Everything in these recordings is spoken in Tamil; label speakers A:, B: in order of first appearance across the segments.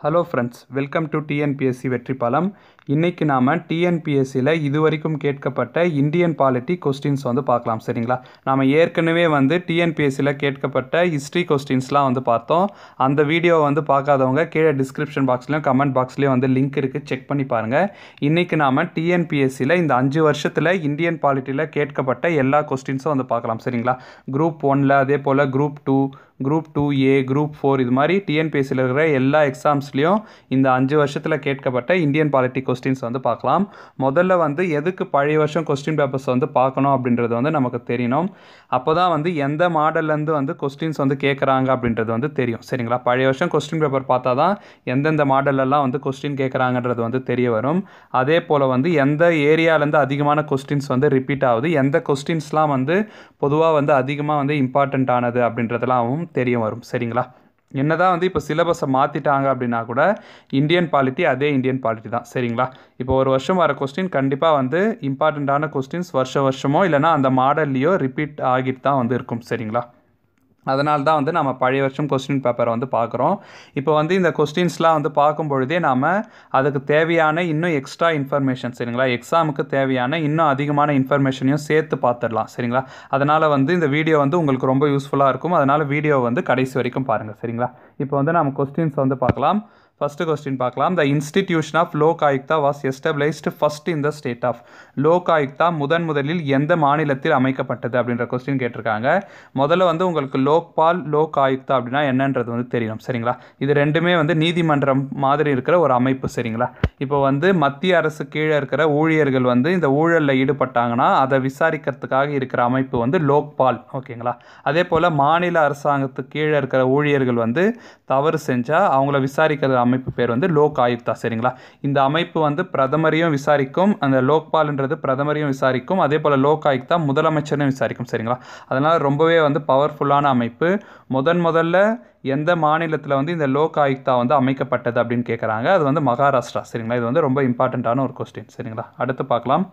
A: Hello friends welcome to TNPSC வெற்றிப்பாலம் இன்றைக்கி நாம் டிஎன்பிஎஸ்சியில் இதுவரைக்கும் கேட்கப்பட்ட இந்தியன் பாலிட்டி கொஸ்டின்ஸ் வந்து பார்க்கலாம் சரிங்களா நாம் ஏற்கனவே வந்து டிஎன்பிஎஸ்சியில் கேட்கப்பட்ட ஹிஸ்ட்ரி கொஸ்டின்ஸ்லாம் வந்து பார்த்தோம் அந்த வீடியோ வந்து பார்க்காதவங்க கீழே டிஸ்கிரிப்ஷன் பாக்ஸ்லையும் கமெண்ட் பாக்ஸ்லேயும் வந்து லிங்க் இருக்குது செக் பண்ணி பாருங்கள் இன்றைக்கி நாம் டிஎன்பிஎஸ்சியில் இந்த அஞ்சு வருஷத்தில் இந்தியன் பாலிட்டியில் கேட்கப்பட்ட எல்லா கொஸ்டின்ஸும் வந்து பார்க்கலாம் சரிங்களா குரூப் ஒனில் அதே போல் group two group two A group four இது மாதிரி டிஎன்பிஎஸ்சியில் இருக்கிற எல்லா எக்ஸாம்ஸ்லேயும் இந்த அஞ்சு வருஷத்தில் கேட்கப்பட்ட இந்தியன் பாலிட்டி கொஸ்டின்ஸ் வந்து பார்க்கலாம் முதல்ல வந்து எதுக்கு பழைய வருஷம் கொஸ்டின் பேப்பர்ஸ் வந்து பார்க்கணும் அப்படின்றது வந்து நமக்கு தெரியணும் அப்போ தான் வந்து எந்த மாடல்லேருந்து வந்து கொஸ்டின்ஸ் வந்து கேட்குறாங்க அப்படின்றது வந்து தெரியும் சரிங்களா பழைய வருஷம் கொஸ்டின் பேப்பர் பார்த்தா தான் எந்தெந்த மாடல்லலாம் வந்து கொஸ்டின் கேட்குறாங்கன்றது வந்து தெரிய வரும் அதே போல் வந்து எந்த ஏரியாலேருந்து அதிகமான கொஸ்டின்ஸ் வந்து ரிப்பீட் ஆகுது எந்த கொஸ்டின்ஸ்லாம் வந்து பொதுவாக வந்து அதிகமாக வந்து இம்பார்ட்டண்ட் ஆனது அப்படின்றதெல்லாம் தெரிய வரும் சரிங்களா என்னதான் வந்து இப்போ சிலபஸை மாற்றிட்டாங்க அப்படின்னா கூட இந்தியன் பாலிட்டி அதே இந்தியன் பாலிட்டி தான் சரிங்களா இப்போ ஒரு வருஷம் வர கொஸ்டின் கண்டிப்பாக வந்து இம்பார்ட்டண்ட்டான கொஸ்டின்ஸ் வருஷ வருஷமோ இல்லைனா அந்த மாடல்லையோ ரிப்பீட் ஆகிட்டு தான் வந்து இருக்கும் சரிங்களா அதனால தான் வந்து நம்ம பழைய வருஷம் கொஸ்டின் பேப்பரை வந்து பார்க்குறோம் இப்போ வந்து இந்த கொஸ்டின்ஸ்லாம் வந்து பார்க்கும் பொழுதே நாம் அதுக்கு தேவையான இன்னும் எக்ஸ்ட்ரா இன்ஃபர்மேஷன் சரிங்களா எக்ஸாமுக்கு தேவையான இன்னும் அதிகமான இன்ஃபர்மேஷனையும் சேர்த்து பார்த்துடலாம் சரிங்களா அதனால் வந்து இந்த வீடியோ வந்து உங்களுக்கு ரொம்ப யூஸ்ஃபுல்லாக இருக்கும் அதனால் வீடியோ வந்து கடைசி வரைக்கும் பாருங்கள் சரிங்களா இப்போ வந்து நம்ம கொஸ்டின்ஸ் வந்து பார்க்கலாம் ஃபஸ்ட்டு கொஸ்டின் பார்க்கலாம் the institution of Lok Ayukta was established first in the state of Lok Ayukta முதன் முதலில் எந்த மாநிலத்தில் அமைக்கப்பட்டது அப்படின்ற கொஸ்டின் கேட்டிருக்காங்க முதல்ல வந்து உங்களுக்கு லோக்பால் லோக் ஆயுக்தா அப்படின்னா என்னன்றது வந்து தெரியணும் சரிங்களா இது ரெண்டுமே வந்து நீதிமன்றம் மாதிரி இருக்கிற ஒரு அமைப்பு சரிங்களா இப்போ வந்து மத்திய அரசு கீழே இருக்கிற ஊழியர்கள் வந்து இந்த ஊழலில் ஈடுபட்டாங்கன்னா அதை விசாரிக்கிறதுக்காக இருக்கிற அமைப்பு வந்து லோக்பால் ஓகேங்களா அதே போல் மாநில அரசாங்கத்துக்கு கீழே இருக்கிற ஊழியர்கள் வந்து தவறு செஞ்சால் அவங்கள விசாரிக்கிற அமைப்பு பேர் வந்து லோக் ஆயுக்தா சரிங்களா இந்த அமைப்பு வந்து பிரதமரையும் விசாரிக்கும் அந்த லோக்பால்ன்றது பிரதமரையும் விசாரிக்கும் அதே போல் லோக் ஆயுக்தா முதலமைச்சரையும் விசாரிக்கும் சரிங்களா அதனால் ரொம்பவே வந்து பவர்ஃபுல்லான அமைப்பு முதன் முதல்ல எந்த மாநிலத்தில் வந்து இந்த லோக் ஆயுக்தா வந்து அமைக்கப்பட்டது அப்படின்னு கேட்குறாங்க அது வந்து மகாராஷ்டிரா சரிங்களா இது வந்து ரொம்ப இம்பார்ட்டண்ட்டான ஒரு கொஸ்டின் சரிங்களா அடுத்து பார்க்கலாம்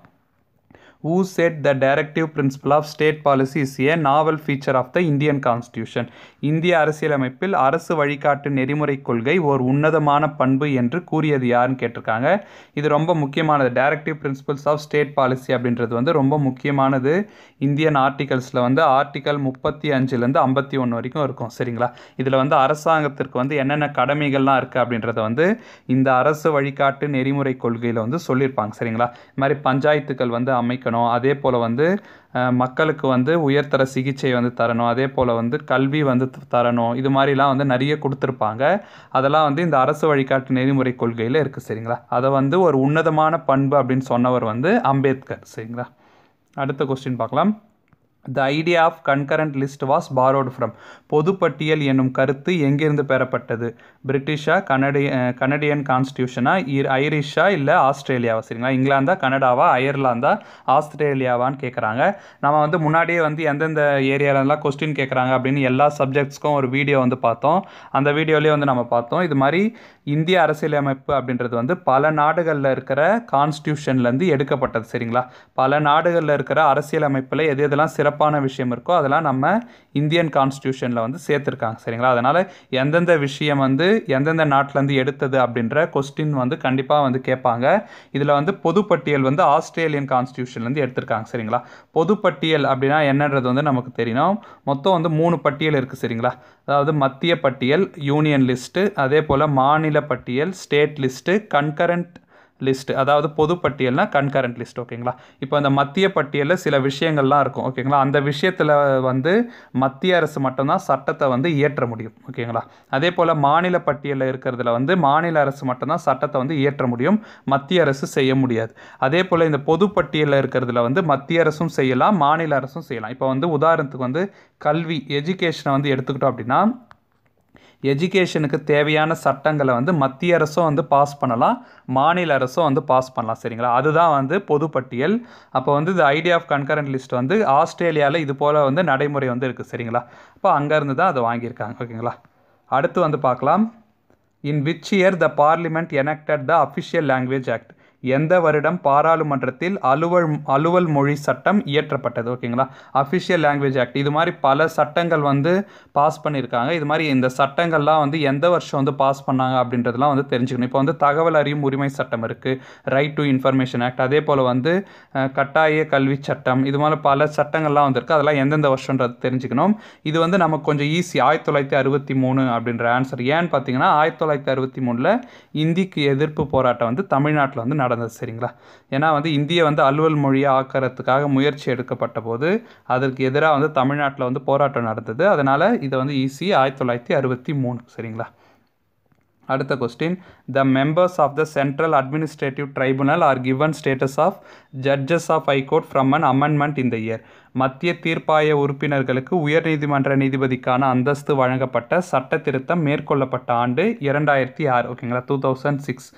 A: who said the directive principle of state policy is a novel feature of the Indian constitution இந்திய அரசியலமைப்பில் அரசு வழிகாட்டு நெறிமுறை கொள்கை ஒரு உன்னதமான பண்பு என்று கூறியது யாருன்னு கேட்டிருக்காங்க இது ரொம்ப முக்கியமானது directive principles of state policy அப்படின்றது வந்து ரொம்ப முக்கியமானது இந்தியன் ஆர்டிகல்ஸில் வந்து ஆர்டிகல் முப்பத்தி அஞ்சுலேருந்து ஐம்பத்தி ஒன்று வரைக்கும் இருக்கும் சரிங்களா இதில் வந்து அரசாங்கத்திற்கு வந்து என்னென்ன கடமைகள்லாம் இருக்குது அப்படின்றத வந்து இந்த அரசு வழிகாட்டு நெறிமுறை கொள்கையில் வந்து சொல்லியிருப்பாங்க சரிங்களா இது மாதிரி பஞ்சாயத்துக்கள் வந்து அமைக்க இருக்கணும் அதே போல் வந்து மக்களுக்கு வந்து உயர்தர சிகிச்சை வந்து தரணும் அதே போல் வந்து கல்வி வந்து தரணும் இது மாதிரிலாம் வந்து நிறைய கொடுத்துருப்பாங்க அதெல்லாம் வந்து இந்த அரசு வழிகாட்டு நெறிமுறை கொள்கையில் இருக்குது சரிங்களா அதை வந்து ஒரு உன்னதமான பண்பு அப்படின்னு சொன்னவர் வந்து அம்பேத்கர் சரிங்களா அடுத்த கொஸ்டின் பார்க்கலாம் the idea of concurrent list was borrowed from பொதுப்பட்டியல் என்னும் கருத்து எங்கிருந்து பெறப்பட்டது பிரிட்டிஷா கனடிய கனடியன் கான்ஸ்டியூஷனா ஐரிஷா இல்லை ஆஸ்திரேலியாவா சரிங்களா இங்கிலாந்தா கனடாவா அயர்லாந்தா ஆஸ்திரேலியாவான்னு கேட்குறாங்க நம்ம வந்து முன்னாடியே வந்து எந்தெந்த ஏரியாவிலலாம் கொஸ்டின் கேட்குறாங்க அப்படின்னு எல்லா சப்ஜெக்ட்ஸ்க்கும் ஒரு வீடியோ வந்து பார்த்தோம் அந்த வீடியோலேயே வந்து நம்ம பார்த்தோம் இது மாதிரி இந்திய அரசியலமைப்பு அப்படின்றது வந்து பல நாடுகளில் இருக்கிற கான்ஸ்டியூஷன்லேருந்து எடுக்கப்பட்டது சரிங்களா பல நாடுகளில் இருக்கிற அரசியலமைப்பில் எது எதெல்லாம் சிறப்பான விஷயம் இருக்கோ அதெல்லாம் நம்ம இந்தியன் கான்ஸ்டியூஷனில் வந்து சேர்த்துருக்காங்க சரிங்களா அதனால் எந்தெந்த விஷயம் வந்து எந்தெந்த நாட்டிலேருந்து எடுத்தது அப்படின்ற கொஸ்டின் வந்து கண்டிப்பாக வந்து கேட்பாங்க இதில் வந்து பொதுப்பட்டியல் வந்து ஆஸ்திரேலியன் கான்ஸ்டியூஷன்லேருந்து எடுத்திருக்காங்க சரிங்களா பொதுப்பட்டியல் அப்படின்னா என்னன்றது வந்து நமக்கு தெரியணும் மொத்தம் வந்து மூணு பட்டியல் இருக்குது சரிங்களா அதாவது மத்திய பட்டியல் யூனியன் லிஸ்ட்டு அதே போல் மாநில பட்டியல் ஸ்டேட் லிஸ்ட்டு கன்கரண்ட் லிஸ்ட்டு அதாவது பொது பட்டியல்னா கன்கரண்ட் லிஸ்ட் ஓகேங்களா இப்போ அந்த மத்திய பட்டியலில் சில விஷயங்கள்லாம் இருக்கும் ஓகேங்களா அந்த விஷயத்தில் வந்து மத்திய அரசு மட்டும்தான் சட்டத்தை வந்து இயற்ற முடியும் ஓகேங்களா அதே போல் மாநில பட்டியலில் இருக்கிறதுல வந்து மாநில அரசு மட்டும்தான் சட்டத்தை வந்து இயற்ற முடியும் மத்திய அரசு செய்ய முடியாது அதே போல் இந்த பொது பட்டியலில் இருக்கிறதுல வந்து மத்திய அரசும் செய்யலாம் மாநில அரசும் செய்யலாம் இப்போ வந்து உதாரணத்துக்கு வந்து கல்வி எஜுகேஷனை வந்து எடுத்துக்கிட்டோம் அப்படின்னா எஜுகேஷனுக்கு தேவையான சட்டங்களை வந்து மத்திய அரசும் வந்து பாஸ் பண்ணலாம் மாநில அரசும் வந்து பாஸ் பண்ணலாம் சரிங்களா அதுதான் வந்து பொதுப்பட்டியல் அப்போ வந்து இந்த ஐடியா ஆஃப் கன்கரண்ட் லிஸ்ட் வந்து ஆஸ்திரேலியாவில் இது போல் வந்து நடைமுறை வந்து இருக்குது சரிங்களா அப்போ அங்கேருந்து தான் அதை வாங்கியிருக்காங்க ஓகேங்களா அடுத்து வந்து பார்க்கலாம் in which year the parliament enacted the official language act எந்த வருடம் பாராளுமன்றத்தில் அலுவல் அலுவல் மொழி சட்டம் இயற்றப்பட்டது ஓகேங்களா அஃபிஷியல் லாங்குவேஜ் ஆக்ட் இது மாதிரி பல சட்டங்கள் வந்து பாஸ் பண்ணியிருக்காங்க இது மாதிரி இந்த சட்டங்கள்லாம் வந்து எந்த வருஷம் வந்து பாஸ் பண்ணாங்க அப்படின்றதெல்லாம் வந்து தெரிஞ்சுக்கணும் இப்போ வந்து தகவல் அறியும் உரிமை சட்டம் இருக்குது ரைட் டு இன்ஃபர்மேஷன் ஆக்ட் அதே போல் வந்து அஹ், கட்டாய கல்வி சட்டம் இது மாதிரி பல சட்டங்கள்லாம் வந்திருக்கு அதெல்லாம் எந்தெந்த வருஷன்றது தெரிஞ்சுக்கணும் இது வந்து நமக்கு கொஞ்சம் ஈஸி ஆயிரத்தி தொள்ளாயிரத்தி அறுபத்தி மூணு அப்படின்ற ஆன்சர் ஏன்னு பார்த்தீங்கன்னா ஆயிரத்தி தொள்ளாயிரத்தி அறுபத்தி மூணில் இந்திக்கு எதிர்ப்பு போராட்டம் வந்து தமிழ்நாட்டில் வந்து நடந்தது சரிங்களா ஏன்னா வந்து இந்தியை வந்து அலுவல் மொழியை ஆக்கிறதுக்காக முயற்சி எடுக்கப்பட்ட போது அதற்கு எதிராக வந்து தமிழ்நாட்டில் வந்து போராட்டம் நடந்தது அதனால் இதை வந்து ஈஸி ஆயிரத்தி தொள்ளாயிரத்தி அறுபத்தி மூணு சரிங்களா அடுத்த question the members of the central administrative tribunal are given status of judges of high court from an amendment இந்த இயர் மத்திய தீர்ப்பாய உறுப்பினர்களுக்கு உயர்நீதிமன்ற நீதிபதிக்கான அந்தஸ்து வழங்கப்பட்ட சட்ட திருத்தம் மேற்கொள்ளப்பட்ட ஆண்டு இரண்டாயிரத்தி ஆறு ஓகேங்களா டூ தௌசண்ட் சிக்ஸ்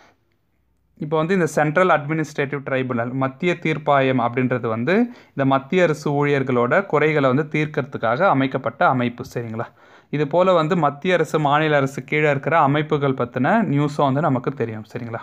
A: இப்போ வந்து இந்த சென்ட்ரல் அட்மினிஸ்ட்ரேட்டிவ் ட்ரைபுனல் மத்திய தீர்ப்பாயம் அப்படின்றது வந்து இந்த மத்திய அரசு ஊழியர்களோட குறைகளை வந்து தீர்க்கறதுக்காக அமைக்கப்பட்ட அமைப்பு சரிங்களா இது போல் வந்து மத்திய அரசு மாநில அரசு கீழே இருக்கிற அமைப்புகள் பற்றின நியூஸும் வந்து நமக்கு தெரியும் சரிங்களா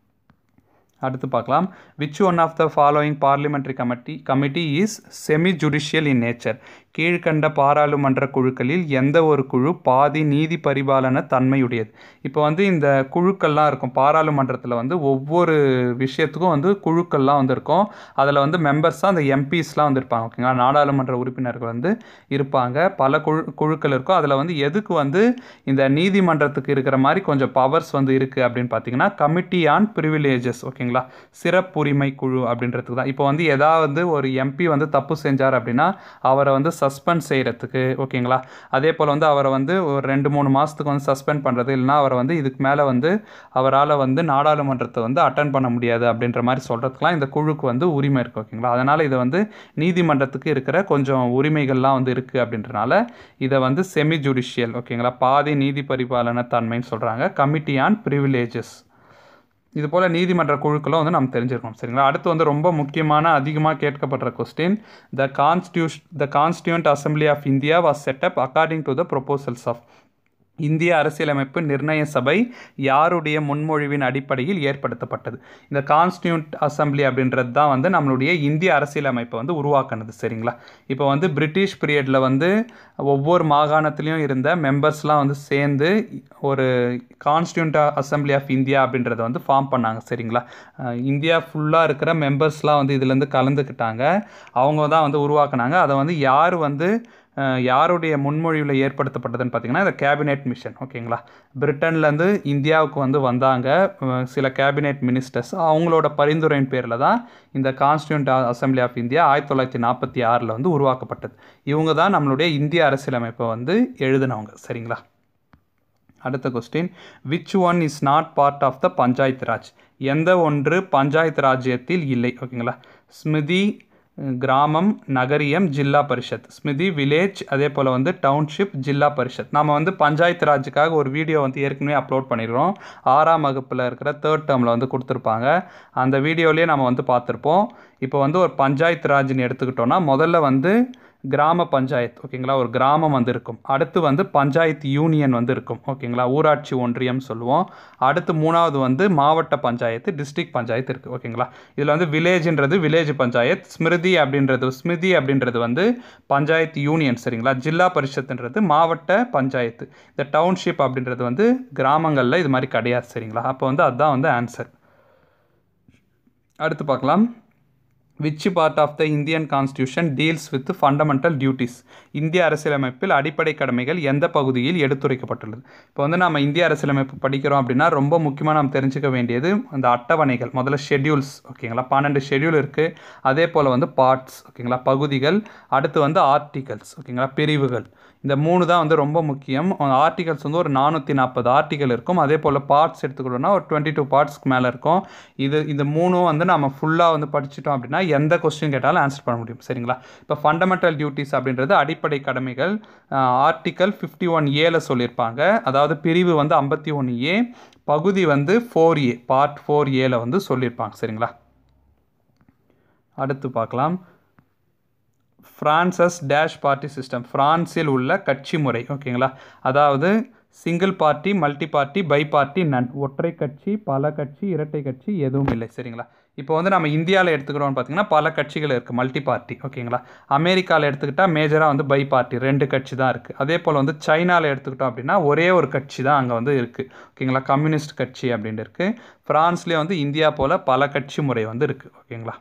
A: அடுத்து பார்க்கலாம் which one of the following parliamentary committee committee is semi judicial in nature கீழ்கண்ட பாராளுமன்ற குழுக்களில் எந்த ஒரு குழு பாதி நீதி பரிபாலன தன்மையுடையது இப்போ வந்து இந்த குழுக்கள்லாம் இருக்கும் பாராளுமன்றத்தில் வந்து ஒவ்வொரு விஷயத்துக்கும் வந்து குழுக்கள்லாம் வந்து இருக்கும் அதில் வந்து மெம்பர்ஸாக அந்த எம்பிஸ்லாம் வந்து இருப்பாங்க ஓகேங்களா நாடாளுமன்ற உறுப்பினர்கள் வந்து இருப்பாங்க பல குழு குழுக்கள் இருக்கும் அதில் வந்து எதுக்கு வந்து இந்த நீதிமன்றத்துக்கு இருக்கிற மாதிரி கொஞ்சம் பவர்ஸ் வந்து இருக்குது அப்படின்னு பார்த்தீங்கன்னா கமிட்டி ஆன் ப்ரிவிலேஜஸ் ஓகேங்களா சிறப்புரிமை குழு அப்படின்றதுக்கு தான் இப்போ வந்து ஏதாவது ஒரு எம்பி வந்து தப்பு செஞ்சார் அப்படின்னா அவரை வந்து சஸ்பெண்ட் செய்கிறதுக்கு ஓகேங்களா அதே போல் வந்து அவரை வந்து ஒரு ரெண்டு மூணு மாதத்துக்கு வந்து சஸ்பெண்ட் பண்ணுறது இல்லைனா அவரை வந்து இதுக்கு மேலே வந்து அவரால் வந்து நாடாளுமன்றத்தை வந்து அட்டன் பண்ண முடியாது அப்படின்ற மாதிரி சொல்கிறதுக்குலாம் இந்த குழுக்கு வந்து உரிமை இருக்குது ஓகேங்களா அதனால் இதை வந்து நீதிமன்றத்துக்கு இருக்கிற கொஞ்சம் உரிமைகள்லாம் வந்து இருக்குது அப்படின்றனால இதை வந்து செமி ஜுடிஷியல் ஓகேங்களா பாதி நீதி பரிபாலன தன்மைன்னு சொல்கிறாங்க கமிட்டி ஆன் ப்ரிவிலேஜஸ் இது போல் நீதிமன்ற குழுக்களும் வந்து நம்ம தெரிஞ்சிருக்கோம் சரிங்களா அடுத்து வந்து ரொம்ப முக்கியமான அதிகமாக கேட்கப்படுற question the constitution the constituent assembly of India was set up according to the proposals of இந்திய அரசியலமைப்பு நிர்ணய சபை யாருடைய முன்மொழிவின் அடிப்படையில் ஏற்படுத்தப்பட்டது இந்த கான்ஸ்டியூண்ட் அசம்பிளி அப்படின்றது தான் வந்து நம்மளுடைய இந்திய அரசியலமைப்பை வந்து உருவாக்குனது சரிங்களா இப்போ வந்து பிரிட்டிஷ் பீரியடில் வந்து ஒவ்வொரு மாகாணத்துலேயும் இருந்த மெம்பர்ஸ்லாம் வந்து சேர்ந்து ஒரு கான்ஸ்டியூண்ட் அசம்பிளி ஆஃப் இந்தியா அப்படின்றத வந்து ஃபார்ம் பண்ணாங்க சரிங்களா அஹ் இந்தியா ஃபுல்லாக இருக்கிற மெம்பர்ஸ்லாம் வந்து இதுலேருந்து கலந்துக்கிட்டாங்க அவங்க தான் வந்து உருவாக்குனாங்க அதை வந்து யார் வந்து அஹ் யாருடைய முன்மொழிவில் ஏற்படுத்தப்பட்டதுன்னு பார்த்தீங்கன்னா இந்த கேபினெட் மிஷன் ஓகேங்களா பிரிட்டன்லேருந்து இந்தியாவுக்கு வந்து வந்தாங்க அஹ் சில கேபினெட் மினிஸ்டர்ஸ் அவங்களோட பரிந்துரையின் பேரில் தான் இந்த கான்ஸ்டியூண்ட் அசம்பிளி ஆஃப் இந்தியா ஆயிரத்தி தொள்ளாயிரத்தி நாற்பத்தி ஆறில் வந்து உருவாக்கப்பட்டது இவங்க தான் நம்மளுடைய இந்திய அரசியலமைப்பை வந்து எழுதினவங்க சரிங்களா அடுத்த question which one is not part of the panchayat Raj எந்த ஒன்று பஞ்சாயத்து ராஜ்யத்தில் இல்லை ஓகேங்களா ஸ்மிருதி கிராமம் நகரியம் ஜில்லா பரிஷத் ஸ்மிருதி வில்லேஜ் அதே போல் வந்து டவுன்ஷிப் ஜில்லா பரிஷத் நம்ம வந்து பஞ்சாயத்து ராஜுக்காக ஒரு வீடியோ வந்து ஏற்கனவே அப்லோட் பண்ணிடுறோம் ஆறாம் வகுப்பில் இருக்கிற தேர்ட் டேர்மில் வந்து கொடுத்துருப்பாங்க அந்த வீடியோலேயே நம்ம வந்து பார்த்துருப்போம் இப்போ வந்து ஒரு பஞ்சாயத்து ராஜ்னு எடுத்துக்கிட்டோன்னா முதல்ல வந்து கிராம பஞ்சாயத்து ஓகேங்களா ஒரு கிராமம் வந்து இருக்கும் அடுத்து வந்து பஞ்சாயத்து யூனியன் வந்து இருக்கும் ஓகேங்களா ஊராட்சி ஒன்றியம் சொல்லுவோம் அடுத்து மூணாவது வந்து மாவட்ட பஞ்சாயத்து டிஸ்ட்ரிக்ட் பஞ்சாயத்து இருக்குது ஓகேங்களா இதில் வந்து வில்லேஜ்ன்றது வில்லேஜ் பஞ்சாயத் ஸ்மிருதி அப்படின்றது ஸ்மிருதி அப்படின்றது வந்து பஞ்சாயத்து யூனியன் சரிங்களா ஜில்லா பரிஷத்துன்றது மாவட்ட பஞ்சாயத்து இந்த டவுன்ஷிப் அப்படின்றது வந்து கிராமங்களில் இது மாதிரி கிடையாது சரிங்களா அப்போ வந்து அதுதான் வந்து ஆன்சர் அடுத்து பார்க்கலாம் which part of the Indian constitution deals with fundamental duties இந்திய அரசியலமைப்பில் அடிப்படை கடமைகள் எந்த பகுதியில் எடுத்துரைக்கப்பட்டுள்ளது இப்போ வந்து நம்ம இந்திய அரசியலமைப்பு படிக்கிறோம் அப்படின்னா ரொம்ப முக்கியமாக நம்ம தெரிஞ்சுக்க வேண்டியது அந்த அட்டவணைகள் முதல்ல ஷெட்யூல்ஸ் ஓகேங்களா பன்னெண்டு ஷெட்யூல் இருக்குது அதே போல் வந்து பார்ட்ஸ் ஓகேங்களா பகுதிகள் அடுத்து வந்து ஆர்டிகல்ஸ் ஓகேங்களா பிரிவுகள் இந்த மூணு தான் வந்து ரொம்ப முக்கியம் ஆர்டிகல்ஸ் வந்து ஒரு நானூற்றி நாற்பது ஆர்டிகல் இருக்கும் அதே போல் பார்ட்ஸ் எடுத்துக்கிட்டோம்னா ஒரு டுவெண்ட்டி டூ பார்ட்ஸ்க்கு மேலே இருக்கும் இது இந்த மூணும் வந்து நம்ம ஃபுல்லாக வந்து படிச்சிட்டோம் அப்படின்னா எந்த கொஸ்டின் கேட்டாலும் ஆன்சர் பண்ண முடியும் சரிங்களா இப்போ ஃபண்டமெண்டல் டியூட்டிஸ் அப்படின்றது அடிப்படை கடமைகள் ஆர்டிக்கல் ஃபிஃப்டி ஒன் ஏல சொல்லியிருப்பாங்க அதாவது பிரிவு வந்து ஐம்பத்தி ஒன்று ஏ பகுதி வந்து ஃபோர் ஏ பார்ட் ஃபோர் ஏல வந்து சொல்லியிருப்பாங்க சரிங்களா அடுத்து பார்க்கலாம் ஃப்ரான்சஸ் டேஷ் பார்ட்டி சிஸ்டம் ஃப்ரான்ஸில் உள்ள கட்சி முறை ஓகேங்களா அதாவது single party multi party bi party none ஒற்றை கட்சி பல கட்சி இரட்டை கட்சி எதுவும் இல்லை சரிங்களா இப்போ வந்து நம்ம இந்தியாவில் எடுத்துக்கிறோம்னு பார்த்தீங்கன்னா பல கட்சிகள் இருக்குது மல்டி பார்ட்டி ஓகேங்களா அமெரிக்காவில் எடுத்துக்கிட்டால் மேஜராக வந்து பை பார்ட்டி ரெண்டு கட்சி தான் இருக்குது அதே போல் வந்து சைனாவில் எடுத்துக்கிட்டோம் அப்படின்னா ஒரே ஒரு கட்சி தான் அங்கே வந்து இருக்குது ஓகேங்களா கம்யூனிஸ்ட் கட்சி அப்படின்ட்டு இருக்குது ஃப்ரான்ஸ்லேயே வந்து இந்தியா போல் பல கட்சி முறை வந்து இருக்குது ஓகேங்களா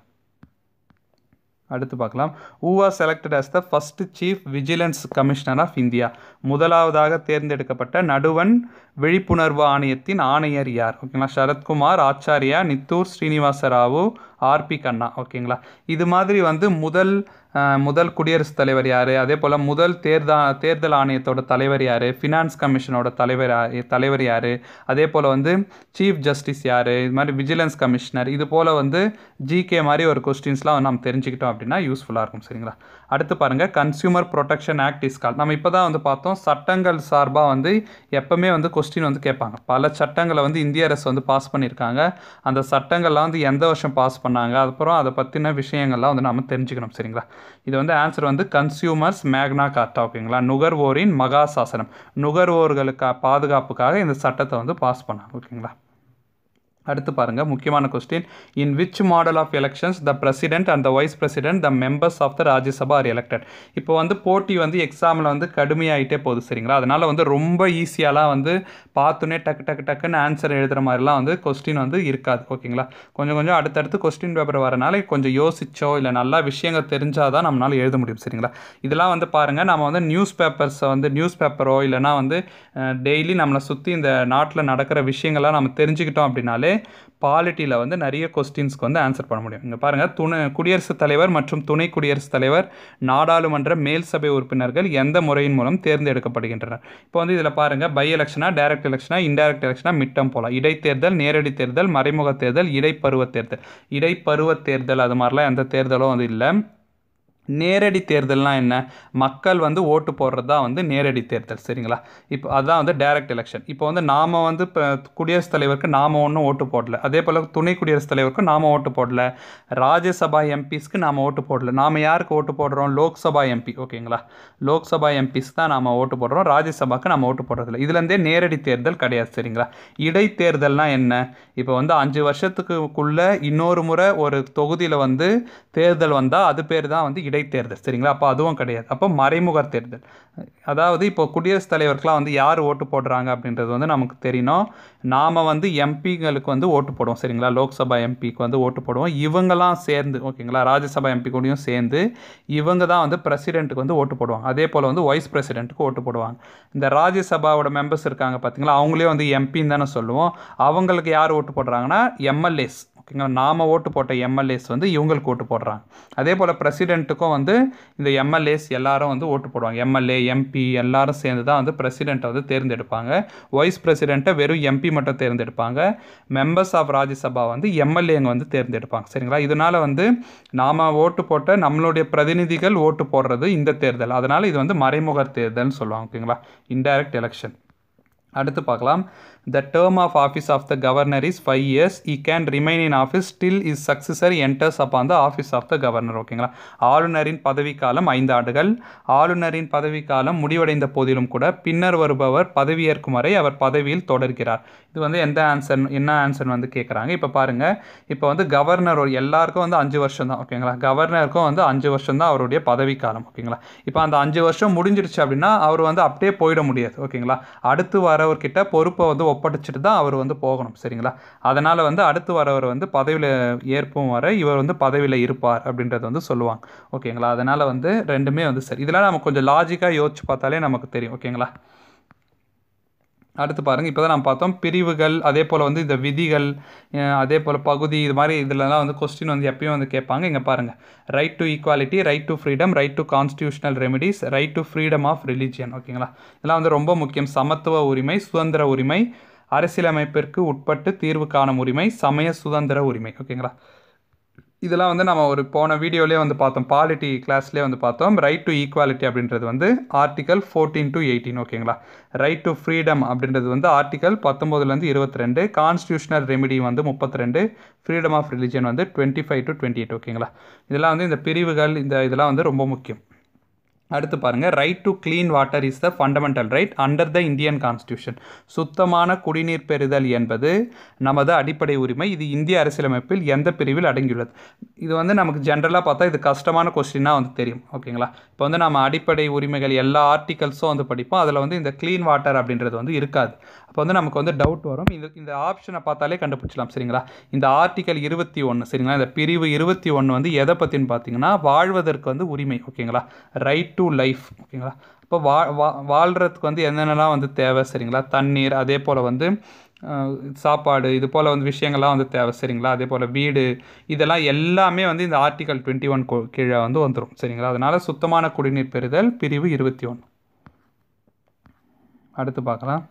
A: அடுத்து பார்க்கலாம் who was selected as the first chief vigilance commissioner of India முதலாவதாக தேர்ந்தெடுக்கப்பட்ட நடுவன் விழிப்புணர்வு ஆணையத்தின் ஆணையர் யார் ஓகேங்களா சரத்குமார் ஆச்சாரியா நித்தூர் ஸ்ரீனிவாச ராவு ஆர்பி கண்ணா ஓகேங்களா இது மாதிரி வந்து முதல் அஹ், முதல் குடியரசுத் தலைவர் யார் அதே போல் முதல் தேர்தா தேர்தல் ஆணையத்தோட தலைவர் யார் ஃபினான்ஸ் கமிஷனோட தலைவர் யா- தலைவர் யார் அதே போல் வந்து சீஃப் ஜஸ்டிஸ் யார் இது மாதிரி விஜிலன்ஸ் கமிஷனர் இது போல் வந்து ஜிகே மாதிரி ஒரு கொஸ்டின்ஸ்லாம் நம்ம தெரிஞ்சுக்கிட்டோம் அப்படின்னா யூஸ்ஃபுல்லாக இருக்கும் சரிங்களா அடுத்து பாருங்கள் consumer protection act is call நம்ம இப்போ தான் வந்து பார்த்தோம் சட்டங்கள் சார்பாக வந்து எப்பவுமே வந்து கொஸ்டின் வந்து கேட்பாங்க பல சட்டங்களை வந்து இந்திய அரசு வந்து பாஸ் பண்ணியிருக்காங்க அந்த சட்டங்கள்லாம் வந்து எந்த வருஷம் பாஸ் பண்ணாங்க அப்புறம் அதை பற்றின விஷயங்கள்லாம் வந்து நம்ம தெரிஞ்சுக்கணும் சரிங்களா இது வந்து ஆன்சர் வந்து கன்சியூமர்ஸ் மேக்னா கார்ட்டா ஓகேங்களா நுகர்வோரின் மகா சாசனம் நுகர்வோர்களுக்கு பாதுகாப்புக்காக இந்த சட்டத்தை வந்து பாஸ் பண்ணாங்க ஓகேங்களா அடுத்து பாருங்க முக்கியமான question in which model of elections the president and the vice president the members of the Rajya Sabha are elected இப்போ வந்து போட்டி வந்து எக்ஸாமில் வந்து கடுமையாயிட்டே போகுது சரிங்களா அதனால் வந்து ரொம்ப ஈஸியாலாம் வந்து பார்த்தோன்னே டக்கு டக்கு டக்குன்னு ஆன்சர் எழுதுகிற மாதிரிலாம் வந்து கொஸ்டின் வந்து இருக்காது ஓகேங்களா கொஞ்சம் கொஞ்சம் அடுத்தடுத்து கொஸ்டின் பேப்பர் வரனால கொஞ்சம் யோசிச்சோ இல்லை நல்லா விஷயங்கள் தெரிஞ்சால் தான் நம்மளால் எழுத முடியும் சரிங்களா இதெல்லாம் வந்து பாருங்கள் நம்ம வந்து நியூஸ் பேப்பர்ஸை வந்து நியூஸ் பேப்பரோ இல்லைனா வந்து டெய்லி நம்மளை சுற்றி இந்த நாட்டில் நடக்கிற விஷயங்கள்லாம் நம்ம தெரிஞ்சுக்கிட்டோம் அப்படின்னாலே பாலிட்டியில் வந்து நிறைய கொஸ்டின்ஸ்க்கு வந்து ஆன்சர் பண்ண முடியும் இங்கே பாருங்கள் துணை குடியரசுத் தலைவர் மற்றும் துணை குடியரசுத் தலைவர் நாடாளுமன்ற மேல் சபை உறுப்பினர்கள் எந்த முறையின் மூலம் தேர்ந்தெடுக்கப்படுகின்றனர் இப்போ வந்து இதில் பாருங்கள் பை எலெக்ஷனா டைரக்ட் எலெக்ஷனா இன்டைரக்ட் எலெக்ஷனா மிட்டம் போகலாம் இடைத்தேர்தல் நேரடி தேர்தல் மறைமுக தேர்தல் இடைப்பருவ தேர்தல் இடைப்பருவ தேர்தல் அது மாதிரிலாம் எந்த தேர்தலும் வந்து இல்லை நேரடி தேர்தல்னால் என்ன மக்கள் வந்து ஓட்டு போடுறது தான் வந்து நேரடி தேர்தல் சரிங்களா இப்போ அதான் வந்து டைரக்ட் எலெக்ஷன் இப்போ வந்து நாம் வந்து இப்போ குடியரசுத் தலைவருக்கு நாம் ஒன்றும் ஓட்டு போடல அதே போல் துணை குடியரசுத் தலைவருக்கு நாம் ஓட்டு போடல ராஜ்யசபா எம்பிஸ்க்கு நாம் ஓட்டு போடல நாம் யாருக்கு ஓட்டு போடுறோம் லோக்சபா எம்பி ஓகேங்களா லோக்சபா எம்பிஸ் தான் நாம் ஓட்டு போடுறோம் ராஜ்யசபாக்கு நம்ம ஓட்டு போடுறதில்ல இதுலேருந்தே நேரடி தேர்தல் கிடையாது சரிங்களா இடைத்தேர்தல்னா என்ன இப்போ வந்து அஞ்சு வருஷத்துக்குள்ள இன்னொரு முறை ஒரு தொகுதியில் வந்து தேர்தல் வந்தால் அது பேர் தான் வந்து இடைத்தேர்தல் சரிங்களா அப்போ அதுவும் கிடையாது அப்போ மறைமுக தேர்தல் அதாவது இப்போ குடியரசுத் தலைவருக்குலாம் வந்து யார் ஓட்டு போடுறாங்க அப்படின்றது வந்து நமக்கு தெரியணும் நாம் வந்து எம்பிங்களுக்கு வந்து ஓட்டு போடுவோம் சரிங்களா லோக்சபா எம்பிக்கு வந்து ஓட்டு போடுவோம் இவங்கெல்லாம் சேர்ந்து ஓகேங்களா ராஜ்யசபா எம்பி கூடயும் சேர்ந்து இவங்க தான் வந்து பிரசிடென்ட்டுக்கு வந்து ஓட்டு போடுவாங்க அதே போல் வந்து வைஸ் பிரசிடென்ட்டுக்கு ஓட்டு போடுவாங்க இந்த ராஜ்யசபாவோட மெம்பர்ஸ் இருக்காங்க பார்த்தீங்களா அவங்களே வந்து எம்பின்னு தானே சொல்லுவோம் அவங்களுக்கு யார் ஓட்டு போடுறாங்கன்னா எம்எல்ஏஸ் ஓகேங்களா நாம ஓட்டு போட்ட எம்எல்ஏஸ் வந்து இவங்களுக்கு ஓட்டு போடுறாங்க அதே போல் பிரசிடென்ட்டுக்கும் வந்து இந்த எம்எல்ஏஸ் எல்லாரும் வந்து ஓட்டு போடுவாங்க எம்எல்ஏ எம்பி எல்லாரும் சேர்ந்து தான் வந்து பிரசிடெண்ட்டை வந்து தேர்ந்தெடுப்பாங்க வைஸ் பிரசிடெண்ட்டை வெறும் எம்பி மட்டும் தேர்ந்தெடுப்பாங்க மெம்பர்ஸ் ஆஃப் ராஜ்யசபா வந்து எம்எல்ஏங்க வந்து தேர்ந்தெடுப்பாங்க சரிங்களா இதனால வந்து நாம் ஓட்டு போட்ட நம்மளுடைய பிரதிநிதிகள் ஓட்டு போடுறது இந்த தேர்தல் அதனால் இது வந்து மறைமுக தேர்தல்னு சொல்லுவாங்க ஓகேங்களா இன்டைரக்ட் எலெக்ஷன் அடுத்து பார்க்கலாம் the term of office of the governor is five years he can remain in office still his successor enters upon the office of the governor ஓகேங்களா ஆளுநரின் பதவிக்காலம் ஐந்து ஆண்டுகள் ஆளுநரின் பதவிக்காலம் முடிவடைந்த போதிலும் கூட பின்னர் வருபவர் பதவியேற்கும் வரை அவர் பதவியில் தொடர்கிறார் இது வந்து எந்த ஆன்சர் என்ன ஆன்சர் வந்து கேட்குறாங்க இப்போ பாருங்கள் இப்போ வந்து கவர்னர் ஒரு எல்லாருக்கும் வந்து அஞ்சு வருஷம் தான் ஓகேங்களா கவர்னருக்கும் வந்து அஞ்சு வருஷம் தான் அவருடைய பதவிக்காலம் ஓகேங்களா இப்போ அந்த அஞ்சு வருஷம் முடிஞ்சிருச்சு அப்படின்னா அவர் வந்து அப்படியே போயிட முடியாது ஓகேங்களா அடுத்து வரவர்கிட்ட பொறுப்பை வந்து ஒப்படைச்சிட்டு தான் அவர் வந்து போகணும் சரிங்களா அதனால் வந்து அடுத்து வரவர் வந்து பதவியில் ஏற்பும் வரை இவர் வந்து பதவியில் இருப்பார் அப்படின்றது வந்து சொல்லுவாங்க ஓகேங்களா அதனால் வந்து ரெண்டுமே வந்து சரி இதெல்லாம் நம்ம கொஞ்சம் லாஜிக்காக யோசிச்சு பார்த்தாலே நமக்கு தெரியும் ஓகேங்களா அடுத்து பாருங்கள் இப்போ தான் நம்ம பார்த்தோம் பிரிவுகள் அதே போல் வந்து இந்த விதிகள் அஹ் அதே போல் பகுதி இது மாதிரி இதுலலாம் வந்து கொஸ்டின் வந்து எப்பயும் வந்து கேட்பாங்க இங்கே பாருங்கள் right to equality right to freedom right to constitutional remedies right to freedom of religion ஓகேங்களா இதெல்லாம் வந்து ரொம்ப முக்கியம் சமத்துவ உரிமை சுதந்திர உரிமை அரசியலமைப்பிற்கு உட்பட்டு தீர்வு காணும் உரிமை சமய சுதந்திர உரிமை ஓகேங்களா இதெல்லாம் வந்து நம்ம ஒரு போன வீடியோலேயே வந்து பார்த்தோம் பாலிட்டி கிளாஸ்லேயே வந்து பார்த்தோம் ரைட் டு ஈக்குவாலிட்டி அப்படின்றது வந்து ஆர்டிகல் ஃபோர்டீன் டு எயிட்டீன் ஓகேங்களா ரைட் டு ஃப்ரீடம் அப்படின்றது வந்து ஆர்டிகல் பத்தொம்போதுலேருந்து இருபத்தி ரெண்டு கான்ஸ்டியூஷனல் ரெமிடி வந்து முப்பத்தி ரெண்டு ஃப்ரீடம் ஆஃப் ரிலிஜன் வந்து twenty five to twenty eight ஓகேங்களா இதெல்லாம் வந்து இந்த பிரிவுகள் இந்த இதெல்லாம் வந்து ரொம்ப முக்கியம் அடுத்து பாருங்க right to clean water is the fundamental right under the Indian constitution சுத்தமான குடிநீர் பெறுதல் என்பது நமது அடிப்படை உரிமை இது இந்திய அரசியலமைப்பில் எந்த பிரிவில் அடங்கியுள்ளது இது வந்து நமக்கு ஜென்ரலாக பார்த்தா இது கஷ்டமான கொஸ்டினாக வந்து தெரியும் ஓகேங்களா இப்போ வந்து நம்ம அடிப்படை உரிமைகள் எல்லா ஆர்டிகல்ஸும் வந்து படிப்போம் அதில் வந்து இந்த க்ளீன் வாட்டர் அப்படின்றது வந்து இருக்காது அப்போ வந்து நமக்கு வந்து டவுட் வரும் இந்த இந்த ஆப்ஷனை பார்த்தாலே கண்டுபிடிச்சலாம் சரிங்களா இந்த ஆர்டிகல் இருபத்தி ஒன்று சரிங்களா இந்த பிரிவு இருபத்தி ஒன்று வந்து எதை பற்றின்னு பார்த்தீங்கன்னா வாழ்வதற்கு வந்து உரிமை ஓகேங்களா ரைட் டு லைஃப் ஓகேங்களா இப்போ வா வா வாழ்கிறதுக்கு வந்து என்னென்னலாம் வந்து தேவை சரிங்களா தண்ணீர் அதே போல் வந்து அஹ், சாப்பாடு இது போல் வந்து விஷயங்கள்லாம் வந்து தேவை சரிங்களா அதே போல் வீடு இதெல்லாம் எல்லாமே வந்து இந்த ஆர்டிகல் டுவெண்ட்டி ஒன் கீழே வந்து வந்துடும் சரிங்களா அதனால் சுத்தமான குடிநீர் பெறுதல் பிரிவு இருபத்தி ஒன்று அடுத்து பார்க்கலாம்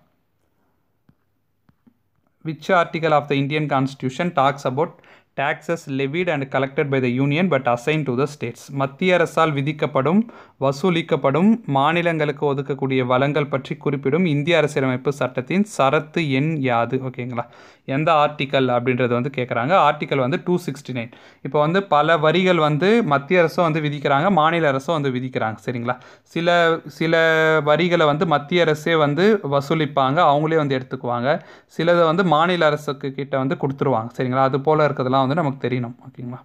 A: which article of the Indian Constitution talks about taxes levied and collected by the union but assigned to the states மத்திய அரசால் விதிக்கப்படும் வசூலிக்கப்படும் மாநிலங்களுக்கு ஒதுக்கக்கூடிய வளங்கள் பற்றி குறிப்பிடும் இந்திய அரசியலமைப்பு சட்டத்தின் சரத்து எண் யாது ஓகேங்களா எந்த ஆர்டிக்கல் அப்படின்றது வந்து கேட்குறாங்க ஆர்டிக்கல் வந்து டூ சிக்ஸ்டி நைன் இப்போ வந்து பல வரிகள் வந்து மத்திய அரசும் வந்து விதிக்கிறாங்க மாநில அரசும் வந்து விதிக்கிறாங்க சரிங்களா சில சில வரிகளை வந்து மத்திய அரசே வந்து வசூலிப்பாங்க அவங்களே வந்து எடுத்துக்குவாங்க சிலதை வந்து மாநில அரசுக்கு கிட்ட வந்து கொடுத்துருவாங்க சரிங்களா அது போல் இருக்கிறதெல்லாம் வந்து நமக்கு தெரியணும் ஓகேங்களா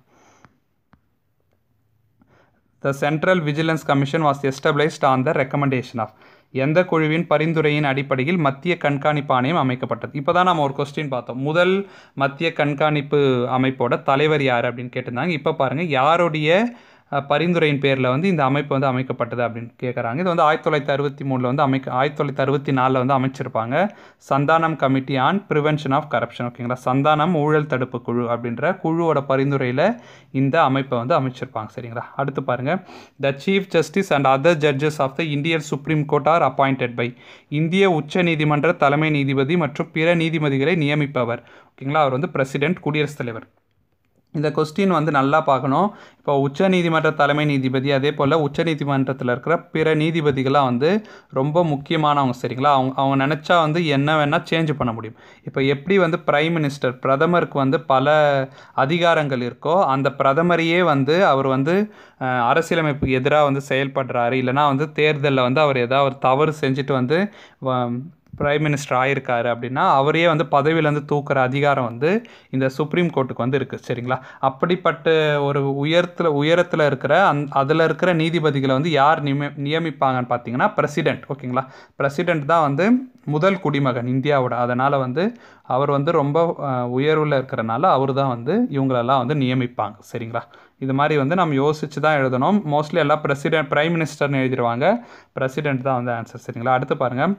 A: the central vigilance commission was established on the recommendation of எந்த குழுவின் பரிந்துரையின் அடிப்படையில் மத்திய கண்காணிப்பு ஆணையம் அமைக்கப்பட்டது இப்போ தான் நம்ம ஒரு கொஸ்டின் பார்த்தோம் முதல் மத்திய கண்காணிப்பு அமைப்போட தலைவர் யார் அப்படின்னு கேட்டிருந்தாங்க இப்போ பாருங்கள் யாருடைய அஹ், பரிந்துரையின் பேரில் வந்து இந்த அமைப்பு வந்து அமைக்கப்பட்டது அப்படின்னு கேட்குறாங்க இது வந்து ஆயிரத்தி தொள்ளாயிரத்தி அறுபத்தி மூணில் வந்து அமைக்க ஆயிரத்தி தொள்ளாயிரத்தி அறுபத்தி நாலில் வந்து அமைச்சிருப்பாங்க Santhanam committee on prevention of corruption ஓகேங்களா சந்தானம் ஊழல் தடுப்பு குழு அப்படின்ற குழுவோட பரிந்துரையில் இந்த அமைப்பை வந்து அமைச்சிருப்பாங்க சரிங்களா அடுத்து பாருங்கள் the chief justice and other judges of the Indian supreme court are appointed by இந்திய உச்ச நீதிமன்ற தலைமை நீதிபதி மற்றும் பிற நீதிபதிகளை நியமிப்பவர் ஓகேங்களா அவர் வந்து பிரசிடென்ட் குடியரசுத் தலைவர் இந்த கொஸ்டின் வந்து நல்லா பார்க்கணும் இப்போ உச்ச நீதிமன்ற தலைமை நீதிபதி அதே போல் உச்ச நீதிமன்றத்தில் இருக்கிற பிற நீதிபதிகள்லாம் வந்து ரொம்ப முக்கியமானவங்க சரிங்களா அவங்க அவங்க நினச்சா வந்து என்ன வேணால் சேஞ்ச் பண்ண முடியும் இப்போ எப்படி வந்து பிரைம் மினிஸ்டர் பிரதமருக்கு வந்து பல அதிகாரங்கள் இருக்கோ அந்த பிரதமரையே வந்து அவர் வந்து அஹ், அரசியலமைப்புக்கு எதிராக வந்து செயல்படுறாரு இல்லைனா வந்து தேர்தலில் வந்து அவர் ஏதாவது ஒரு தவறு செஞ்சுட்டு வந்து வ- பிரைம் மினிஸ்டர் ஆயிருக்காரு அப்படின்னா அவரையே வந்து பதவியிலேருந்து தூக்குற அதிகாரம் வந்து இந்த சுப்ரீம் கோர்ட்டுக்கு வந்து இருக்குது சரிங்களா அப்படிப்பட்ட ஒரு உயரத்தில் உயரத்தில் இருக்கிற அந் அதில் இருக்கிற நீதிபதிகளை வந்து யார் நியமி நியமிப்பாங்கன்னு பார்த்தீங்கன்னா பிரசிடென்ட் ஓகேங்களா பிரசிடென்ட் தான் வந்து முதல் குடிமகன் இந்தியாவோட அதனால் வந்து அவர் வந்து ரொம்ப அஹ், உயர்வில் இருக்கிறனால அவர் தான் வந்து இவங்களெல்லாம் வந்து நியமிப்பாங்க சரிங்களா இது மாதிரி வந்து நம்ம யோசிச்சு தான் எழுதணும் மோஸ்ட்லி எல்லாம் பிரசிடென்ட் பிரைம் மினிஸ்டர்னு எழுதிடுவாங்க பிரசிடென்ட் தான் வந்து ஆன்சர் சரிங்களா அடுத்து பாருங்கள்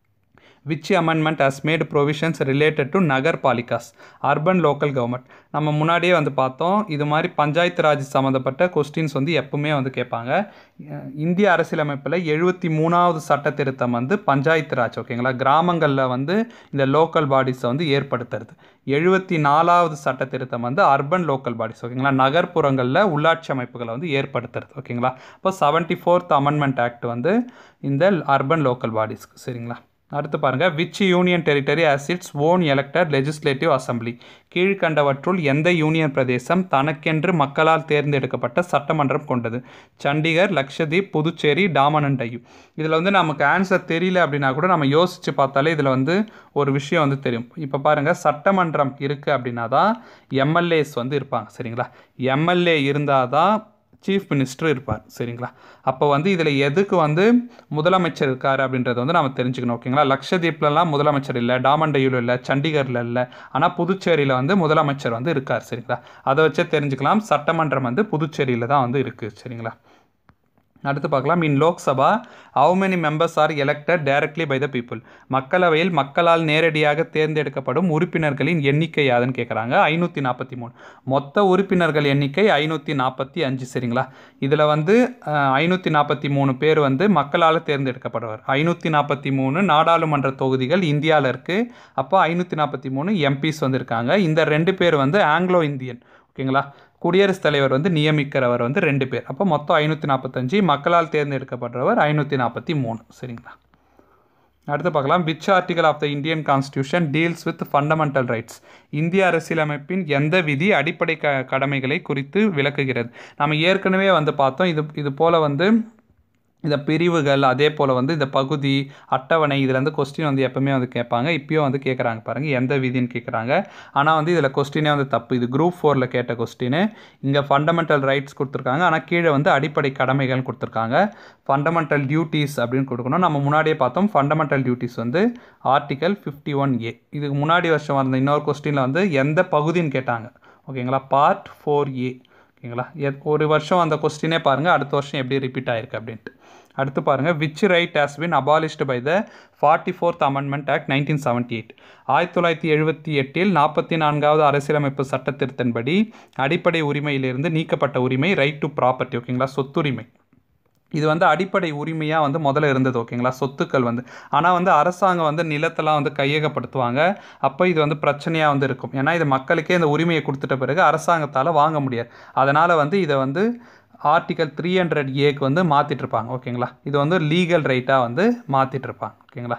A: which amendment has made provisions related to Nagar Palikas urban local government நம்ம முன்னாடியே வந்து பார்த்தோம் இது மாதிரி பஞ்சாயத்து ராஜ் சம்மந்தப்பட்ட கொஸ்டின்ஸ் வந்து எப்பவுமே வந்து கேட்பாங்க அஹ் இந்திய அரசியலமைப்பில் எழுபத்தி மூணாவது சட்ட திருத்தம் வந்து பஞ்சாயத்து ராஜ் ஓகேங்களா கிராமங்களில் வந்து இந்த லோக்கல் பாடிஸை வந்து ஏற்படுத்துறது எழுபத்தி நாலாவது சட்ட திருத்தம் வந்து அர்பன் லோக்கல் பாடிஸ் ஓகேங்களா நகர்ப்புறங்களில் உள்ளாட்சி அமைப்புகளை வந்து ஏற்படுத்துறது ஓகேங்களா இப்போ செவன்ட்டி ஃபோர்த் அமெண்ட்மெண்ட் ஆக்ட் வந்து இந்த அர்பன் லோக்கல் பாடிஸ்க்கு சரிங்களா அடுத்து பாருங்க which union territory as its own elected legislative assembly கீழ்கண்டவற்றுள் எந்த யூனியன் பிரதேசம் தனக்கென்று மக்களால் தேர்ந்தெடுக்கப்பட்ட சட்டமன்றம் கொண்டது சண்டிகர் லக்ஷதீப் புதுச்சேரி டாமன் அண்ட் டையூ இதில் வந்து நமக்கு ஆன்சர் தெரியல அப்படின்னா கூட நம்ம யோசித்து பார்த்தாலே இதில் வந்து ஒரு விஷயம் வந்து தெரியும் இப்போ பாருங்கள் சட்டமன்றம் இருக்குது அப்படின்னா தான் எம்எல்ஏஸ் வந்து இருப்பாங்க சரிங்களா எம்எல்ஏ இருந்தால் தான் சீஃப் மினிஸ்டர் இருப்பார் சரிங்களா அப்போ வந்து இதில் எதுக்கு வந்து முதலமைச்சர் இருக்கார் அப்படின்றத வந்து நம்ம தெரிஞ்சுக்கணும் ஓகேங்களா லக்ஷதீப்லலாம் முதலமைச்சர் இல்லை டாமண்டையூர் இல்லை சண்டிகரில் இல்லை ஆனால் புதுச்சேரியில் வந்து முதலமைச்சர் வந்து இருக்கார் சரிங்களா அதை வச்சே தெரிஞ்சுக்கலாம் சட்டமன்றம் வந்து புதுச்சேரியில் தான் வந்து இருக்குது சரிங்களா அடுத்து பார்க்கலாம் in Lok Sabha how many members are elected directly by the people மக்களவையில் மக்களால் நேரடியாக தேர்ந்தெடுக்கப்படும் உறுப்பினர்களின் எண்ணிக்கை யாதுன்னு கேட்குறாங்க ஐநூற்றி நாற்பத்தி மூணு மொத்த உறுப்பினர்கள் எண்ணிக்கை ஐநூற்றி நாற்பத்தி அஞ்சு சரிங்களா இதில் வந்து ஐநூற்றி நாற்பத்தி மூணு பேர் வந்து மக்களால் தேர்ந்தெடுக்கப்படுவார் ஐநூற்றி நாற்பத்தி மூணு நாடாளுமன்ற தொகுதிகள் இந்தியாவில் இருக்குது அப்போ ஐநூற்றி நாற்பத்தி மூணு எம்பிஸ் வந்து இருக்காங்க இந்த ரெண்டு பேர் வந்து ஆங்கிலோ இந்தியன் ஓகேங்களா குடியரசுத் தலைவர் வந்து நியமிக்கிறவர் வந்து ரெண்டு பேர் அப்போ மொத்தம் ஐநூற்றி நாற்பத்தஞ்சு மக்களால் தேர்ந்தெடுக்கப்படுறவர் ஐநூற்றி நாற்பத்தி மூணு சரிங்களா அடுத்து பார்க்கலாம் which article of the Indian constitution deals with fundamental rights இந்திய அரசியலமைப்பின் எந்த விதி அடிப்படை க கடமைகளை குறித்து விளக்குகிறது நம்ம ஏற்கனவே வந்து பார்த்தோம் இது இது போல் வந்து இந்த பிரிவுகள் அதே போல் வந்து இந்த பகுதி அட்டவணை இதில் வந்து கொஸ்டின் வந்து எப்பவுமே வந்து கேட்பாங்க இப்பயும் வந்து கேட்குறாங்க பாருங்கள் எந்த விதின்னு கேட்குறாங்க ஆனால் வந்து இதில் கொஸ்டினே வந்து தப்பு இது குரூப் ஃபோரில் கேட்ட கொஸ்டின் இங்கே ஃபண்டமெண்டல் ரைட்ஸ் கொடுத்துருக்காங்க ஆனால் கீழே வந்து அடிப்படை கடமைகள் கொடுத்துருக்காங்க ஃபண்டமெண்டல் டியூட்டிஸ் அப்படின்னு கொடுக்கணும் நம்ம முன்னாடியே பார்த்தோம் ஃபண்டமெண்டல் டியூட்டிஸ் வந்து ஆர்டிகல் ஃபிஃப்டி ஒன் ஏ இதுக்கு முன்னாடி வருஷம் வந்த இன்னொரு கொஸ்டினில் வந்து எந்த பகுதின்னு கேட்டாங்க ஓகேங்களா பார்ட் ஃபோர் ஏ ஓகேங்களா எத் ஒரு வருஷம் அந்த கொஸ்டினே பாருங்கள் அடுத்த வருஷம் எப்படி ரிப்பீட் ஆயிருக்கு அப்படின்ட்டு அடுத்து பாருங்கள் which right has been abolished by the forty fourth amendment act nineteen seventy eight ஆயிரத்தி தொள்ளாயிரத்தி எழுபத்தி எட்டில் நாற்பத்தி நான்காவது அரசியலமைப்பு சட்ட திருத்தன்படி அடிப்படை உரிமையிலிருந்து நீக்கப்பட்ட உரிமை ரைட் டு ப்ராப்பர்ட்டி ஓகேங்களா சொத்துரிமை இது வந்து அடிப்படை உரிமையாக வந்து முதல்ல இருந்தது ஓகேங்களா சொத்துக்கள் வந்து ஆனால் வந்து அரசாங்கம் வந்து நிலத்தெல்லாம் வந்து கையகப்படுத்துவாங்க அப்போ இது வந்து பிரச்சனையாக வந்து இருக்கும் ஏன்னா இது மக்களுக்கே இந்த உரிமையை கொடுத்துட்ட பிறகு அரசாங்கத்தால் வாங்க முடியாது அதனால் வந்து இதை வந்து ஆர்டிகல் த்ரீ ஹண்ட்ரட் ஏக்கு வந்து மாற்றிட்டு இருப்பாங்க ஓகேங்களா இது வந்து லீகல் ரைட்டாக வந்து மாற்றிட்டு இருப்பாங்க ஓகேங்களா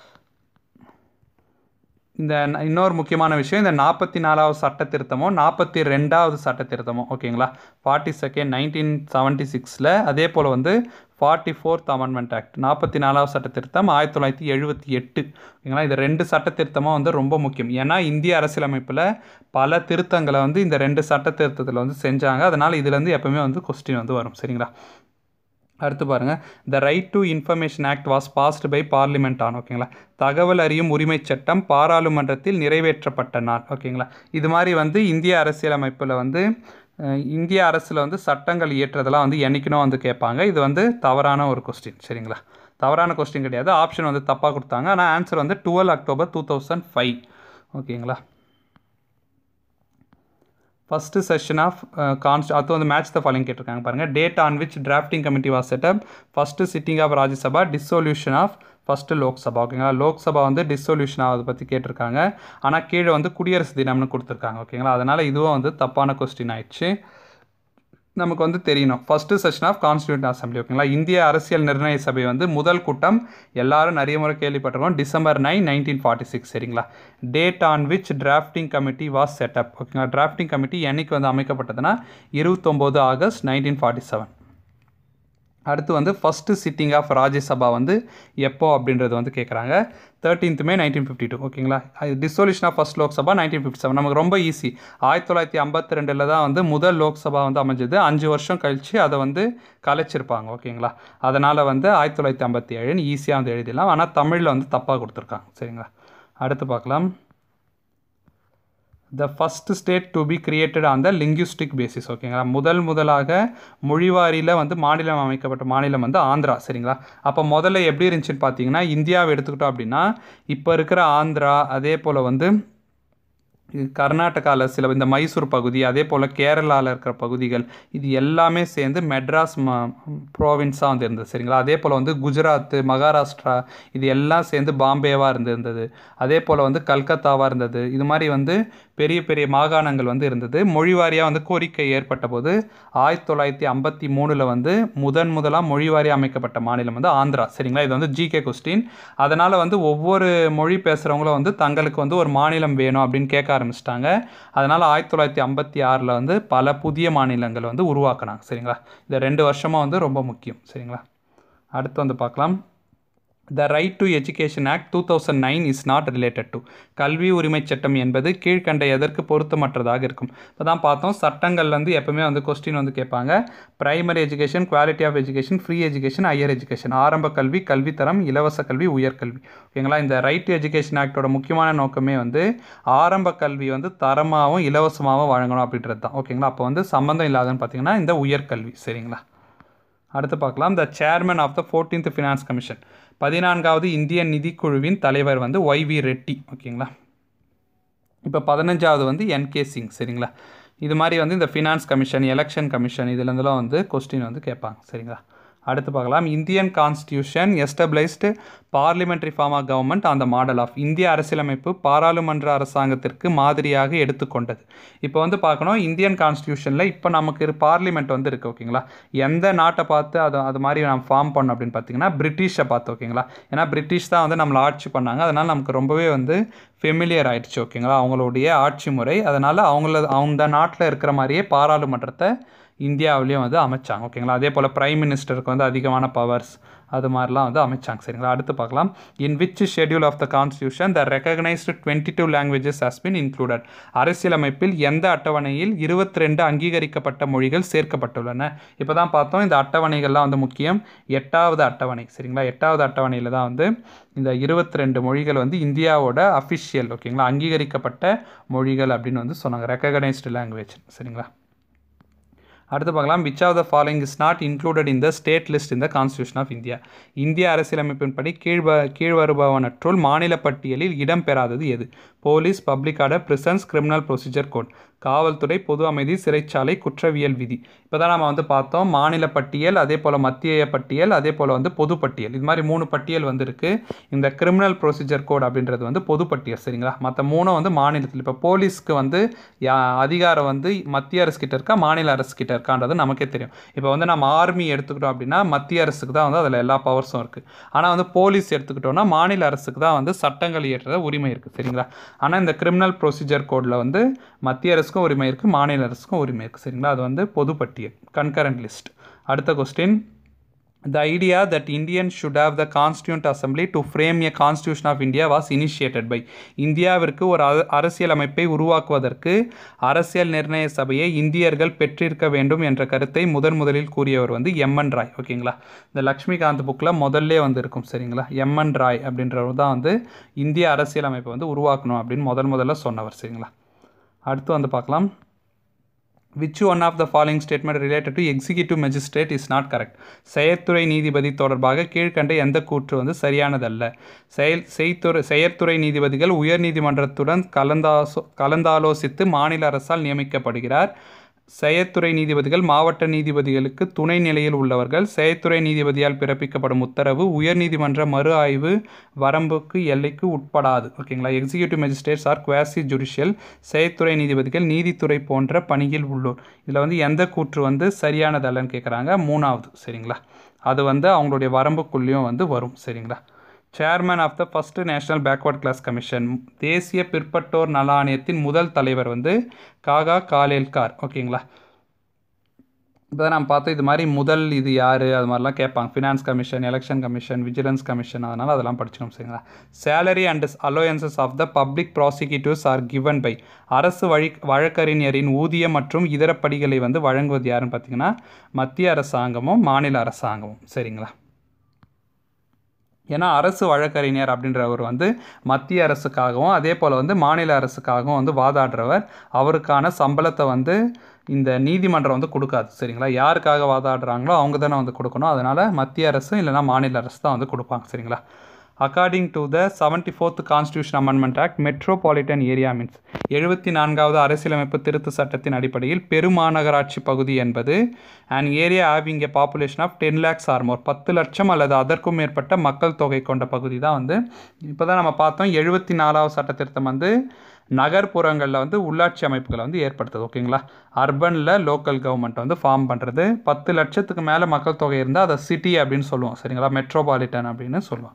A: இந்த ந- இன்னொரு முக்கியமான விஷயம் இந்த நாற்பத்தி நாலாவது சட்ட திருத்தமோ நாற்பத்தி ரெண்டாவது சட்ட திருத்தமோ ஓகேங்களா ஃபார்ட்டி செகண்ட் நைன்டீன் செவன்ட்டி சிக்ஸில் அதே போல் வந்து ஃபார்ட்டி ஃபோர்த் அமெண்ட்மெண்ட் ஆக்ட் நாற்பத்தி நாலாவது சட்ட திருத்தம் ஆயிரத்தி தொள்ளாயிரத்தி எழுபத்தி எட்டு ஓகேங்களா இது ரெண்டு சட்ட திருத்தமும் வந்து ரொம்ப முக்கியம் ஏன்னா இந்திய அரசியலமைப்பில் பல திருத்தங்களை வந்து இந்த ரெண்டு சட்ட திருத்தத்தில் வந்து செஞ்சாங்க அதனால் இதுலேருந்து எப்பவுமே வந்து கொஸ்டின் வந்து வரும் சரிங்களா அடுத்து பாருங்க the right to information act was passed by parliament on ஓகேங்களா தகவல் அறியும் உரிமை சட்டம் பாராளுமன்றத்தில் நிறைவேற்றப்பட்ட நாள் ஓகேங்களா இது மாதிரி வந்து இந்திய அரசியலமைப்பில் வந்து அஹ், இந்திய அரசில் வந்து சட்டங்கள் இயற்றதெல்லாம் வந்து என்னைக்குனோ வந்து கேட்பாங்க இது வந்து தவறான ஒரு கொஸ்டின் சரிங்களா தவறான கொஸ்டின் கிடையாது ஆப்ஷன் வந்து தப்பாக கொடுத்தாங்க ஆனால் ஆன்சர் வந்து twelve October two thousand five ஓகேங்களா ஃபஸ்ட்டு செஷன் ஆஃப் கான்ஸ்ட் அது வந்து மேட்ச் த ஃபாலோயிங் கேட்டிருக்காங்க பாருங்கள் date on which drafting committee was set up first sitting of Rajya Sabha dissolution of first Lok Sabha ஓகேங்களா லோக்சபா வந்து டிசொல்யூஷன் ஆகுது பற்றி கேட்டிருக்காங்க ஆனால் கீழே வந்து குடியரசு தினம்னு கொடுத்துருக்காங்க ஓகேங்களா அதனால் இதுவும் வந்து தப்பான கொஸ்டின் ஆயிடுச்சு நமக்கு வந்து தெரியணும் first session of constituent assembly ஓகேங்களா இந்திய அரசியல் நிர்ணய சபை வந்து முதல் கூட்டம் எல்லாரும் நிறைய முறை கேள்விப்பட்டிருக்கோம் December nine nineteen forty six சரிங்களா date on which drafting committee was set up ஓகேங்களா டிராஃப்டிங் கமிட்டி என்னைக்கு வந்து அமைக்கப்பட்டதுன்னா இருபத்தொம்போது ஆகஸ்ட் நைன்டீன் ஃபார்ட்டி செவன் அடுத்து வந்து ஃபஸ்ட்டு சிட்டிங் ஆஃப் ராஜ்யசபா வந்து எப்போ அப்படின்றது வந்து கேட்குறாங்க thirteenth May nineteen fifty two ஓகேங்களா அது dissolution of first Lok Sabha nineteen fifty seven நமக்கு ரொம்ப ஈஸி ஆயிரத்தி தொள்ளாயிரத்தி ஐம்பத்தி ரெண்டில் தான் வந்து முதல் லோக்சபா வந்து அமைஞ்சது அஞ்சு வருஷம் கழித்து அதை வந்து கலைச்சிருப்பாங்க ஓகேங்களா அதனால் வந்து ஆயிரத்தி தொள்ளாயிரத்தி ஐம்பத்தி ஏழுன்னு ஈஸியாக வந்து எழுதிடலாம் ஆனால் தமிழில் வந்து தப்பாக கொடுத்துருக்காங்க சரிங்களா அடுத்து பார்க்கலாம் the first state to be created on the linguistic basis ஓகேங்களா முதல் முதலாக மொழிவாரியில் வந்து மாநிலம் அமைக்கப்பட்ட மாநிலம் வந்து ஆந்திரா சரிங்களா அப்போ முதல்ல எப்படி இருந்துச்சுன்னு பார்த்தீங்கன்னா இந்தியாவை எடுத்துக்கிட்டோம் அப்படின்னா இப்போ இருக்கிற ஆந்திரா அதே போல் வந்து கர்நாடகாவில் சில இந்த மைசூர் பகுதி அதே போல் கேரளாவில் இருக்கிற பகுதிகள் இது எல்லாமே சேர்ந்து மெட்ராஸ் ம ப்ரோவின்ஸாக வந்து இருந்தது சரிங்களா அதே போல் வந்து குஜராத்து மகாராஷ்டிரா இது எல்லாம் சேர்ந்து பாம்பேவாக இருந்திருந்தது அதே போல் வந்து கல்கத்தாவாக இருந்தது இது மாதிரி வந்து பெரிய பெரிய மாகாணங்கள் வந்து இருந்தது மொழிவாரியாக வந்து கோரிக்கை ஏற்பட்ட போது ஆயிரத்தி தொள்ளாயிரத்தி ஐம்பத்தி மூணில் வந்து முதன் முதலாக மொழிவாரியாக அமைக்கப்பட்ட மாநிலம் வந்து ஆந்திரா சரிங்களா இது வந்து ஜிகே கொஸ்டின் அதனால் வந்து ஒவ்வொரு மொழி பேசுகிறவங்களும் வந்து தங்களுக்கு வந்து ஒரு மாநிலம் வேணும் அப்படின்னு கேட்க ஆரம்பிச்சிட்டாங்க அதனால் ஆயிரத்தி தொள்ளாயிரத்தி ஐம்பத்தி ஆறில் வந்து பல புதிய மாநிலங்கள் வந்து உருவாக்குனாங்க சரிங்களா இந்த ரெண்டு வருஷமாக வந்து ரொம்ப முக்கியம் சரிங்களா அடுத்து வந்து பார்க்கலாம் the right to education act two thousand nine is not related to கல்வி உரிமை சட்டம் என்பது கீழ்கண்ட எதற்கு பொருத்தமற்றதாக இருக்கும் இப்போ தான் பார்த்தோம் சட்டங்கள் வந்து எப்பவுமே வந்து கொஸ்டின் வந்து கேட்பாங்க primary education quality of education free education higher education ஆரம்ப கல்வி கல்வித்தரம் இலவச கல்வி உயர்கல்வி ஓகேங்களா இந்த ரைட் டு எஜுகேஷன் ஆக்டோட முக்கியமான நோக்கமே வந்து ஆரம்ப கல்வி வந்து தரமாகவும் இலவசமாகவும் வழங்கணும் அப்படின்றது தான் ஓகேங்களா அப்போ வந்து சம்மந்தம் இல்லாதன்னு பார்த்தீங்கன்னா இந்த உயர்கல்வி சரிங்களா அடுத்து பார்க்கலாம் the chairman of the fourteenth finance commission பதினான்காவது இந்திய நிதிக்குழுவின் தலைவர் வந்து ஒய் வி ரெட்டி ஓகேங்களா இப்போ பதினஞ்சாவது வந்து என்கே சிங் சரிங்களா இது மாதிரி வந்து இந்த ஃபினான்ஸ் கமிஷன் எலெக்ஷன் கமிஷன் இதுலேருந்துலாம் வந்து கொஸ்டின் வந்து கேட்பாங்க சரிங்களா அடுத்து பார்க்கலாம் Indian constitution established parliamentary form of government அந்த மாடல் ஆஃப் இந்திய அரசியலமைப்பு பாராளுமன்ற அரசாங்கத்திற்கு மாதிரியாக எடுத்துக்கொண்டது இப்போ வந்து பார்க்கணும் இந்தியன் கான்ஸ்டியூஷனில் இப்போ நமக்கு இரு பார்லிமெண்ட் வந்து இருக்குது ஓகேங்களா எந்த நாட்டை பார்த்து அது அது மாதிரி நம்ம ஃபார்ம் பண்ணோம் அப்படின்னு பார்த்தீங்கன்னா பிரிட்டிஷை பார்த்து ஓகேங்களா ஏன்னா பிரிட்டிஷ் தான் வந்து நம்மளை ஆட்சி பண்ணாங்க அதனால் நமக்கு ரொம்பவே வந்து ஃபெமிலியர் ஆயிடுச்சு ஓகேங்களா அவங்களுடைய ஆட்சி முறை அதனால் அவங்கள அந்த நாட்டில் இருக்கிற மாதிரியே பாராளுமன்றத்தை இந்தியாவிலையும் வந்து அமைச்சாங்க ஓகேங்களா அதே போல் பிரைம் மினிஸ்டருக்கு வந்து அதிகமான பவர்ஸ் அது மாதிரிலாம் வந்து அமைச்சாங்க சரிங்களா அடுத்து பார்க்கலாம் in which schedule of the constitution the recognised twenty two languages has been included அரசியலமைப்பில் எந்த அட்டவணையில் இருபத்தி ரெண்டு அங்கீகரிக்கப்பட்ட மொழிகள் சேர்க்கப்பட்டுள்ளன இப்போ தான் பார்த்தோம் இந்த அட்டவணைகள்லாம் வந்து முக்கியம் எட்டாவது அட்டவணை சரிங்களா எட்டாவது அட்டவணையில் தான் வந்து இந்த இருபத்தி ரெண்டு மொழிகள் வந்து இந்தியாவோட அஃபிஷியல் ஓகேங்களா அங்கீகரிக்கப்பட்ட மொழிகள் அப்படின்னு வந்து சொன்னாங்க ரெக்கக்னைஸ்டு லாங்குவேஜ் சரிங்களா அடுத்து பார்க்கலாம் which of the following is not included in the state list in the constitution of India இந்திய அரசியலமைப்பின்படி கீழ்வ கீழ்வருபவனற்றுள் மாநில பட்டியலில் இடம்பெறாதது எது police public order prisons criminal procedure code காவல்துறை பொது அமைதி சிறைச்சாலை குற்றவியல் விதி இப்போ தான் நம்ம வந்து பார்த்தோம் மாநில பட்டியல் அதே போல் மத்திய பட்டியல் அதே போல் வந்து பொது பட்டியல் இது மாதிரி மூணு பட்டியல் வந்து இருக்குது இந்த கிரிமினல் ப்ரொசீஜர் கோட் அப்படின்றது வந்து பொது பட்டியல் சரிங்களா மற்ற மூணும் வந்து மாநிலத்தில் இப்போ போலீஸ்க்கு வந்து யா அதிகாரம் வந்து மத்திய அரசு கிட்ட இருக்கா மாநில அரசு கிட்ட இருக்கான்றது நமக்கே தெரியும் இப்போ வந்து நம்ம ஆர்மி எடுத்துக்கிட்டோம் அப்படின்னா மத்திய அரசுக்கு தான் வந்து அதில் எல்லா பவர்ஸும் இருக்குது ஆனால் வந்து போலீஸ் எடுத்துக்கிட்டோம்னா மாநில அரசுக்கு தான் வந்து சட்டங்கள் இயற்ற உரிமை இருக்குது சரிங்களா ஆனால் இந்த கிரிமினல் ப்ரொசீஜர் கோடில் வந்து மத்திய அரசுக்கும் உரிமை இருக்குது மாநில அரசுக்கும் உரிமை இருக்குது சரிங்களா அது வந்து பொது பட்டியல் கன்கரண்ட் லிஸ்ட் அடுத்த question The idea that Indians should have the Constituent Assembly to frame a Constitution of India was initiated by இந்தியாவிற்கு ஒரு அர- அரசியல் அமைப்பை உருவாக்குவதற்கு அரசியல் நிர்ணய சபையை இந்தியர்கள் பெற்றிருக்க வேண்டும் என்ற கருத்தை முதன் முதலில் கூறியவர் வந்து எம்என் ராய் ஓகேங்களா இந்த லக்ஷ்மிகாந்த் புக்கில் முதல்ல வந்து இருக்கும் சரிங்களா எம்என் ராய் அப்படின்றவர் தான் வந்து இந்திய அரசியல் அமைப்பை வந்து உருவாக்கணும் அப்படின்னு முதல் முதல்ல சொன்னவர் சரிங்களா அடுத்து வந்து பார்க்கலாம் which one of the following statement related to executive magistrate is not correct செயற்துறை நீதிபதி தொடர்பாக கீழ்க்கண்ட எந்த கூற்று வந்து சரியானதல்ல செயல் செய்துறை செயற்துறை நீதிபதிகள் உயர்நீதிமன்றத்துடன் கலந்தாசோ கலந்தாலோசித்து மாநில அரசால் நியமிக்கப்படுகிறார் செயற்துறை நீதிபதிகள் மாவட்ட நீதிபதிகளுக்கு துணை நிலையில் உள்ளவர்கள் செயற்துறை நீதிபதியால் பிறப்பிக்கப்படும் உத்தரவு உயர்நீதிமன்ற மறு ஆய்வு வரம்புக்கு எல்லைக்கு உட்படாது ஓகேங்களா executive magistrates are quasi judicial செயற்துறை நீதிபதிகள் நீதித்துறை போன்ற பணியில் உள்ளோர் இதில் வந்து எந்த கூற்று வந்து சரியானதல்லன்னு கேட்குறாங்க மூணாவது சரிங்களா அது வந்து அவங்களுடைய வரம்புக்குள்ளேயும் வந்து வரும் சரிங்களா chairman of the first national backward class commission தேசிய பிற்பட்டோர் நல ஆணையத்தின் முதல் தலைவர் வந்து காகா காலேல்கார் ஓகேங்களா இப்போ தான் நம்ம பார்த்தோம் இது மாதிரி முதல் இது யார் அது மாதிரிலாம் கேட்பாங்க finance commission election commission vigilance commission அதனால் அதெல்லாம் படிச்சுக்கணும் சரிங்களா salary and allowances of the public prosecutors are given by அரசு வழி வழக்கறிஞரின் ஊதியம் மற்றும் இதர படிகளை வந்து வழங்குவது யாருன்னு பார்த்தீங்கன்னா மத்திய அரசாங்கமும் மாநில அரசாங்கமும் சரிங்களா ஏன்னா அரசு வழக்கறிஞர் அப்படின்றவர் வந்து மத்திய அரசுக்காகவும் அதே போல் வந்து மாநில அரசுக்காகவும் வந்து வாதாடுறவர் அவருக்கான சம்பளத்தை வந்து இந்த நீதிமன்றம் வந்து கொடுக்காது சரிங்களா யாருக்காக வாதாடுறாங்களோ அவங்க தானே வந்து கொடுக்கணும் அதனால் மத்திய அரசு இல்லைன்னா மாநில அரசு தான் வந்து கொடுப்பாங்க சரிங்களா according to the seventy fourth constitution amendment act metropolitan area means எழுபத்தி நான்காவது அரசியலமைப்பு திருத்த சட்டத்தின் அடிப்படையில் பெருமாநகராட்சி பகுதி என்பது and area having a population of ten lakhs or more பத்து லட்சம் அல்லது அதற்கும் மேற்பட்ட மக்கள் தொகை கொண்ட பகுதி தான் வந்து இப்போ தான் நம்ம பார்த்தோம் எழுபத்தி நாலாவது சட்ட திருத்தம் வந்து நகர்ப்புறங்களில் வந்து உள்ளாட்சி அமைப்புகளை வந்து ஏற்படுத்துது ஓகேங்களா அர்பனில் லோக்கல் கவர்மெண்ட் வந்து ஃபார்ம் பண்ணுறது பத்து லட்சத்துக்கு மேலே மக்கள் தொகை இருந்தால் அதை சிட்டி அப்படின்னு சொல்லுவோம் சரிங்களா மெட்ரோபாலிட்டன் அப்படின்னு சொல்லுவோம்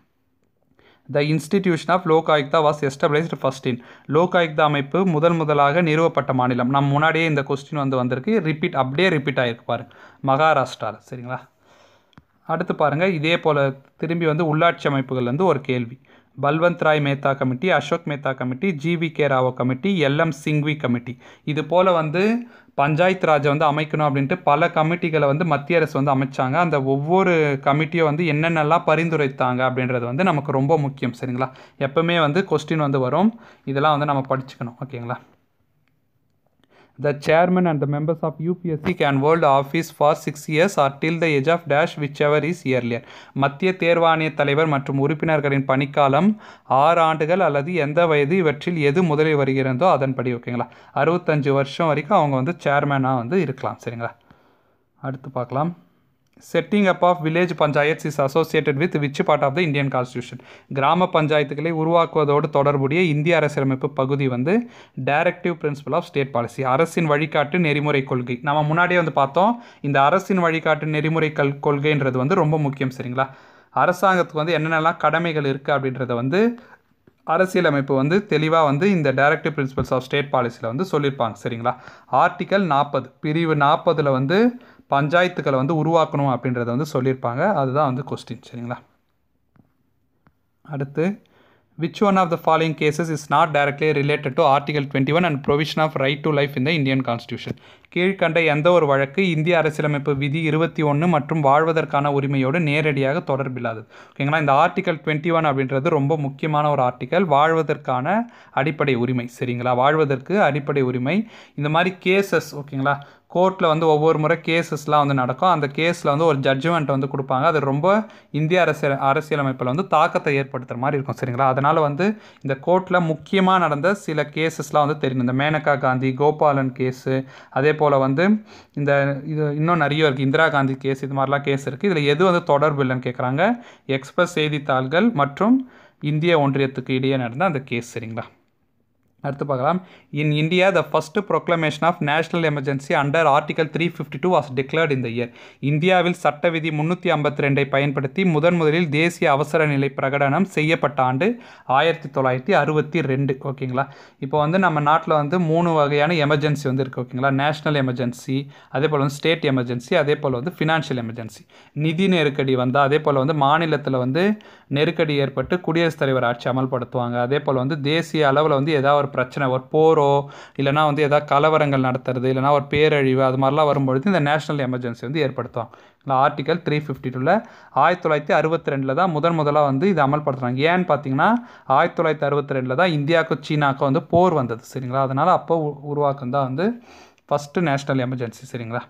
A: the institution of Lok Ayukta was established first in Lok Ayukta அமைப்பு முதல் முதலாக நிறுவப்பட்ட மாநிலம் நம்ம முன்னாடியே இந்த கொஸ்டின் வந்து வந்திருக்கு ரிப்பீட் அப்படியே ரிப்பீட் ஆகிருக்கு பாருங்க மகாராஷ்டிராவில் சரிங்களா அடுத்து பாருங்கள் இதே போல் திரும்பி வந்து உள்ளாட்சி அமைப்புகள்லேருந்து ஒரு கேள்வி Balwant Rai Mehta committee Ashok Mehta committee G V K Rao committee L M Singhvi committee இது போல் வந்து பஞ்சாயத்து ராஜை வந்து அமைக்கணும் அப்படின்ட்டு பல கமிட்டிகளை வந்து மத்திய அரசு வந்து அமைச்சாங்க அந்த ஒவ்வொரு கமிட்டியும் வந்து என்னென்னலாம் பரிந்துரைத்தாங்க அப்படின்றது வந்து நமக்கு ரொம்ப முக்கியம் சரிங்களா எப்பவுமே வந்து கொஸ்டின் வந்து வரும் இதெல்லாம் வந்து நம்ம படிச்சுக்கணும் ஓகேங்களா The chairman and the members of UPSC can hold office for six years or till the age of dash whichever is earlier. மத்திய தேர்வாணைய தலைவர் மற்றும் உறுப்பினர்களின் பணிக்காலம் ஆறு ஆண்டுகள் அல்லது எந்த வயது இவற்றில் எது முதலில் வருகிறதோ அதன்படி ஓகேங்களா அறுபத்தஞ்சு வருஷம் வரைக்கும் அவங்க வந்து சேர்மனாக வந்து இருக்கலாம் சரிங்களா அடுத்து பார்க்கலாம் setting up of village panchayats is associated with which part of the Indian constitution கிராம பஞ்சாயத்துகளை உருவாக்குவதோடு தொடர்புடைய இந்திய அரசியலமைப்பு பகுதி வந்து directive principle of state policy அரசின் வழிகாட்டு நெறிமுறை கொள்கை நம்ம முன்னாடியே வந்து பார்த்தோம் இந்த அரசின் வழிகாட்டு நெறிமுறை கல் கொள்கைன்றது வந்து ரொம்ப முக்கியம் சரிங்களா அரசாங்கத்துக்கு வந்து என்னென்னலாம் கடமைகள் இருக்குது அப்படின்றத வந்து அரசியலமைப்பு வந்து தெளிவாக வந்து இந்த டைரக்டிவ் பிரின்சிபல்ஸ் ஆஃப் ஸ்டேட் பாலிசியில் வந்து சொல்லியிருப்பாங்க சரிங்களா ஆர்டிக்கல் நாற்பது பிரிவு நாற்பதில் வந்து பஞ்சாயத்துக்களை வந்து உருவாக்கணும் அப்படின்றத வந்து சொல்லியிருப்பாங்க அதுதான் வந்து கொஸ்டின் சரிங்களா அடுத்து which one of the following cases is not directly related to article 21 and provision of right to life in the indian constitution கீழ்கண்ட எந்த ஒரு வழக்கு இந்திய அரசியலமைப்பு விதி இருபத்தி ஒன்று மற்றும் வாழ்வதற்கான உரிமையோடு நேரடியாக தொடர்பில்லாதது ஓகேங்களா இந்த ஆர்டிகல் டுவெண்ட்டி ஒன் அப்படின்றது ரொம்ப முக்கியமான ஒரு ஆர்டிக்கல் வாழ்வதற்கான அடிப்படை உரிமை சரிங்களா வாழ்வதற்கு அடிப்படை உரிமை இந்த மாதிரி கேசஸ் ஓகேங்களா கோர்ட்டில் வந்து ஒவ்வொரு முறை கேசஸ்லாம் வந்து நடக்கும் அந்த கேஸில் வந்து ஒரு ஜட்ஜ்மெண்ட் வந்து கொடுப்பாங்க அது ரொம்ப இந்திய அரசியல் அரசியலமைப்பில் வந்து தாக்கத்தை ஏற்படுத்துகிற மாதிரி இருக்கும் சரிங்களா அதனால் வந்து இந்த கோர்ட்டில் முக்கியமாக நடந்த சில கேசஸ்லாம் வந்து தெரியும் இந்த மேனகா காந்தி கோபாலன் கேஸு அதே போல் வந்து இந்த இது இன்னும் நிறைய இருக்குது இந்திரா காந்தி கேஸ் இது மாதிரிலாம் கேஸ் இருக்குது இதில் எது வந்து தொடர்பு இல்லைன்னு கேட்குறாங்க எக்ஸ்பிரஸ் செய்தித்தாள்கள் மற்றும் இந்திய ஒன்றியத்துக்கு இடையே நடந்த அந்த கேஸ் சரிங்களா அடுத்து பார்க்கலாம் in India the first proclamation of national emergency under article three fifty two was declared இந்த இயர் இந்தியாவில் சட்ட விதி முந்நூற்றி ஐம்பத்தி ரெண்டை பயன்படுத்தி முதன் முதலில் தேசிய அவசர நிலை பிரகடனம் செய்யப்பட்ட ஆண்டு ஆயிரத்தி தொள்ளாயிரத்தி அறுபத்தி ரெண்டு ஓகேங்களா இப்போ வந்து நம்ம நாட்டில் வந்து மூணு வகையான எமர்ஜென்சி வந்து இருக்குது ஓகேங்களா நேஷனல் எமர்ஜென்சி அதே போல் வந்து ஸ்டேட் எமர்ஜென்சி அதே போல் வந்து ஃபினான்ஷியல் எமர்ஜென்சி நிதி நெருக்கடி வந்தால் அதே போல் வந்து மாநிலத்தில் வந்து நெருக்கடி ஏற்பட்டு குடியரசுத் தலைவர் ஆட்சி அமல்படுத்துவாங்க அதே போல் வந்து தேசிய அளவில் வந்து ஏதாவது ஒரு பிரச்சனை ஒரு போரோ இல்லைனா வந்து ஏதாவது கலவரங்கள் நடத்துறது இல்லைனா ஒரு பேரழிவு அது மாதிரிலாம் வரும்பொழுது இந்த நேஷனல் எமர்ஜென்சி வந்து ஏற்படுத்துவாங்க இந்த ஆர்டிகல் த்ரீ ஃபிஃப்டி டூவில் ஆயிரத்தி தொள்ளாயிரத்தி அறுபத்தி ரெண்டில் தான் முதன் முதலாக வந்து இது அமல்படுத்துகிறாங்க ஏன்னு பார்த்தீங்கன்னா ஆயிரத்தி தொள்ளாயிரத்தி அறுபத்தி ரெண்டில் தான் இந்தியாவுக்கும் சீனாவுக்கும் வந்து போர் வந்தது சரிங்களா அதனால் அப்போ உருவாக்கம் தான் வந்து ஃபஸ்ட்டு நேஷனல் எமர்ஜென்சி சரிங்களா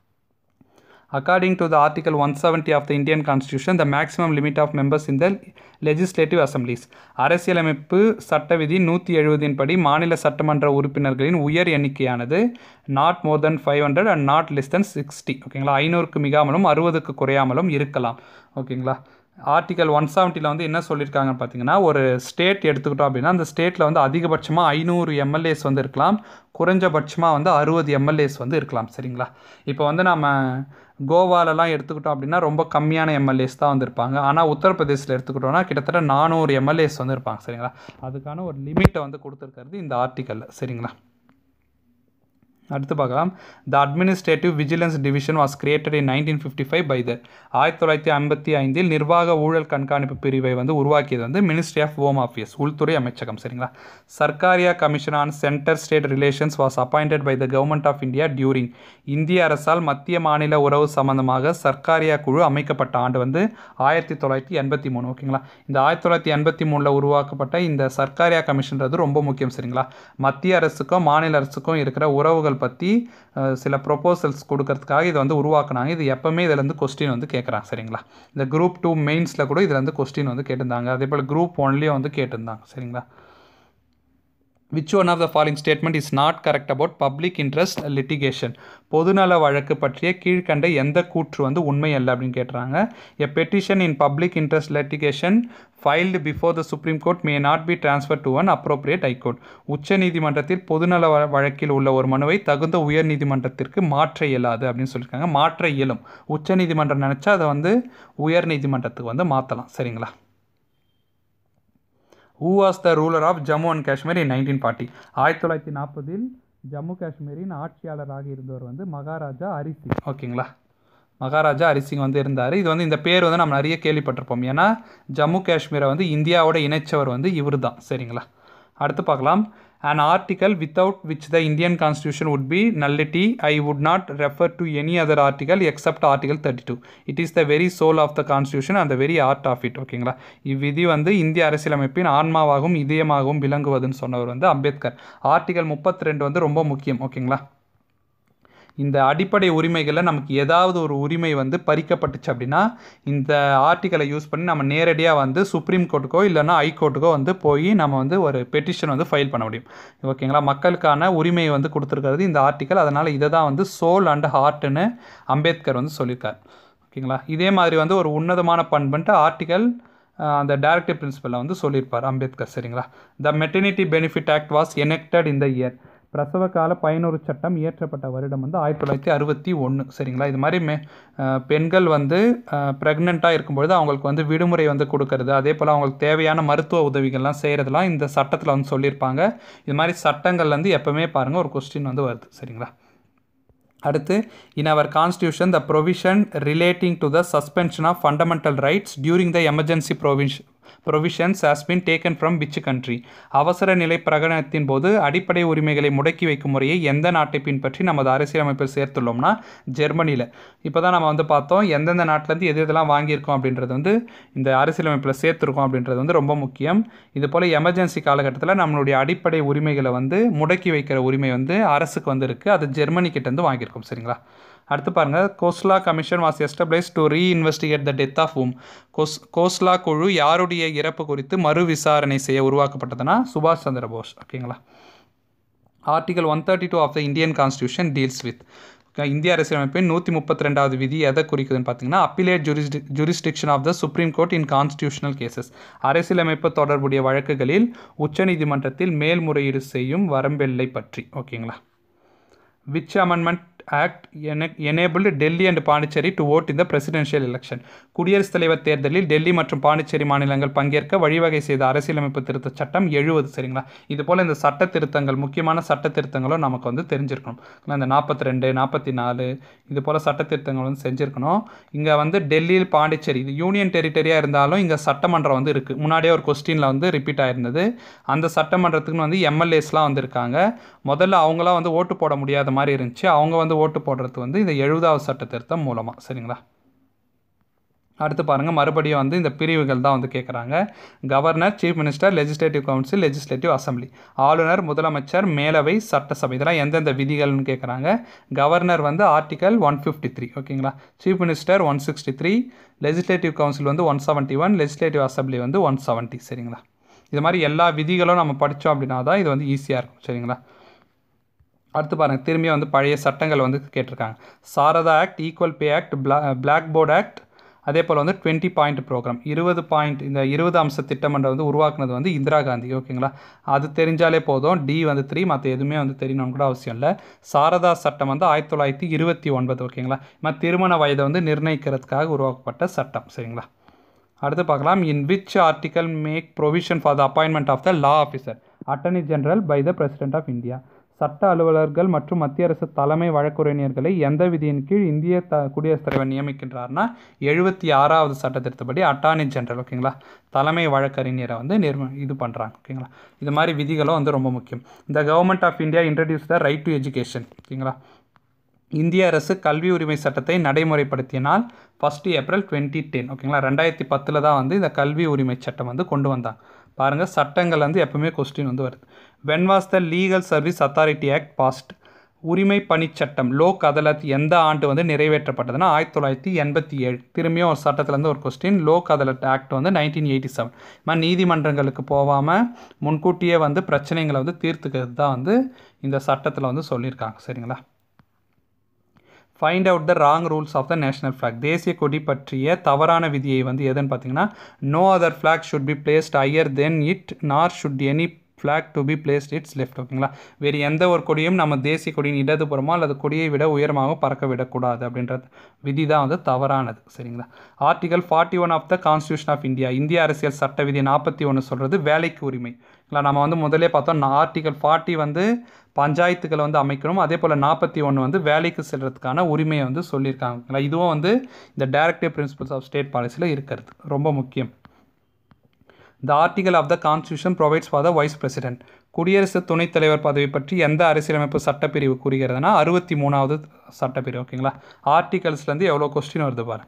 A: According to the Article 170 of the Indian Constitution, the maximum limit of members in the legislative assemblies. அரசியலமைப்பு சட்ட விதி நூற்றி எழுபதின் படி மாநில சட்டமன்ற உறுப்பினர்களின் உயர் எண்ணிக்கையானது not more than five hundred and not less than sixty ஓகேங்களா ஐநூறுக்கு மிகாமலும் அறுபதுக்கு குறையாமலும் இருக்கலாம் ஓகேங்களா ஆர்டிகல் ஒன் செவன்ட்டியில் வந்து என்ன சொல்லியிருக்காங்கன்னு பார்த்தீங்கன்னா ஒரு ஸ்டேட் எடுத்துக்கிட்டோம் அப்படின்னா அந்த ஸ்டேட்டில் வந்து அதிகபட்சமாக ஐநூறு எம்எல்ஏஸ் வந்து இருக்கலாம் குறைஞ்சபட்சமாக வந்து அறுபது எம்எல்ஏஸ் வந்து இருக்கலாம் சரிங்களா இப்போ வந்து நம்ம கோவாலெலாம் எடுத்துக்கிட்டோம் அப்படின்னா ரொம்ப கம்மியான எம்எல்ஏஸ் தான் வந்திருப்பாங்க ஆனால் உத்தரப்பிரதேசில் எடுத்துக்கிட்டோம்னா கிட்டத்தட்ட நானூறு எம்எல்ஏஸ் வந்து இருப்பாங்க சரிங்களா அதுக்கான ஒரு லிமிட்டை வந்து கொடுத்துருக்கிறது இந்த ஆர்டிக்கலில் சரிங்களா அடுத்து பார்க்கலாம் the administrative vigilance division was created in nineteen fifty five by the ஆயிரத்தி தொள்ளாயிரத்தி ஐம்பத்தி ஐந்தில் நிர்வாக ஊழல் கண்காணிப்பு பிரிவை வந்து உருவாக்கியது வந்து மினிஸ்ட்ரி ஆஃப் ஹோம் ஆஃபீஸ் உள்துறை அமைச்சகம் சரிங்களா Sarkaria commission on centre state relations was appointed by the government of India during இந்திய அரசால் மத்திய மாநில உறவு சம்பந்தமாக சர்க்காரியா குழு அமைக்கப்பட்ட ஆண்டு வந்து ஆயிரத்தி தொள்ளாயிரத்தி எண்பத்தி மூணு ஓகேங்களா இந்த ஆயிரத்தி தொள்ளாயிரத்தி எண்பத்தி மூணில் உருவாக்கப்பட்ட இந்த சர்க்காரியா கமிஷன்றது ரொம்ப முக்கியம் சரிங்களா மத்திய அரசுக்கும் மாநில அரசுக்கும் இருக்கிற உறவுகள் பற்றி சில ப்ரொப்போசல்ஸ் கொடுக்கறதுக்காக இதை வந்து உருவாக்குனாங்க இது எப்போவுமே இதில் வந்து கொஸ்டின் வந்து கேட்குறாங்க சரிங்களா இந்த குரூப் டூ மெயின்ஸில் கூட இதில் வந்து கொஸ்டின் வந்து கேட்டிருந்தாங்க அதே போல் குரூப் ஒன்லேயும் வந்து கேட்டிருந்தாங்க சரிங்களா which one of the following statement is not correct about public interest litigation பொதுநல வழக்கு பற்றிய கீழ்கண்ட எந்த கூற்று வந்து உண்மை அல்ல அப்படின்னு கேட்டுறாங்க a petition in public interest litigation filed before the supreme court may not be transfer to an appropriate high court உச்ச நீதிமன்றத்தில் பொதுநல வழக்கில் உள்ள ஒரு மனுவை தகுந்த உயர் நீதிமன்றத்திற்கு மாற்ற இயலாது அப்படின்னு சொல்லியிருக்காங்க மாற்ற இயலும் உச்ச நீதிமன்றம் நினச்சா அதை வந்து உயர் நீதிமன்றத்துக்கு வந்து மாற்றலாம் சரிங்களா who was the ruler of Jammu and Kashmir in nineteen forty ஆயிரத்தி தொள்ளாயிரத்தி நாற்பதில் ஜம்மு காஷ்மீரின் ஆட்சியாளராக இருந்தவர் வந்து மகாராஜா ஹரிசிங் ஓகேங்களா மகாராஜா ஹரிசிங் வந்து இருந்தார் இது வந்து இந்த பேர் வந்து நம்ம நிறைய கேள்விப்பட்டிருப்போம் ஏன்னா ஜம்மு காஷ்மீரை வந்து இந்தியாவோட இணைச்சவர் வந்து இவர் தான் சரிங்களா அடுத்து பார்க்கலாம் an article without which the Indian constitution would be nullity I would not refer to any other article except article 32 it is the very soul of the constitution and the very art of it ஓகேங்களா இவ்விதி வந்து இந்திய அரசியலமைப்பின் ஆன்மாவாகவும் இதயமாகவும் விளங்குவதுன்னு சொன்னவர் வந்து அம்பேத்கர் ஆர்டிகல் முப்பத்தி ரெண்டு வந்து ரொம்ப முக்கியம் ஓகேங்களா இந்த அடிப்படை உரிமைகளில் நமக்கு ஏதாவது ஒரு உரிமை வந்து பறிக்கப்பட்டுச்சு அப்படின்னா இந்த ஆர்டிக்கலை யூஸ் பண்ணி நம்ம நேரடியாக வந்து சுப்ரீம் கோர்ட்டுக்கோ இல்லைனா ஹைகோர்ட்டுக்கோ வந்து போய் நம்ம வந்து ஒரு பெட்டிஷன் வந்து ஃபைல் பண்ண முடியும் ஓகேங்களா மக்களுக்கான உரிமையை வந்து கொடுத்துருக்கிறது இந்த ஆர்டிக்கல் அதனால் இதை தான் வந்து சோல் அண்ட் ஹார்ட்டுன்னு அம்பேத்கர் வந்து சொல்லியிருக்கார் ஓகேங்களா இதே மாதிரி வந்து ஒரு உன்னதமான பண்புன்ட்டு ஆர்டிக்கல் அந்த டைரக்டிவ் பிரின்சிபலில் வந்து சொல்லியிருப்பார் அம்பேத்கர் சரிங்களா the maternity benefit act was enacted இந்த இயர் பிரசவ கால பயனுறு சட்டம் இயற்றப்பட்ட வருடம் வந்து ஆயிரத்தி தொள்ளாயிரத்தி அறுபத்தி ஒன்று சரிங்களா இது மாதிரி மே அஹ், பெண்கள் வந்து ப்ரெக்னெண்ட்டாக இருக்கும்பொழுது அவங்களுக்கு வந்து விடுமுறை வந்து கொடுக்கறது அதே போல் அவங்களுக்கு தேவையான மருத்துவ உதவிகள்லாம் செய்கிறதுலாம் இந்த சட்டத்தில் வந்து சொல்லியிருப்பாங்க இது மாதிரி சட்டங்கள் வந்து எப்பவுமே பாருங்கள் ஒரு கொஸ்டின் வந்து வருது சரிங்களா அடுத்து in our constitution the provision relating to the suspension of fundamental rights during the emergency ப்ரொவிஷ் provisions has been taken from which country அவசர நிலை பிரகடனத்தின் போது அடிப்படை உரிமைகளை முடக்கி வைக்கும் முறையை எந்த நாட்டை பின்பற்றி நமது அரசியலமைப்பில் சேர்த்துள்ளோம்னா ஜெர்மனியில் இப்போ தான் நம்ம வந்து பார்த்தோம் எந்தெந்த நாட்டிலேருந்து எது எதெல்லாம் வாங்கியிருக்கோம் அப்படின்றது வந்து இந்த அரசியலமைப்பில் சேர்த்துருக்கோம் அப்படின்றது வந்து ரொம்ப முக்கியம் இது போல் எமர்ஜென்சி காலகட்டத்தில் நம்மளுடைய அடிப்படை உரிமைகளை வந்து முடக்கி வைக்கிற உரிமை வந்து அரசுக்கு வந்து இருக்குது அது ஜெர்மனி கிட்டேருந்து வாங்கியிருக்கோம் சரிங்களா அடுத்து பாருங்க Khosla commission was establish to reinvestigate the death of whom கோஸ் கோஸ்லா குழு யாருடைய இறப்பு குறித்து மறு விசாரணை செய்ய உருவாக்கப்பட்டதுன்னா சுபாஷ் சந்திர போஸ் ஓகேங்களா article one thirty two of the Indian constitution deals with இந்திய அரசியலமைப்பின் நூற்றி முப்பத்தி ரெண்டாவது விதி எதை குறிக்குதுன்னு பார்த்தீங்கன்னா அப்பிலேட் ஜூரிஸ்டி jurisdiction of the supreme court in constitutional cases அரசியலமைப்பு தொடர்புடைய வழக்குகளில் உச்சநீதிமன்றத்தில் மேல்முறையீடு செய்யும் வரம்பெல்லை பற்றி ஓகேங்களா which amendment act enabled Delhi and Pondicherry to vote இந்த பிரசிடென்ஷியல் எலெக்ஷன் குடியரசுத் தலைவர் தேர்தலில் டெல்லி மற்றும் பாண்டிச்சேரி மாநிலங்கள் பங்கேற்க வழிவகை செய்த அரசியலமைப்பு திருத்த சட்டம் எழுபது சரிங்களா இது போல் இந்த சட்ட திருத்தங்கள் முக்கியமான சட்ட திருத்தங்களும் நமக்கு வந்து தெரிஞ்சிருக்கணும் இல்லை இந்த நாற்பத்தி ரெண்டு நாற்பத்தி நாலு இது போல் சட்ட திருத்தங்கள் வந்து செஞ்சுருக்கணும் இங்கே வந்து டெல்லியில் பாண்டிச்சேரி இது யூனியன் டெரிட்டரியாக இருந்தாலும் இங்கே சட்டமன்றம் வந்து இருக்குது முன்னாடியே ஒரு கொஸ்டினில் வந்து ரிப்பீட் ஆயிருந்தது அந்த சட்டமன்றத்துக்குன்னு வந்து எம்எல்ஏஸ்லாம் வந்திருக்காங்க முதல்ல அவங்களாம் வந்து ஓட்டு போட முடியாத மாதிரி இருந்துச்சு அவங்க வந்து ஓட்டு போடுறது வந்து இந்த எழுபதாவது சட்ட திருத்தம் மூலமாக சரிங்களா அடுத்து பாருங்கள் மறுபடியும் வந்து இந்த பிரிவுகள் தான் வந்து கேட்குறாங்க governor chief minister legislative council legislative assembly ஆளுநர் முதலமைச்சர் மேலவை சட்டசபை இதெல்லாம் எந்தெந்த விதிகள்னு கேட்குறாங்க கவர்னர் வந்து ஆர்டிகல் ஒன் ஃபிஃப்டி த்ரீ ஓகேங்களா chief minister one sixty three legislative council வந்து one seventy one legislative assembly வந்து ஒன் செவன்ட்டி சரிங்களா இது மாதிரி எல்லா விதிகளும் நம்ம படித்தோம் அப்படின்னா தான் இது வந்து ஈஸியாக இருக்கும் சரிங்களா அடுத்து பாருங்கள் திரும்பி வந்து பழைய சட்டங்கள் வந்து கேட்டிருக்காங்க Sarda act equal pay act பிளா பிளாக் போர்ட் ஆக்ட் அதே போல் வந்து டுவெண்ட்டி பாயிண்ட் ப்ரோக்ராம் இருபது பாயிண்ட் இந்த இருபது அம்ச திட்டமன்றம் வந்து உருவாக்குனது வந்து இந்திரா காந்தி ஓகேங்களா அது தெரிஞ்சாலே போதும் டி வந்து த்ரீ மற்ற எதுவுமே வந்து தெரியணும்னு கூட அவசியம் இல்லை சாரதா சட்டம் வந்து ஆயிரத்தி தொள்ளாயிரத்தி இருபத்தி ஒன்பது ஓகேங்களா மற்ற திருமண வயதை வந்து நிர்ணயிக்கிறதுக்காக உருவாக்கப்பட்ட சட்டம் சரிங்களா அடுத்து பார்க்கலாம் in which article make provision for the appointment of the law officer attorney general by the president of India சட்ட அலுவலர்கள் மற்றும் மத்திய அரசு தலைமை வழக்குரைஞர்களை எந்த விதியின் கீழ் இந்திய த குடியரசுத் தலைவர் நியமிக்கின்றார்னா எழுபத்தி ஆறாவது சட்ட திருத்தப்படி அட்டார்னி ஜெனரல் ஓகேங்களா தலைமை வழக்கறிஞரை வந்து நிர்ம இது பண்ணுறாங்க ஓகேங்களா இது மாதிரி விதிகளும் வந்து ரொம்ப முக்கியம் இந்த government of India introduce the right to education ஓகேங்களா இந்திய அரசு கல்வி உரிமை சட்டத்தை நடைமுறைப்படுத்தினால் ஃபஸ்ட்டு ஏப்ரல் டுவெண்ட்டி டென் ஓகேங்களா ரெண்டாயிரத்தி பத்தில் தான் வந்து இந்த கல்வி உரிமை சட்டம் வந்து கொண்டு வந்தாங்க பாருங்கள் சட்டங்கள் வந்து எப்பவுமே கொஸ்டின் வந்து வருது when was the legal service authority act passed உரிமை பணிச்சட்டம் லோக் அதாலத் எந்த ஆண்டு வந்து நிறைவேற்றப்பட்டதுன்னா ஆயிரத்தி தொள்ளாயிரத்தி எண்பத்தி ஏழு திரும்பியும் ஒரு சட்டத்துலேருந்து ஒரு கொஸ்டின் லோக் அதாலத் ஆக்ட் வந்து நைன்டீன் எயிட்டி செவன் மாதிரி நீதிமன்றங்களுக்கு போகாமல் முன்கூட்டியே வந்து பிரச்சனைகளை வந்து தீர்த்துக்கிறது தான் வந்து இந்த சட்டத்தில் வந்து சொல்லியிருக்காங்க சரிங்களா find out the wrong rules of the national flag தேசிய கொடி பற்றிய தவறான விதியை வந்து எதுன்னு பார்த்தீங்கன்னா no other flag should be placed higher than it nor should any flag to be placed its left ஓகேங்களா வேறு எந்த ஒரு கொடியும் நம்ம தேசிய கொடியின் இடதுபுறமோ அல்லது கொடியை விட உயரமாக பறக்க விடக்கூடாது அப்படின்றது விதி தான் வந்து தவறானது சரிங்களா article forty one of the constitution of India இந்திய அரசியல் சட்ட விதி நாற்பத்தி ஒன்று சொல்கிறது வேலைக்கு உரிமை இல்லை நம்ம வந்து முதலே பார்த்தோம் ஆர்டிகல் ஃபார்ட்டி வந்து பஞ்சாயத்துக்களை வந்து அமைக்கணும் அதே போல் நாற்பத்தி ஒன்று வந்து வேலைக்கு செல்கிறதுக்கான உரிமையை வந்து சொல்லியிருக்காங்க இதுவும் வந்து இந்த டைரக்டிவ் பிரின்சிபல்ஸ் ஆஃப் ஸ்டேட் பாலிசியில் இருக்கிறது ரொம்ப முக்கியம் the article of the constitution provides for the vice president குடியரசு துணைத் தலைவர் பதவி பற்றி எந்த அரசியலமைப்பு சட்டப்பிரிவு கூறுகிறதுனா அறுபத்தி மூணாவது சட்டப்பிரிவு ஓகேங்களா ஆர்டிகல்ஸ்லேருந்து எவ்வளோ கொஸ்டின் வருது பாருங்க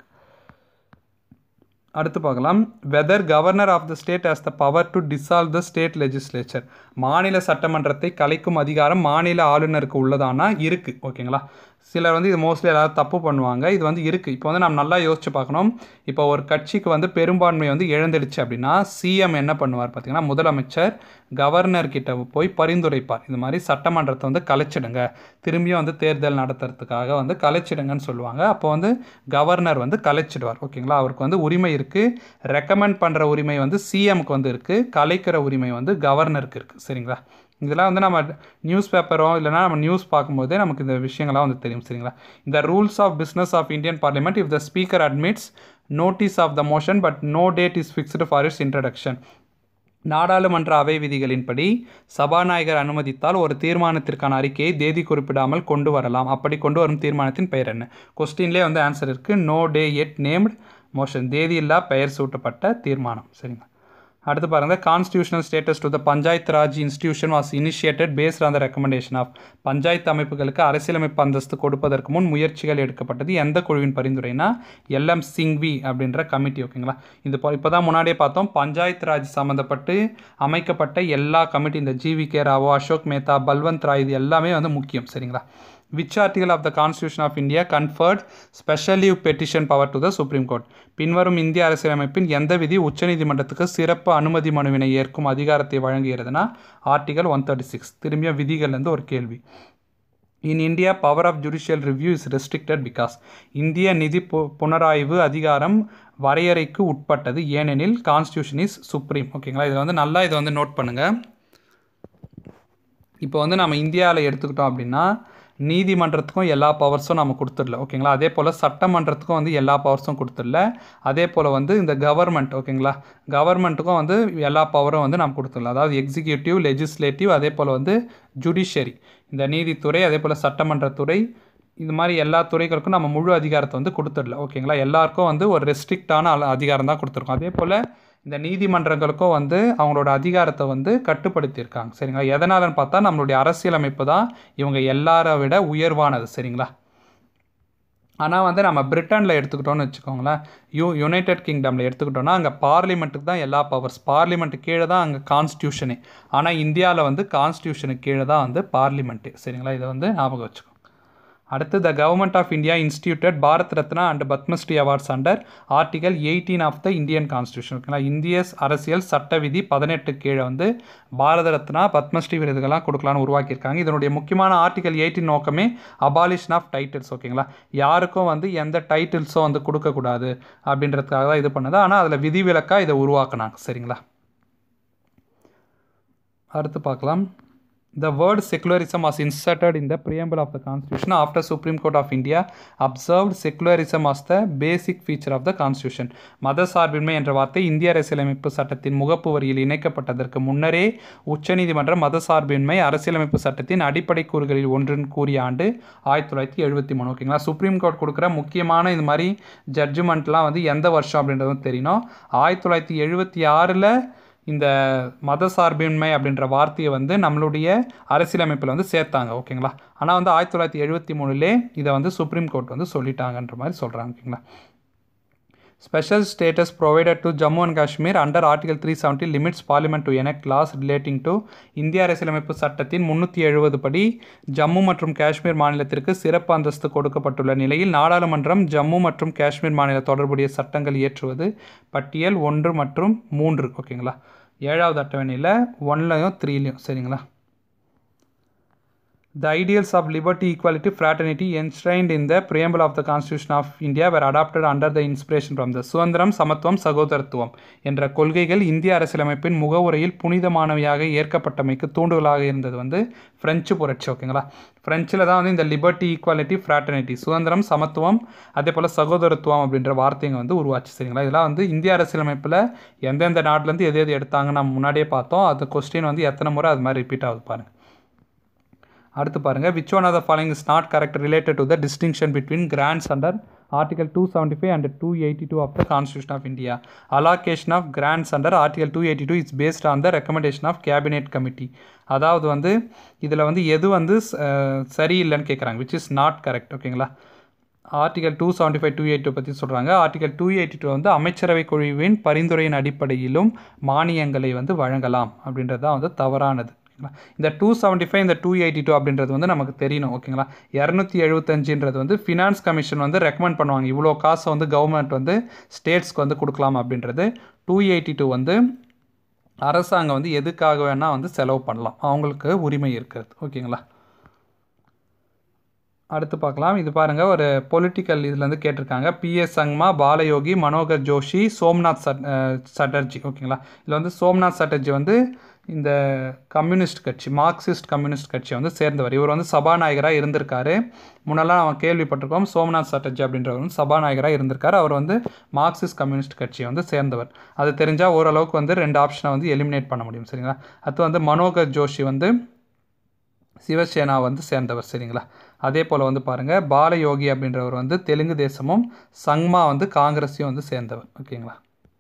A: அடுத்து பார்க்கலாம் whether governor of the state has the power to dissolve the state legislature மாநில சட்டமன்றத்தை கலைக்கும் அதிகாரம் மாநில ஆளுநருக்கு உள்ளதானா இருக்குது ஓகேங்களா சிலர் வந்து இது மோஸ்ட்லி எல்லாரும் தப்பு பண்ணுவாங்க இது வந்து இருக்குது இப்போ வந்து நம்ம நல்லா யோசிச்சு பார்க்கணும் இப்போ ஒரு கட்சிக்கு வந்து பெரும்பான்மை வந்து இழந்துடுச்சு அப்படின்னா சிஎம் என்ன பண்ணுவார் பார்த்தீங்கன்னா முதலமைச்சர் கவர்னர் கிட்ட போய் பரிந்துரைப்பார் இது மாதிரி சட்டமன்றத்தை வந்து கலைச்சிடுங்க திரும்பியும் வந்து தேர்தல் நடத்துறதுக்காக வந்து கலைச்சிடுங்கன்னு சொல்லுவாங்க அப்போ வந்து கவர்னர் வந்து கலைச்சிடுவார் ஓகேங்களா அவருக்கு வந்து உரிமை இருக்குது கேபினெட்டுக்கு ரெக்கமெண்ட் பண்ணுற உரிமை வந்து சிஎம்க்கு வந்து இருக்குது கலைக்கிற உரிமை வந்து கவர்னருக்கு இருக்குது சரிங்களா இதெல்லாம் வந்து நம்ம நியூஸ் பேப்பரோ இல்லைனா நம்ம நியூஸ் பார்க்கும்போதே நமக்கு இந்த விஷயங்கள்லாம் வந்து தெரியும் சரிங்களா இந்த rules of business of Indian parliament if the speaker admits notice of the motion but no date is fixed for its introduction நாடாளுமன்ற அவை விதிகளின்படி சபாநாயகர் அனுமதித்தால் ஒரு தீர்மானத்திற்கான அறிக்கையை தேதி குறிப்பிடாமல் கொண்டு வரலாம் அப்படி கொண்டு வரும் தீர்மானத்தின் பெயர் என்ன கொஸ்டின்லேயே வந்து ஆன்சர் இருக்குது no day yet named motion தேதியில்லா பெயர் சூட்டப்பட்ட தீர்மானம் சரிங்களா அடுத்து பாருங்கள் constitutional status to the panchayat raj institution was initiated based on the recommendation of பஞ்சாயத்து அமைப்புகளுக்கு அரசியலமைப்பு அந்தஸ்து கொடுப்பதற்கு முன் முயற்சிகள் எடுக்கப்பட்டது எந்த குழுவின் பரிந்துரைனா எல்எம் சிங்வி அப்படின்ற கமிட்டி ஓகேங்களா இது இப்போ தான் முன்னாடியே பார்த்தோம் பஞ்சாயத்து ராஜ் சம்மந்தப்பட்டு அமைக்கப்பட்ட எல்லா கமிட்டி இந்த ஜிவி கே ராவோ அசோக் மேத்தா பல்வந்த் ராய் இது எல்லாமே வந்து முக்கியம் சரிங்களா which article of the constitution of India conferred special leave petition power to the supreme court பின்வரும் இந்திய அரசியலமைப்பின் எந்த விதி உச்சநீதிமன்றத்துக்கு சிறப்பு அனுமதி மனுவினை ஏற்கும் அதிகாரத்தை வழங்குகிறதுனா ஆர்டிகல் ஒன் தேர்ட்டி சிக்ஸ் திரும்பிய விதிகள்லேருந்து ஒரு கேள்வி in India power of judicial review is restricted because இந்திய நிதி பு புனராய்வு அதிகாரம் வரையறைக்கு உட்பட்டது ஏனெனில் கான்ஸ்டியூஷன் இஸ் சுப்ரீம் ஓகேங்களா இதை வந்து நல்லா இதை வந்து நோட் பண்ணுங்கள் இப்போ வந்து நம்ம இந்தியாவில் எடுத்துக்கிட்டோம் அப்படின்னா நீதிமன்றத்துக்கும் எல்லா பவர்ஸும் நம்ம கொடுத்துடல ஓகேங்களா அதே போல் சட்டமன்றத்துக்கும் வந்து எல்லா பவர்ஸும் கொடுத்துடல அதே போல் வந்து இந்த கவர்மெண்ட் ஓகேங்களா கவர்மெண்ட்டுக்கும் வந்து எல்லா பவரும் வந்து நம்ம கொடுத்துடல அதாவது எக்ஸிக்யூட்டிவ் லெஜிஸ்லேட்டிவ் அதே போல் வந்து ஜுடிஷியரி இந்த நீதித்துறை அதே போல் சட்டமன்றத்துறை இது மாதிரி எல்லா துறைகளுக்கும் நம்ம முழு அதிகாரத்தை வந்து கொடுத்துடல ஓகேங்களா எல்லாருக்கும் வந்து ஒரு ரெஸ்ட்ரிக்டான அதிகாரம் தான் கொடுத்துருக்கோம் அதே போல் இந்த நீதிமன்றங்களுக்கும் வந்து அவங்களோட அதிகாரத்தை வந்து கட்டுப்படுத்தியிருக்காங்க சரிங்களா எதனாலன்னு பார்த்தா நம்மளுடைய அரசியலமைப்பு தான் இவங்க எல்லாரை விட உயர்வானது சரிங்களா ஆனால் வந்து நம்ம பிரிட்டனில் எடுத்துக்கிட்டோம்னு வச்சுக்கோங்களேன் யூ யுனைடெட் கிங்டமில் எடுத்துக்கிட்டோம்னா அங்கே பார்லிமெண்ட்டுக்கு தான் எல்லா பவர்ஸ் பார்லிமெண்ட்டு கீழே தான் அங்கே கான்ஸ்டியூஷனே ஆனால் இந்தியாவில் வந்து கான்ஸ்டியூஷனுக்கு கீழே தான் வந்து பார்லிமெண்ட்டு சரிங்களா இதை வந்து ஞாபகம் வச்சுக்கோங்க அடுத்து the government of India instituted Bharat Ratna and Padmashri awards under article eighteen of the Indian constitution ஓகேங்களா இந்திய அரசியல் சட்ட விதி பதினெட்டு கீழே வந்து பாரத ரத்னா பத்மஸ்ரீ விருதுகள்லாம் கொடுக்கலான்னு உருவாக்கியிருக்காங்க இதனுடைய முக்கியமான ஆர்டிகல் எயிட்டின் நோக்கமே அபாலிஷன் ஆஃப் டைட்டில்ஸ் ஓகேங்களா யாருக்கும் வந்து எந்த டைட்டில்ஸும் வந்து கொடுக்கக்கூடாது அப்படின்றதுக்காக தான் இது பண்ணுது ஆனால் அதில் விதிவிலக்காக இதை உருவாக்குனாங்க சரிங்களா அடுத்து பார்க்கலாம் The word secularism was inserted in the preamble of the Constitution after Supreme Court of India observed secularism as the basic feature of the Constitution. மத சார்பின்மை என்ற வார்த்தை இந்திய அரசியலமைப்பு சட்டத்தின் முகப்பு வரியில் இணைக்கப்பட்டதற்கு முன்னரே உச்சநீதிமன்றம் மத சார்பின்மை அரசியலமைப்பு சட்டத்தின் அடிப்படை கூறுகளில் ஒன்றுன்னு கூறிய ஆண்டு ஆயிரத்தி தொள்ளாயிரத்தி எழுபத்தி மூணு ஓகேங்களா சுப்ரீம் கோர்ட் கொடுக்குற முக்கியமான இது மாதிரி ஜட்ஜ்மெண்ட்லாம் வந்து எந்த வருஷம் அப்படின்றதும் தெரியணும் ஆயிரத்தி தொள்ளாயிரத்தி எழுபத்தி ஆறில் இந்த மத சார்பின்மை அப்படின்ற வார்த்தையை வந்து நம்மளுடைய அரசியலமைப்பில் வந்து சேர்த்தாங்க ஓகேங்களா ஆனால் வந்து ஆயிரத்தி தொள்ளாயிரத்தி எழுபத்தி மூணுலே இதை வந்து சுப்ரீம் கோர்ட் வந்து சொல்லிட்டாங்கன்ற மாதிரி சொல்கிறாங்க ஓகேங்களா special status provided to Jammu and Kashmir under article three seventy limits parliament to enact laws relating to இந்திய அரசியலமைப்பு சட்டத்தின் முன்னூற்றி எழுபது படி ஜம்மு மற்றும் காஷ்மீர் மாநிலத்திற்கு சிறப்பு அந்தஸ்து கொடுக்கப்பட்டுள்ள நிலையில் நாடாளுமன்றம் ஜம்மு மற்றும் காஷ்மீர் மாநில தொடர்புடைய சட்டங்கள் இயற்றுவது பட்டியல் ஒன்று மற்றும் மூன்று ஓகேங்களா ஏழாவது அட்டவணையில் ஒன்லையும் த்ரீலையும் சரிங்களா The ideals of liberty, equality, fraternity enshrined in the preamble of the Constitution of India were adopted under the inspiration from the சுதந்திரம் சமத்துவம் சகோதரத்துவம் என்ற கொள்கைகள் இந்திய அரசியலமைப்பின் முகவுரையில் புனிதமானவையாக ஏற்கப்பட்டமைக்கு தூண்டுதலாக இருந்தது வந்து பிரெஞ்சு புரட்சி ஓகேங்களா ஃப்ரெஞ்சில் தான் வந்து இந்த லிபர்ட்டி ஈக்குவாலிட்டி ஃப்ராட்டர்னிட்டி சுதந்திரம் சமத்துவம் அதே போல் சகோதரத்துவம் அப்படின்ற வார்த்தைங்க வந்து உருவாச்சு சரிங்களா இதெல்லாம் வந்து இந்திய அரசியலமைப்பில் எந்தெந்த நாட்டிலேருந்து எது எது எடுத்தாங்க நம்ம முன்னாடியே பார்த்தோம் அந்த கொஸ்டின் வந்து எத்தனை முறை அது மாதிரி ரிப்பீட் ஆகுது பாருங்கள் அடுத்து பாருங்கள் which one of the following is not correct related to the distinction between grants under article two seventy five and two eighty two of the constitution of India allocation of grants under article two eighty two is based on the recommendation of cabinet committee அதாவது வந்து இதில் வந்து எது வந்து சரியில்லைன்னு கேட்குறாங்க விச் இஸ் நாட் கரெக்ட் ஓகேங்களா article two seventy five two eighty two சொல்கிறாங்க ஆர்டிகல் டூ எயிட்டி டூ வந்து அமைச்சரவை குழுவின் பரிந்துரையின் அடிப்படையிலும் மானியங்களை வந்து வழங்கலாம் அப்படின்றது தான் வந்து தவறானது ஓகேங்களா இந்த டூ செவன்ட்டி ஃபைவ் இந்த டூ எயிட்டி டூ அப்படின்றது வந்து நமக்கு தெரியணும் ஓகேங்களா இரநூத்தி எழுபத்தஞ்சுன்றது வந்து ஃபினான்ஸ் கமிஷன் வந்து ரெக்கமெண்ட் பண்ணுவாங்க இவ்வளோ காசை வந்து கவர்மெண்ட் வந்து ஸ்டேட்ஸ்க்கு வந்து கொடுக்கலாம் அப்படின்றது டூ எயிட்டி டூ வந்து அரசாங்கம் வந்து எதுக்காக வேணால் வந்து செலவு பண்ணலாம் அவங்களுக்கு உரிமை இருக்கிறது ஓகேங்களா அடுத்து பார்க்கலாம் இது பாருங்கள் ஒரு பொலிட்டிக்கல் இதுலேருந்து கேட்டிருக்காங்க பிஎஸ் சங்மா பாலயோகி மனோகர் ஜோஷி சோம்நாத் சட் சட்டர்ஜி ஓகேங்களா இதில் வந்து சோம்நாத் சட்டர்ஜி வந்து இந்த கம்யூனிஸ்ட் கட்சி மார்க்சிஸ்ட் கம்யூனிஸ்ட் கட்சியை வந்து சேர்ந்தவர் இவர் வந்து சபாநாயகராக இருந்திருக்காரு முன்னெல்லாம் அவன் கேள்விப்பட்டிருக்கோம் சோம்நாத் சட்டர்ஜி அப்படின்றவர் வந்து சபாநாயகராக இருந்திருக்காரு அவர் வந்து மார்க்சிஸ்ட் கம்யூனிஸ்ட் கட்சியை வந்து சேர்ந்தவர் அது தெரிஞ்சால் ஓரளவுக்கு வந்து ரெண்டு ஆப்ஷனை வந்து எலிமினேட் பண்ண முடியும் சரிங்களா அடுத்து வந்து மனோகர் ஜோஷி வந்து சிவசேனா வந்து சேர்ந்தவர் சரிங்களா அதே போல் வந்து பாருங்கள் பாலயோகி அப்படின்றவர் வந்து தெலுங்கு தேசமும் சங்மா வந்து காங்கிரஸையும் வந்து சேர்ந்தவர் ஓகேங்களா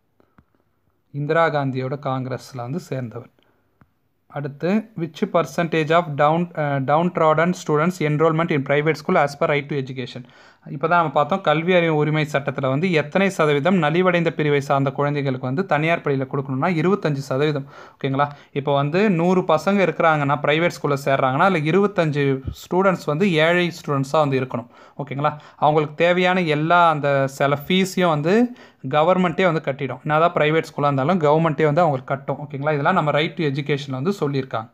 A: இந்திரா காந்தியோட காங்கிரஸில் வந்து சேர்ந்தவர் அடுத்து which percentage of down downtrodden students enrolment in private school as per right to education இப்போ தான் நம்ம பார்த்தோம் கல்வி அறிவு உரிமை சட்டத்தில் வந்து எத்தனை சதவீதம் நலிவடைந்த பிரிவை சார்ந்த குழந்தைகளுக்கு வந்து தனியார் பள்ளியில் கொடுக்கணும்னா இருபத்தஞ்சி சதவீதம் ஓகேங்களா இப்போ வந்து நூறு பசங்க இருக்கிறாங்கன்னா ப்ரைவேட் ஸ்கூலில் சேர்றாங்கன்னா அதில் இருபத்தஞ்சு ஸ்டூடெண்ட்ஸ் வந்து ஏழை ஸ்டூடெண்ட்ஸாக வந்து இருக்கணும் ஓகேங்களா அவங்களுக்கு தேவையான எல்லா அந்த சில ஃபீஸையும் வந்து கவர்மெண்ட்டே வந்து கட்டிடும் என்ன தான் ப்ரைவேட் ஸ்கூலாக இருந்தாலும் கவர்மெண்ட்டே வந்து அவங்களுக்கு கட்டும் ஓகேங்களா இதெல்லாம் நம்ம ரைட் டு எஜுகேஷனில் வந்து சொல்லியிருக்காங்க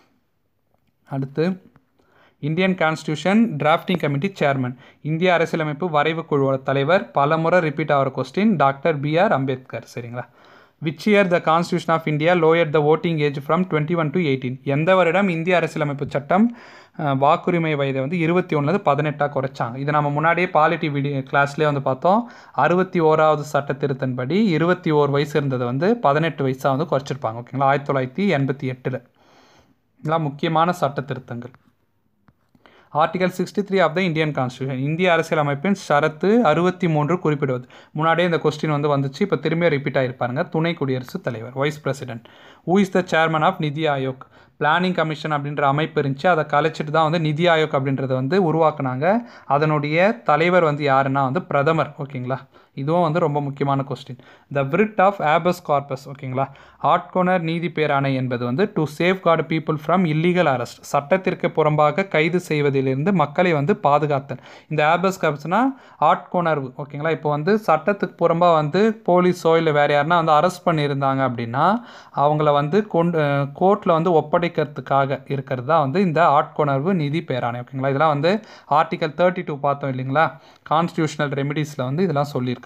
A: அடுத்து Indian constitution drafting committee chairman இந்திய அரசியலமைப்பு வரைவு குழுவோட தலைவர் பல முறை ரிப்பீட் ஆகிற question doctor B R Ambedkar சரிங்களா which year the constitution of India lower the voting age from twenty one to eighteen எந்த வருடம் இந்திய அரசியலமைப்பு சட்டம் வாக்குரிமை வயதை வந்து இருபத்தி ஒன்றுலேருந்து பதினெட்டாக குறைச்சாங்க இது நம்ம முன்னாடியே பாலிட்டி வீடியோ கிளாஸ்லேயே வந்து பார்த்தோம் அறுபத்தி ஓராவது சட்ட திருத்தன்படி இருபத்தி ஓர் வயசு இருந்ததை வந்து பதினெட்டு வயசாக வந்து குறைச்சிருப்பாங்க ஓகேங்களா ஆயிரத்தி தொள்ளாயிரத்தி எண்பத்தி எட்டில் இதெல்லாம் முக்கியமான சட்ட திருத்தங்கள் article sixty three of the Indian constitution இந்திய அரசியலமைப்பின் ஷரத்து அறுபத்தி மூன்று குறிப்பிடுவது முன்னாடியே இந்த கொஸ்டின் வந்து வந்துச்சு இப்போ திரும்பியும் ரிப்பீட் ஆகிருப்பாருங்க துணை குடியரசுத் தலைவர் vice president who is the chairman of NITI Aayog planning commission அப்படின்ற அமைப்பு இருந்துச்சு அதை கலைச்சிட்டு தான் வந்து நிதி ஆயோக் அப்படின்றத வந்து உருவாக்குனாங்க அதனுடைய தலைவர் வந்து யாருன்னா வந்து பிரதமர் ஓகேங்களா இதுவும் வந்து ரொம்ப முக்கியமான question the writ of habeas corpus ஓகேங்களா ஆட்கொணர் நீதி பேராணை என்பது வந்து to safeguard people from illegal arrest சட்டத்திற்கு புறம்பாக கைது செய்வதிலிருந்து மக்களை வந்து பாதுகாத்தல் இந்த ஆபஸ் கார்பஸ்னால் ஆட்கொணர்வு ஓகேங்களா இப்போ வந்து சட்டத்துக்கு புறம்பாக வந்து போலீஸோ இல்லை வேறு யாருன்னா வந்து அரெஸ்ட் பண்ணியிருந்தாங்க அப்படின்னா அவங்கள வந்து கொண்டு கோர்ட்டில் வந்து ஒப்படைக்கிறதுக்காக இருக்கிறது தான் வந்து இந்த ஆட்கொணர்வு நிதி பேராணை ஓகேங்களா இதெல்லாம் வந்து ஆர்டிகல் தேர்ட்டி டூ பார்த்தோம் இல்லைங்களா கான்ஸ்டியூஷனல் ரெமிடிஸில் வந்து இதெல்லாம் சொல்லியிருக்காங்க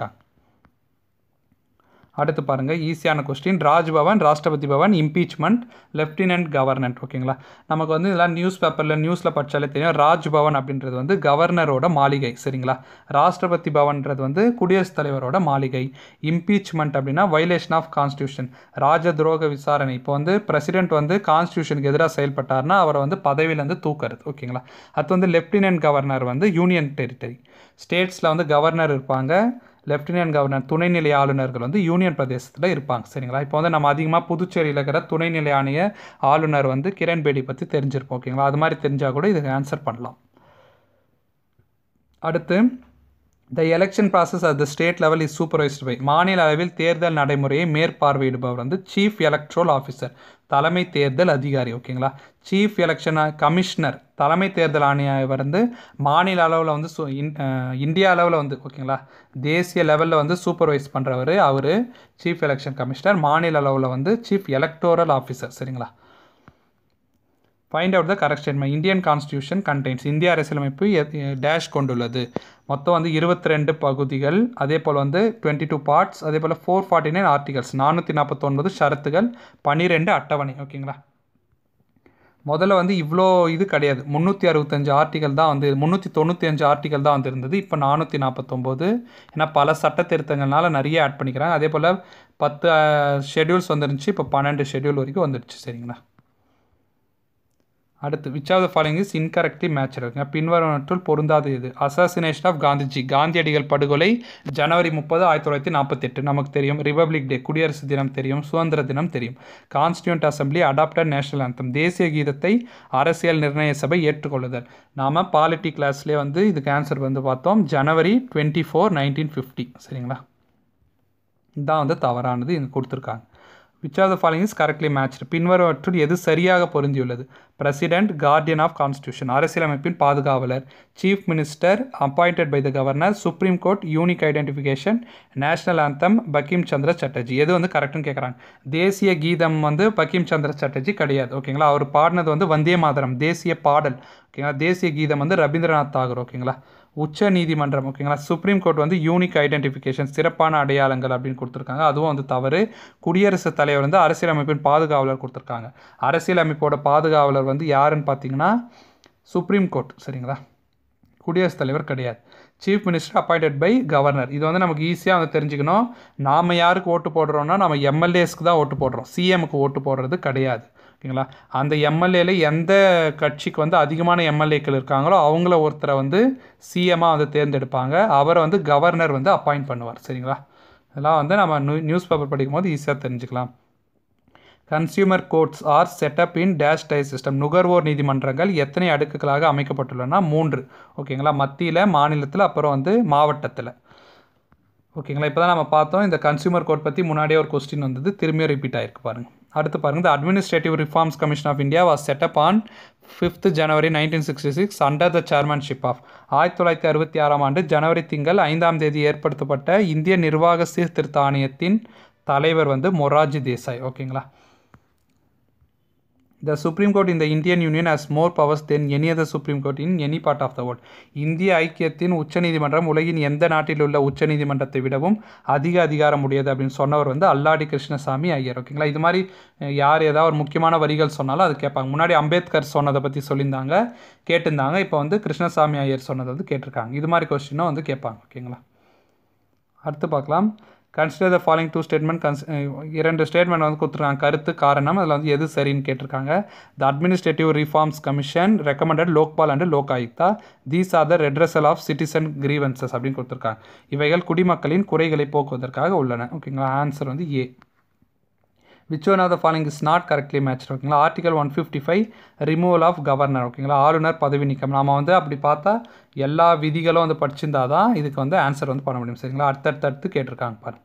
A: அடுத்து பாருங்கள் ஈஸியான question Raj Bhavan Rashtrapati Bhavan impeachment lieutenant governor ஓகேங்களா நமக்கு வந்து இதெல்லாம் நியூஸ் பேப்பரில் நியூஸில் படித்தாலே தெரியும் ராஜ்பவன் அப்படின்றது வந்து கவர்னரோட மாளிகை சரிங்களா ராஷ்டிரபதி பவன்ன்றது வந்து குடியரசுத் தலைவரோட மாளிகை இம்பீச்மெண்ட் அப்படின்னா வைலேஷன் ஆஃப் கான்ஸ்டியூஷன் ராஜ துரோக விசாரணை இப்போ வந்து பிரசிடென்ட் வந்து கான்ஸ்டியூஷனுக்கு எதிராக செயல்பட்டார்னா அவரை வந்து பதவியிலேருந்து தூக்குறது ஓகேங்களா அது வந்து லெஃப்டினன்ட் கவர்னர் வந்து யூனியன் டெரிட்டரி ஸ்டேட்ஸில் வந்து கவர்னர் இருப்பாங்க லெஃப்டினன்ட் கவர்னர் துணைநிலை ஆளுநர்கள் வந்து யூனியன் பிரதேசத்தில் இருப்பாங்க சரிங்களா இப்போ வந்து நம்ம அதிகமாக புதுச்சேரியில் இருக்கிற துணைநிலை ஆணைய ஆளுநர் வந்து கிரண் பேடி பற்றி தெரிஞ்சிருப்போம் ஓகேங்களா அது மாதிரி தெரிஞ்சால் கூட இதுக்கு ஆன்சர் பண்ணலாம் அடுத்து the election process at the state level is supervised by மாநில அளவில் தேர்தல் நடைமுறையை மேற்பார்வையிடுபவர் வந்து சீஃப் எலக்ட்ரோல் ஆஃபீஸர் தலைமை தேர்தல் அதிகாரி ஓகேங்களா சீஃப் எலெக்ஷன் கமிஷனர் தலைமை தேர்தல் ஆணையர் வந்து மாநில அளவில் வந்து சு இந்தியா அளவில் வந்து ஓகேங்களா தேசிய லெவலில் வந்து சூப்பர்வைஸ் பண்ணுறவர் அவர் சீஃப் எலெக்ஷன் கமிஷனர் மாநில அளவில் வந்து சீஃப் எலக்டோரல் ஆஃபீஸர் சரிங்களா find out the correct statement Indian constitution contains இந்திய அரசியலமைப்பு டேஷ் கொண்டுள்ளது மொத்தம் வந்து இருபத்தி ரெண்டு பகுதிகள் அதே போல் வந்து டுவெண்ட்டி டூ பார்ட்ஸ் அதே போல் ஃபோர் ஃபார்ட்டி நைன் ஆர்டிகல்ஸ் நானூற்றி நாற்பத்தொன்பது ஷரத்துகள் பன்னிரெண்டு அட்டவணை ஓகேங்களா முதல்ல வந்து இவ்வளோ இது கிடையாது முந்நூற்றி அறுபத்தஞ்சு ஆர்டிகல் தான் வந்து முந்நூற்றி தொண்ணூற்றி அஞ்சு ஆர்டிகல் தான் வந்து இருந்தது இப்போ நானூற்றி நாற்பத்தொம்போது ஏன்னா பல சட்ட திருத்தங்கள்னால நிறைய ஆட் பண்ணிக்கிறாங்க அதே போல் பத்து ஷெடியூல்ஸ் வந்துருந்துச்சு இப்போ பன்னெண்டு ஷெடியூல் வரைக்கும் வந்துடுச்சு சரிங்களா அடுத்து which of the following is incorrectly match இருக்குங்க பின்வருவனற்றுள் பொருந்தாத இது அசாசினேஷன் ஆஃப் காந்திஜி காந்தியடிகள் படுகொலை ஜனவரி முப்பது ஆயிரத்தி தொள்ளாயிரத்தி நாற்பத்தெட்டு நமக்கு தெரியும் ரிபப்ளிக் டே குடியரசு தினம் தெரியும் சுதந்திர தினம் தெரியும் கான்ஸ்டியூண்ட் அசம்பிளி அடாப்டட் நேஷனல் அந்தம் தேசிய கீதத்தை அரசியல் நிர்ணய சபை ஏற்றுக்கொள்ளுதல் நாம் பாலிட்டி கிளாஸ்லேயே வந்து இதுக்கு ஆன்சர் வந்து பார்த்தோம் January twenty four nineteen fifty சரிங்களா இதுதான் வந்து தவறானது இங்கே கொடுத்துருக்காங்க which of the following is correctly matched பின்வருவற்றுள் எது சரியாக பொருந்தியுள்ளது பிரசிடென்ட் கார்டியன் ஆஃப் கான்ஸ்டியூஷன் அரசியலமைப்பின் பாதுகாவலர் chief minister appointed by the governor supreme court unique identification national anthem Bankim Chandra Chatterjee எது வந்து கரெக்டுன்னு கேட்குறாங்க தேசிய கீதம் வந்து பக்கிம் சந்திர சட்டர்ஜி கிடையாது ஓகேங்களா அவர் பாடினது வந்து வந்தே மாதரம் தேசிய பாடல் ஓகேங்களா தேசிய கீதம் வந்து ரவீந்திரநாத் தாகூர் ஓகேங்களா உச்ச நீதிமன்றம் ஓகேங்களா சுப்ரீம் கோர்ட் வந்து யூனிக் ஐடென்டிஃபிகேஷன் சிறப்பான அடையாளங்கள் அப்படின்னு கொடுத்துருக்காங்க அதுவும் வந்து தவறு குடியரசுத் தலைவர் வந்து அரசியலமைப்பின் பாதுகாவலர் கொடுத்துருக்காங்க அரசியலமைப்போட பாதுகாவலர் வந்து யாருன்னு பார்த்தீங்கன்னா சுப்ரீம் கோர்ட் சரிங்களா குடியரசுத் தலைவர் கிடையாது chief minister appointed by governor இது வந்து நமக்கு ஈஸியாக வந்து தெரிஞ்சுக்கணும் நாம் யாருக்கு ஓட்டு போடுறோம்னா நம்ம எம்எல்ஏஸ்க்கு தான் ஓட்டு போடுறோம் சிஎம்க்கு ஓட்டு போடுறது கிடையாது ஓகேங்களா அந்த எம்எல்ஏல எந்த கட்சிக்கு வந்து அதிகமான எம்எல்ஏக்கள் இருக்காங்களோ அவங்கள ஒருத்தரை வந்து சிஎம்மாக வந்து தேர்ந்தெடுப்பாங்க அவரை வந்து கவர்னர் வந்து அப்பாயிண்ட் பண்ணுவார் சரிங்களா இதெல்லாம் வந்து நம்ம நியூ நியூஸ் பேப்பர் படிக்கும் போது ஈஸியாக தெரிஞ்சுக்கலாம் consumer courts are set up in dash tier system நுகர்வோர் நீதிமன்றங்கள் எத்தனை அடுக்குகளாக அமைக்கப்பட்டுள்ளன மூன்று ஓகேங்களா மத்தியில் மாநிலத்தில் அப்புறம் வந்து மாவட்டத்தில் ஓகேங்களா இப்போ தான் நம்ம பார்த்தோம் இந்த கன்சியூமர் கோர்ட் பற்றி முன்னாடியே ஒரு கொஸ்டின் வந்தது திரும்பியும் ரிப்பீட் ஆயிருக்கு பாருங்கள் அடுத்து பாருங்கள் the administrative reforms commission of India was set up on fifth January nineteen sixty six under the chairmanship of ஆயிரத்தி தொள்ளாயிரத்தி அறுபத்தி ஆறாம் ஆண்டு ஜனவரி திங்கள் ஐந்தாம் தேதி ஏற்படுத்தப்பட்ட இந்திய நிர்வாக சீர்திருத்த ஆணையத்தின் தலைவர் வந்து மொராஜி தேசாய் ஓகேங்களா The Supreme Court in the Indian Union has more powers than any other Supreme Court in any part of the world. இந்திய ஐக்கியத்தின் உச்சநீதிமன்றம் உலகின் எந்த நாட்டில் உள்ள உச்சநீதிமன்றத்தை விடவும் அதிக அதிகாரம் உடையது அப்படின்னு சொன்னவர் வந்து அல்லாடி கிருஷ்ணசாமி ஐயர் ஓகேங்களா இது மாதிரி யார் ஏதாவது ஒரு முக்கியமான வரிகள் சொன்னாலும் அது கேட்பாங்க முன்னாடி அம்பேத்கர் சொன்னதை பற்றி சொல்லியிருந்தாங்க கேட்டிருந்தாங்க இப்போ வந்து கிருஷ்ணசாமி ஐயர் சொன்னதை வந்து கேட்டிருக்காங்க இது மாதிரி கொஸ்டினும் வந்து கேட்பாங்க ஓகேங்களா அடுத்து பார்க்கலாம் consider the following two statement கன்ஸ் இரண்டு ஸ்டேட்மெண்ட் வந்து கொடுத்துருக்காங்க கருத்து காரணம் அதில் வந்து எது சரின்னு கேட்டிருக்காங்க the administrative reforms commission recommended Lokpal and Lok Ayukta these are the redressal of citizen grievances அப்படின்னு கொடுத்துருக்காங்க இவைகள் குடிமக்களின் குறைகளை போக்குவதற்காக உள்ளன ஓகேங்களா ஆன்சர் வந்து A which one of the following is not correctly match ஓகேங்களா article one fifty five removal of governor ஓகேங்களா ஆளுநர் பதவி நீக்கம் நாம் வந்து அப்படி பார்த்தா எல்லா விதிகளும் வந்து படிச்சிருந்தா தான் இதுக்கு வந்து ஆன்சர் வந்து பண்ண முடியும் சரிங்களா அடுத்தடுத்து அடுத்து கேட்டிருக்காங்க பாருங்க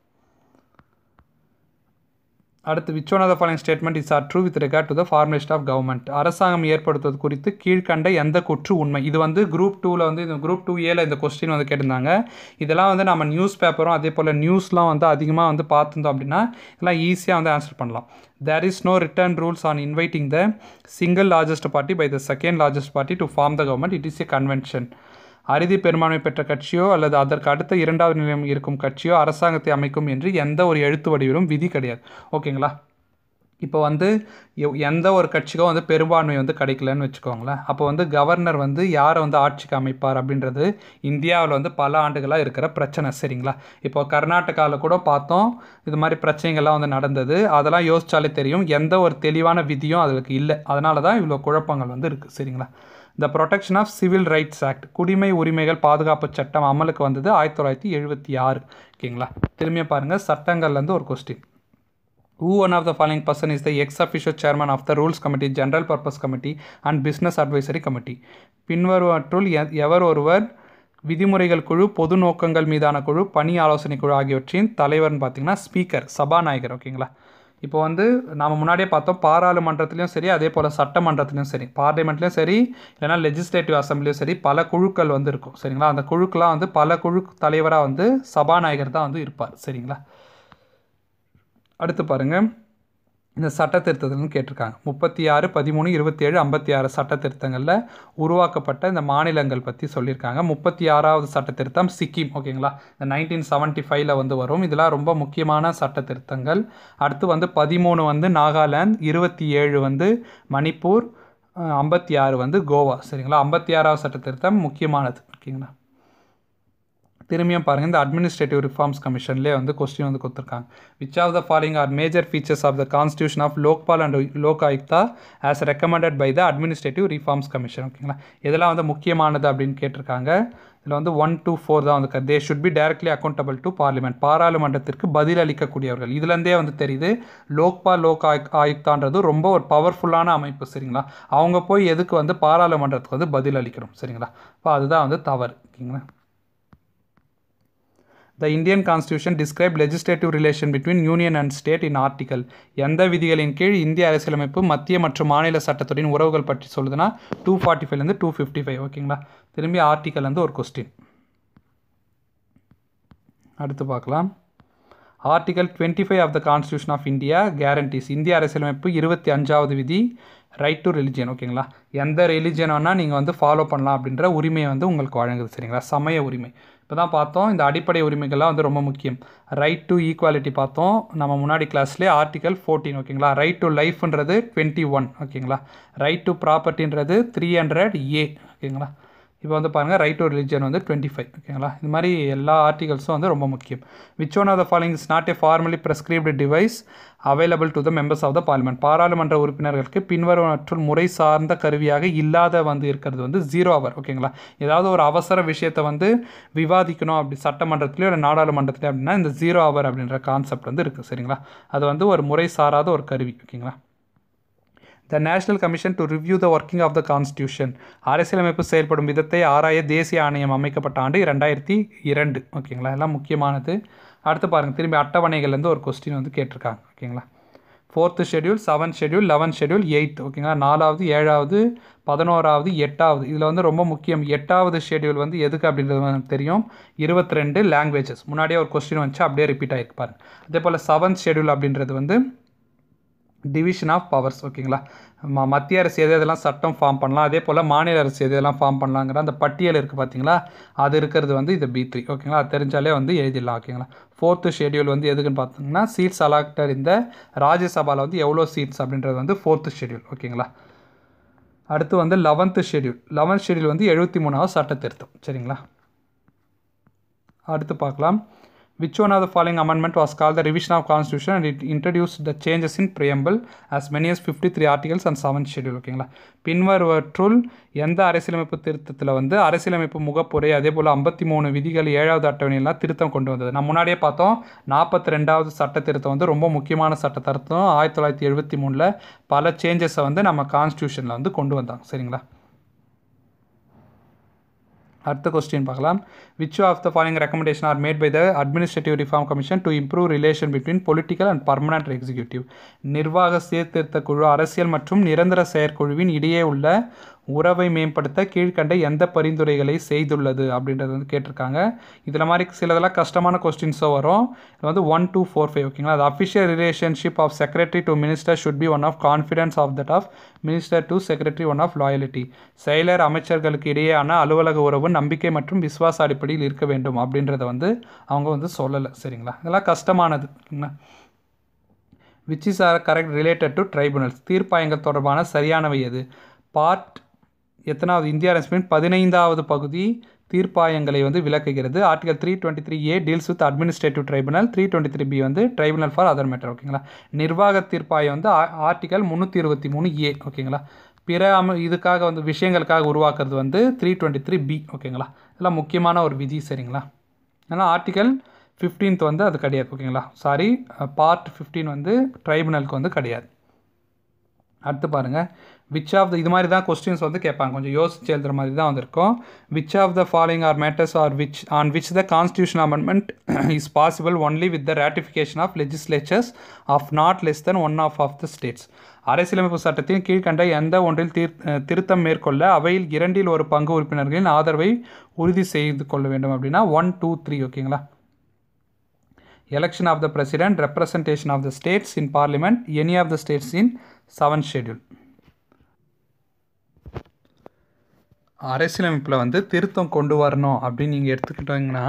A: அடுத்து which one of the following statement is are true with regard to the formation of government அரசாங்கம் ஏற்படுத்துவது குறித்து கீழ்கண்ட எந்த குற்று உண்மை இது வந்து குரூப் டூவில் வந்து இந்த குரூப் டூ ஏல இந்த கொஸ்டின் வந்து கேட்டிருந்தாங்க இதெல்லாம் வந்து நம்ம நியூஸ் பேப்பரும் அதே போல் நியூஸ்லாம் வந்து அதிகமாக வந்து பார்த்துருந்தோம் அப்படின்னா இதெல்லாம் ஈஸியாக வந்து ஆன்சர் பண்ணலாம் there is no written rules on inviting the single largest party by the second largest party to form the government it is a convention அறுதி பெரும்பான்மை பெற்ற கட்சியோ அல்லது அதற்கு அடுத்த இரண்டாவது நிலையம் இருக்கும் கட்சியோ அரசாங்கத்தை அமைக்கும் என்று எந்த ஒரு எழுத்து வடிவிலும் விதி கிடையாது ஓகேங்களா இப்போ வந்து எந்த ஒரு கட்சிக்கும் வந்து பெரும்பான்மை வந்து கிடைக்கலன்னு வச்சுக்கோங்களேன் அப்போ வந்து கவர்னர் வந்து யாரை வந்து ஆட்சிக்கு அமைப்பார் அப்படின்றது இந்தியாவில் வந்து பல ஆண்டுகளாக இருக்கிற பிரச்சனை சரிங்களா இப்போ கர்நாடகாவில் கூட பார்த்தோம் இது மாதிரி பிரச்சனைகள்லாம் வந்து நடந்தது அதெல்லாம் யோசிச்சாலே தெரியும் எந்த ஒரு தெளிவான விதியும் அதுக்கு இல்லை அதனால தான் இவ்வளோ குழப்பங்கள் வந்து இருக்குது சரிங்களா the protection of civil rights act குடிமை உரிமைகள் பாதுகாப்பு சட்டம் அமலுக்கு வந்தது ஆயிரத்தி தொள்ளாயிரத்தி எழுபத்தி ஆறு ஓகேங்களா திரும்பியும் பாருங்கள் சட்டங்கள்லேருந்து ஒரு question Who one of the following person is the ex-official chairman of the Rules Committee, General Purpose Committee and Business Advisory Committee? பின்வருவற்றுள் எவர் ஒருவர் விதிமுறைகள் குழு பொது நோக்கங்கள் மீதான குழு பணி ஆலோசனை குழு ஆகியவற்றின் தலைவர்னு பார்த்தீங்கன்னா ஸ்பீக்கர் சபாநாயகர் ஓகேங்களா இப்போ வந்து நாம் முன்னாடியே பார்த்தோம் பாராளுமன்றத்துலேயும் சரி அதே போல் சட்டமன்றத்துலேயும் சரி பார்லிமெண்ட்லேயும் சரி இல்லைனா லெஜிஸ்லேட்டிவ் அசம்பிளியும் சரி பல குழுக்கள் வந்து இருக்கும் சரிங்களா அந்த குழுக்கெலாம் வந்து பல குழு தலைவராக வந்து சபாநாயகர் தான் வந்து இருப்பார் சரிங்களா அடுத்து பாருங்கள் இந்த சட்ட திருத்தத்தில்னு கேட்டிருக்காங்க முப்பத்தி ஆறு பதிமூணு இருபத்தி ஏழு ஐம்பத்தி ஆறு சட்ட திருத்தங்களில் உருவாக்கப்பட்ட இந்த மாநிலங்கள் பற்றி சொல்லியிருக்காங்க முப்பத்தி ஆறாவது சட்ட திருத்தம் சிக்கிம் ஓகேங்களா இந்த நைன்டீன் செவன்ட்டி ஃபைவ்ல வந்து வரும் இதெல்லாம் ரொம்ப முக்கியமான சட்ட திருத்தங்கள் அடுத்து வந்து பதிமூணு வந்து நாகாலாந்து இருபத்தி ஏழு வந்து மணிப்பூர் ஐம்பத்தி ஆறு வந்து கோவா சரிங்களா ஐம்பத்தி ஆறாவது சட்ட திருத்தம் முக்கியமானது ஓகேங்களா திரும்பியும் பாருங்கள் இந்த அட்மினிஸ்ட்ரேட்டிவ் ரிஃபார்ம்ஸ் கமிஷன்லேயே வந்து கொஸ்டின் வந்து கொடுத்துருக்காங்க which of the following are major features of the constitution of Lokpal and Lok Ayukta as recommended by the administrative reforms commission ஓகேங்களா இதெல்லாம் வந்து முக்கியமானது அப்படின்னு கேட்டிருக்காங்க இதில் வந்து ஒன் டூ ஃபோர் தான் வந்து they should be directly accountable to parliament பாராளுமன்றத்திற்கு பதில் அளிக்கக்கூடியவர்கள் இதுலேருந்தே வந்து தெரியுது லோக்பால் லோக் ஆயுக் ஆயுக்தான்றது ரொம்ப ஒரு பவர்ஃபுல்லான அமைப்பு சரிங்களா அவங்க போய் எதுக்கு வந்து பாராளுமன்றத்துக்கு வந்து பதில் அளிக்கணும் சரிங்களா இப்போ அதுதான் வந்து தவறு ஓகேங்களா the Indian constitution describe legislative relation between union and state in article எந்த விதிகளின் கீழ் இந்திய அரசியலமைப்பு மத்திய மற்றும் மாநில சட்டத்துறையின் உறவுகள் பற்றி சொல்லுதுன்னா டூ ஃபார்ட்டி ஃபைவ்லேருந்து டூ ஃபிஃப்டி ஃபைவ் ஓகேங்களா திரும்பி ஆர்டிக்கல் வந்து ஒரு கொஸ்டின் அடுத்து பார்க்கலாம் article twenty five of the constitution of India guarantees இந்திய அரசியலமைப்பு இருபத்தி அஞ்சாவது விதி ரைட் டு ரிலிஜியன் ஓகேங்களா எந்த ரிலிஜியன் வேணால் நீங்கள் வந்து ஃபாலோ பண்ணலாம் அப்படின்ற உரிமையை வந்து உங்களுக்கு வழங்குது சரிங்களா சமய உரிமை இப்போ தான் பார்த்தோம் இந்த அடிப்படை உரிமைகள்லாம் வந்து ரொம்ப முக்கியம் ரைட் டு ஈக்குவாலிட்டி பார்த்தோம் நம்ம முன்னாடி கிளாஸ்லேயே ஆர்டிகல் ஃபோர்டீன் ஓகேங்களா ரைட் டு லைஃப்ன்றது டுவெண்ட்டி ஒன் ஓகேங்களா ரைட் டு ப்ராப்பர்ட்டின்றது த்ரீ ஹண்ட்ரட் ஏ ஓகேங்களா இப்போ வந்து பாருங்கள் ரைட் டு ரிலிஜன் வந்து டுவெண்ட்டி ஃபைவ் ஓகேங்களா இது மாதிரி எல்லா ஆர்டிகல்ஸும் வந்து ரொம்ப முக்கியம் which one of the following is not a formally prescribed device available to the members of the parliament பாராளுமன்ற உறுப்பினர்களுக்கு பின்வருவற்றுள் முறை சார்ந்த கருவியாக இல்லாத வந்து இருக்கிறது வந்து ஜீரோ அவர் ஓகேங்களா ஏதாவது ஒரு அவசர விஷயத்தை வந்து விவாதிக்கணும் அப்படி சட்டமன்றத்துலையோ இல்லை நாடாளுமன்றத்துலையோ அப்படின்னா இந்த ஜீரோ அவர் அப்படின்ற கான்செப்ட் வந்து இருக்குது சரிங்களா அது வந்து ஒரு முறை சாராத ஒரு கருவி ஓகேங்களா the national commission to review the working of the constitution அரசியலமைப்பு செயல்படும் விதத்தை ஆராய தேசிய ஆணையம் அமைக்கப்பட்ட ஆண்டு ரெண்டாயிரத்தி இரண்டு ஓகேங்களா எல்லாம் முக்கியமானது அடுத்து பாருங்கள் திரும்பி அட்டவணைகள்லேருந்து ஒரு கொஸ்டின் வந்து கேட்டிருக்காங்க ஓகேங்களா fourth schedule seventh schedule eleventh schedule eighth ஓகேங்களா நாலாவது ஏழாவது பதினோராவது எட்டாவது இதில் வந்து ரொம்ப முக்கியம் எட்டாவது ஷெடியூல் வந்து எதுக்கு அப்படின்றது எனக்கு தெரியும் இருபத்தி ரெண்டு லாங்குவேஜஸ் முன்னாடியே ஒரு கொஸ்டின் வந்துச்சு அப்படியே ரிப்பீட் ஆகிருக்கு பாருங்க அதே போல் செவன்த் ஷெடியூல் அப்படின்றது வந்து டிவிஷன் ஆஃப் பவர்ஸ் ஓகேங்களா ம மத்திய அரசு எது எதெல்லாம் சட்டம் ஃபார்ம் பண்ணலாம் அதே போல் மாநில அரசு எது எதெல்லாம் ஃபார்ம் பண்ணலாங்கிற அந்த பட்டியல் இருக்குது பார்த்தீங்களா அது இருக்கிறது வந்து இது பி த்ரீ ஓகேங்களா அது தெரிஞ்சாலே வந்து எழுதிடலாம் ஓகேங்களா ஃபோர்த்து ஷெடியூல் வந்து எதுக்குன்னு பார்த்தீங்கன்னா சீட்ஸ் அலாக்டர் இந்த ராஜ்யசபாவில் வந்து எவ்வளோ சீட்ஸ் அப்படின்றது வந்து ஃபோர்த்து ஷெடியூல் ஓகேங்களா அடுத்து வந்து லெவன்த்து ஷெடியூல் லெவன்த் ஷெடியூல் வந்து எழுபத்தி மூணாவது சட்ட திருத்தம் சரிங்களா அடுத்து பார்க்கலாம் which one of the following amendment was called the revision of constitution and it introduced the changes in preamble as many as 53 articles and 7 schedule ஓகேங்களா பின்வருவற்றுள் எந்த அரசியலமைப்பு திருத்தத்தில் வந்து அரசியலமைப்பு முகப்புரை அதே போல் ஐம்பத்தி மூணு விதிகள் ஏழாவது அட்டவணையெல்லாம் திருத்தம் கொண்டு வந்தது நம்ம முன்னாடியே பார்த்தோம் நாற்பத்தி ரெண்டாவது சட்ட திருத்தம் வந்து ரொம்ப முக்கியமான சட்ட திருத்தம் ஆயிரத்தி தொள்ளாயிரத்தி எழுபத்தி மூணில் பல சேஞ்சஸை வந்து நம்ம கான்ஸ்டியூஷனில் வந்து கொண்டு வந்தாங்க சரிங்களா அடுத்த கொஸ்டின் பார்க்கலாம் which of the following recommendation are made by the administrative reform commission to improve relation between political and permanent executive நிர்வாக சீர்திருத்த குழு அரசியல் மற்றும் நிரந்தர செயற்குழுவின் இடையே உள்ள உறவை மேம்படுத்த கீழ்கண்ட எந்த பரிந்துரைகளை செய்துள்ளது அப்படின்றது வந்து கேட்டிருக்காங்க இதில் மாதிரி சிலதெல்லாம் கஷ்டமான கொஸ்டின்ஸோ வரும் இது வந்து ஒன் டூ ஃபோர் ஃபைவ் ஓகேங்களா அது official relationship of secretary to minister should be one of confidence of that of minister to secretary one of loyalty செயலர் அமைச்சர்களுக்கு இடையேயான அலுவலக உறவு நம்பிக்கை மற்றும் விசுவாச அடிப்படையில் இருக்க வேண்டும் அப்படின்றத வந்து அவங்க வந்து சொல்லலை சரிங்களா இதெல்லாம் கஷ்டமானது ஓகேங்களா which is are correct related to tribunals தீர்ப்பாயங்கள் தொடர்பான சரியானவை எது பார்ட் எத்தனாவது இந்திய அரசின் பதினைந்தாவது பகுதி தீர்ப்பாயங்களை வந்து விளக்குகிறது article three twenty three A deals with administrative tribunal three twenty three B வந்து ட்ரைபுனல் ஃபார் அதர் மேட்டர் ஓகேங்களா நிர்வாக தீர்ப்பாயம் வந்து ஆர்டிகல் முந்நூற்றி இருபத்தி மூணு ஏ ஓகேங்களா பிற அம இதுக்காக வந்து விஷயங்களுக்காக உருவாக்குறது வந்து த்ரீ டுவெண்ட்டி த்ரீ பி ஓகேங்களா இதெல்லாம் முக்கியமான ஒரு விதி சரிங்களா ஏன்னா ஆர்டிகல் ஃபிஃப்டீன்த் வந்து அது கிடையாது ஓகேங்களா சாரி பார்ட் ஃபிஃப்டீன் வந்து ட்ரைபுனலுக்கு வந்து கிடையாது அடுத்து பாருங்கள் விச் ஆஃப் த இது மாதிரி தான் கொஸ்டின்ஸ் வந்து கேட்பாங்க கொஞ்சம் யோசிச்சு எழுதுற மாதிரி தான் வந்திருக்கும் which of the following are matters are which on which the constitution amendment is possible only with the ratification of legislatures of not less than one of of the states அரசியலமைப்பு சட்டத்தின் கீழ்கண்ட எந்த ஒன்றில் தீர் திருத்தம் மேற்கொள்ள அவையில் இரண்டில் ஒரு பங்கு உறுப்பினர்களின் ஆதரவை உறுதி செய்து கொள்ள வேண்டும் அப்படின்னா ஒன் டூ த்ரீ ஓகேங்களா election of the president representation of the states in parliament any of the states in seventh schedule அரசியலமைப்பில் வந்து திருத்தம் கொண்டு வரணும் அப்படின்னு நீங்கள் எடுத்துக்கிட்டீங்கன்னா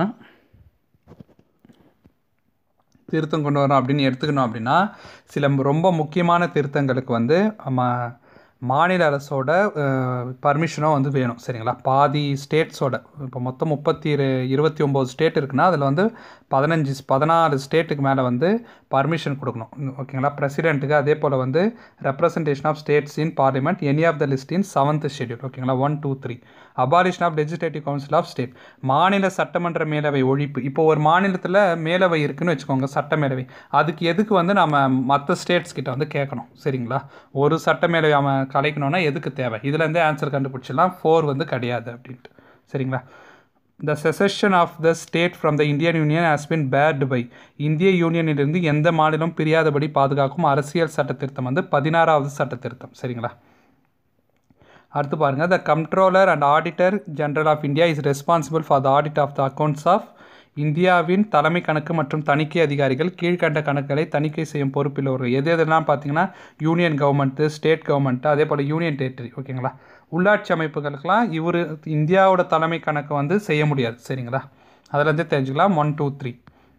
A: திருத்தம் கொண்டு வரணும் அப்படின்னு எடுத்துக்கணும் அப்படின்னா சில ரொம்ப முக்கியமான திருத்தங்களுக்கு வந்து நம்ம மாநில அரசோட பர்மிஷனும் வந்து வேணும் சரிங்களா பாதி ஸ்டேட்ஸோட இப்போ மொத்தம் முப்பத்தி இருபத்தி ஒம்பது ஸ்டேட் இருக்குன்னா அதில் வந்து பதினஞ்சு பதினாறு ஸ்டேட்டுக்கு மேலே வந்து பர்மிஷன் கொடுக்கணும் ஓகேங்களா பிரசிடென்ட்டுக்கு அதே போல் வந்து representation of states in parliament any of the list in seventh schedule ஓகேங்களா one two three abolition of legislative council of state மாநில சட்டமன்ற மேலவை ஒழிப்பு இப்போ ஒரு மாநிலத்தில் மேலவை இருக்குன்னு வச்சுக்கோங்க சட்ட மேலவை அதுக்கு எதுக்கு வந்து நம்ம மற்ற ஸ்டேட்ஸ் கிட்ட வந்து கேட்கணும் சரிங்களா ஒரு சட்ட மேலவை அவன் கலைக்கணும்னா எதுக்கு தேவை இதுலேருந்தே ஆன்சர் கண்டுபிடிச்சிடலாம் ஃபோர் வந்து கிடையாது அப்படின்ட்டு சரிங்களா the secession of the state from the Indian union has been barred by இந்திய யூனியனிலிருந்து எந்த மாநிலம் பிரியாதபடி பாதுகாக்கும் அரசியல் சட்ட திருத்தம் வந்து பதினாறாவது சட்ட திருத்தம் சரிங்களா அடுத்து பாருங்கள் the controller and auditor general of India is responsible for the audit of the accounts of இந்தியாவின் தலைமை கணக்கு மற்றும் தணிக்கை அதிகாரிகள் கீழ்கண்ட கணக்குகளை தணிக்கை செய்யும் பொறுப்பில் ஒரு எது எதெல்லாம் பார்த்தீங்கன்னா யூனியன் கவர்மெண்ட்டு ஸ்டேட் கவர்மெண்ட்டு அதே போல் யூனியன் டெரிட்டரி ஓகேங்களா உள்ளாட்சி அமைப்புகளுக்கெல்லாம் இவர் இந்தியாவோட தலைமை கணக்கு வந்து செய்ய முடியாது சரிங்களா அதிலேருந்து தெரிஞ்சுக்கலாம் one two three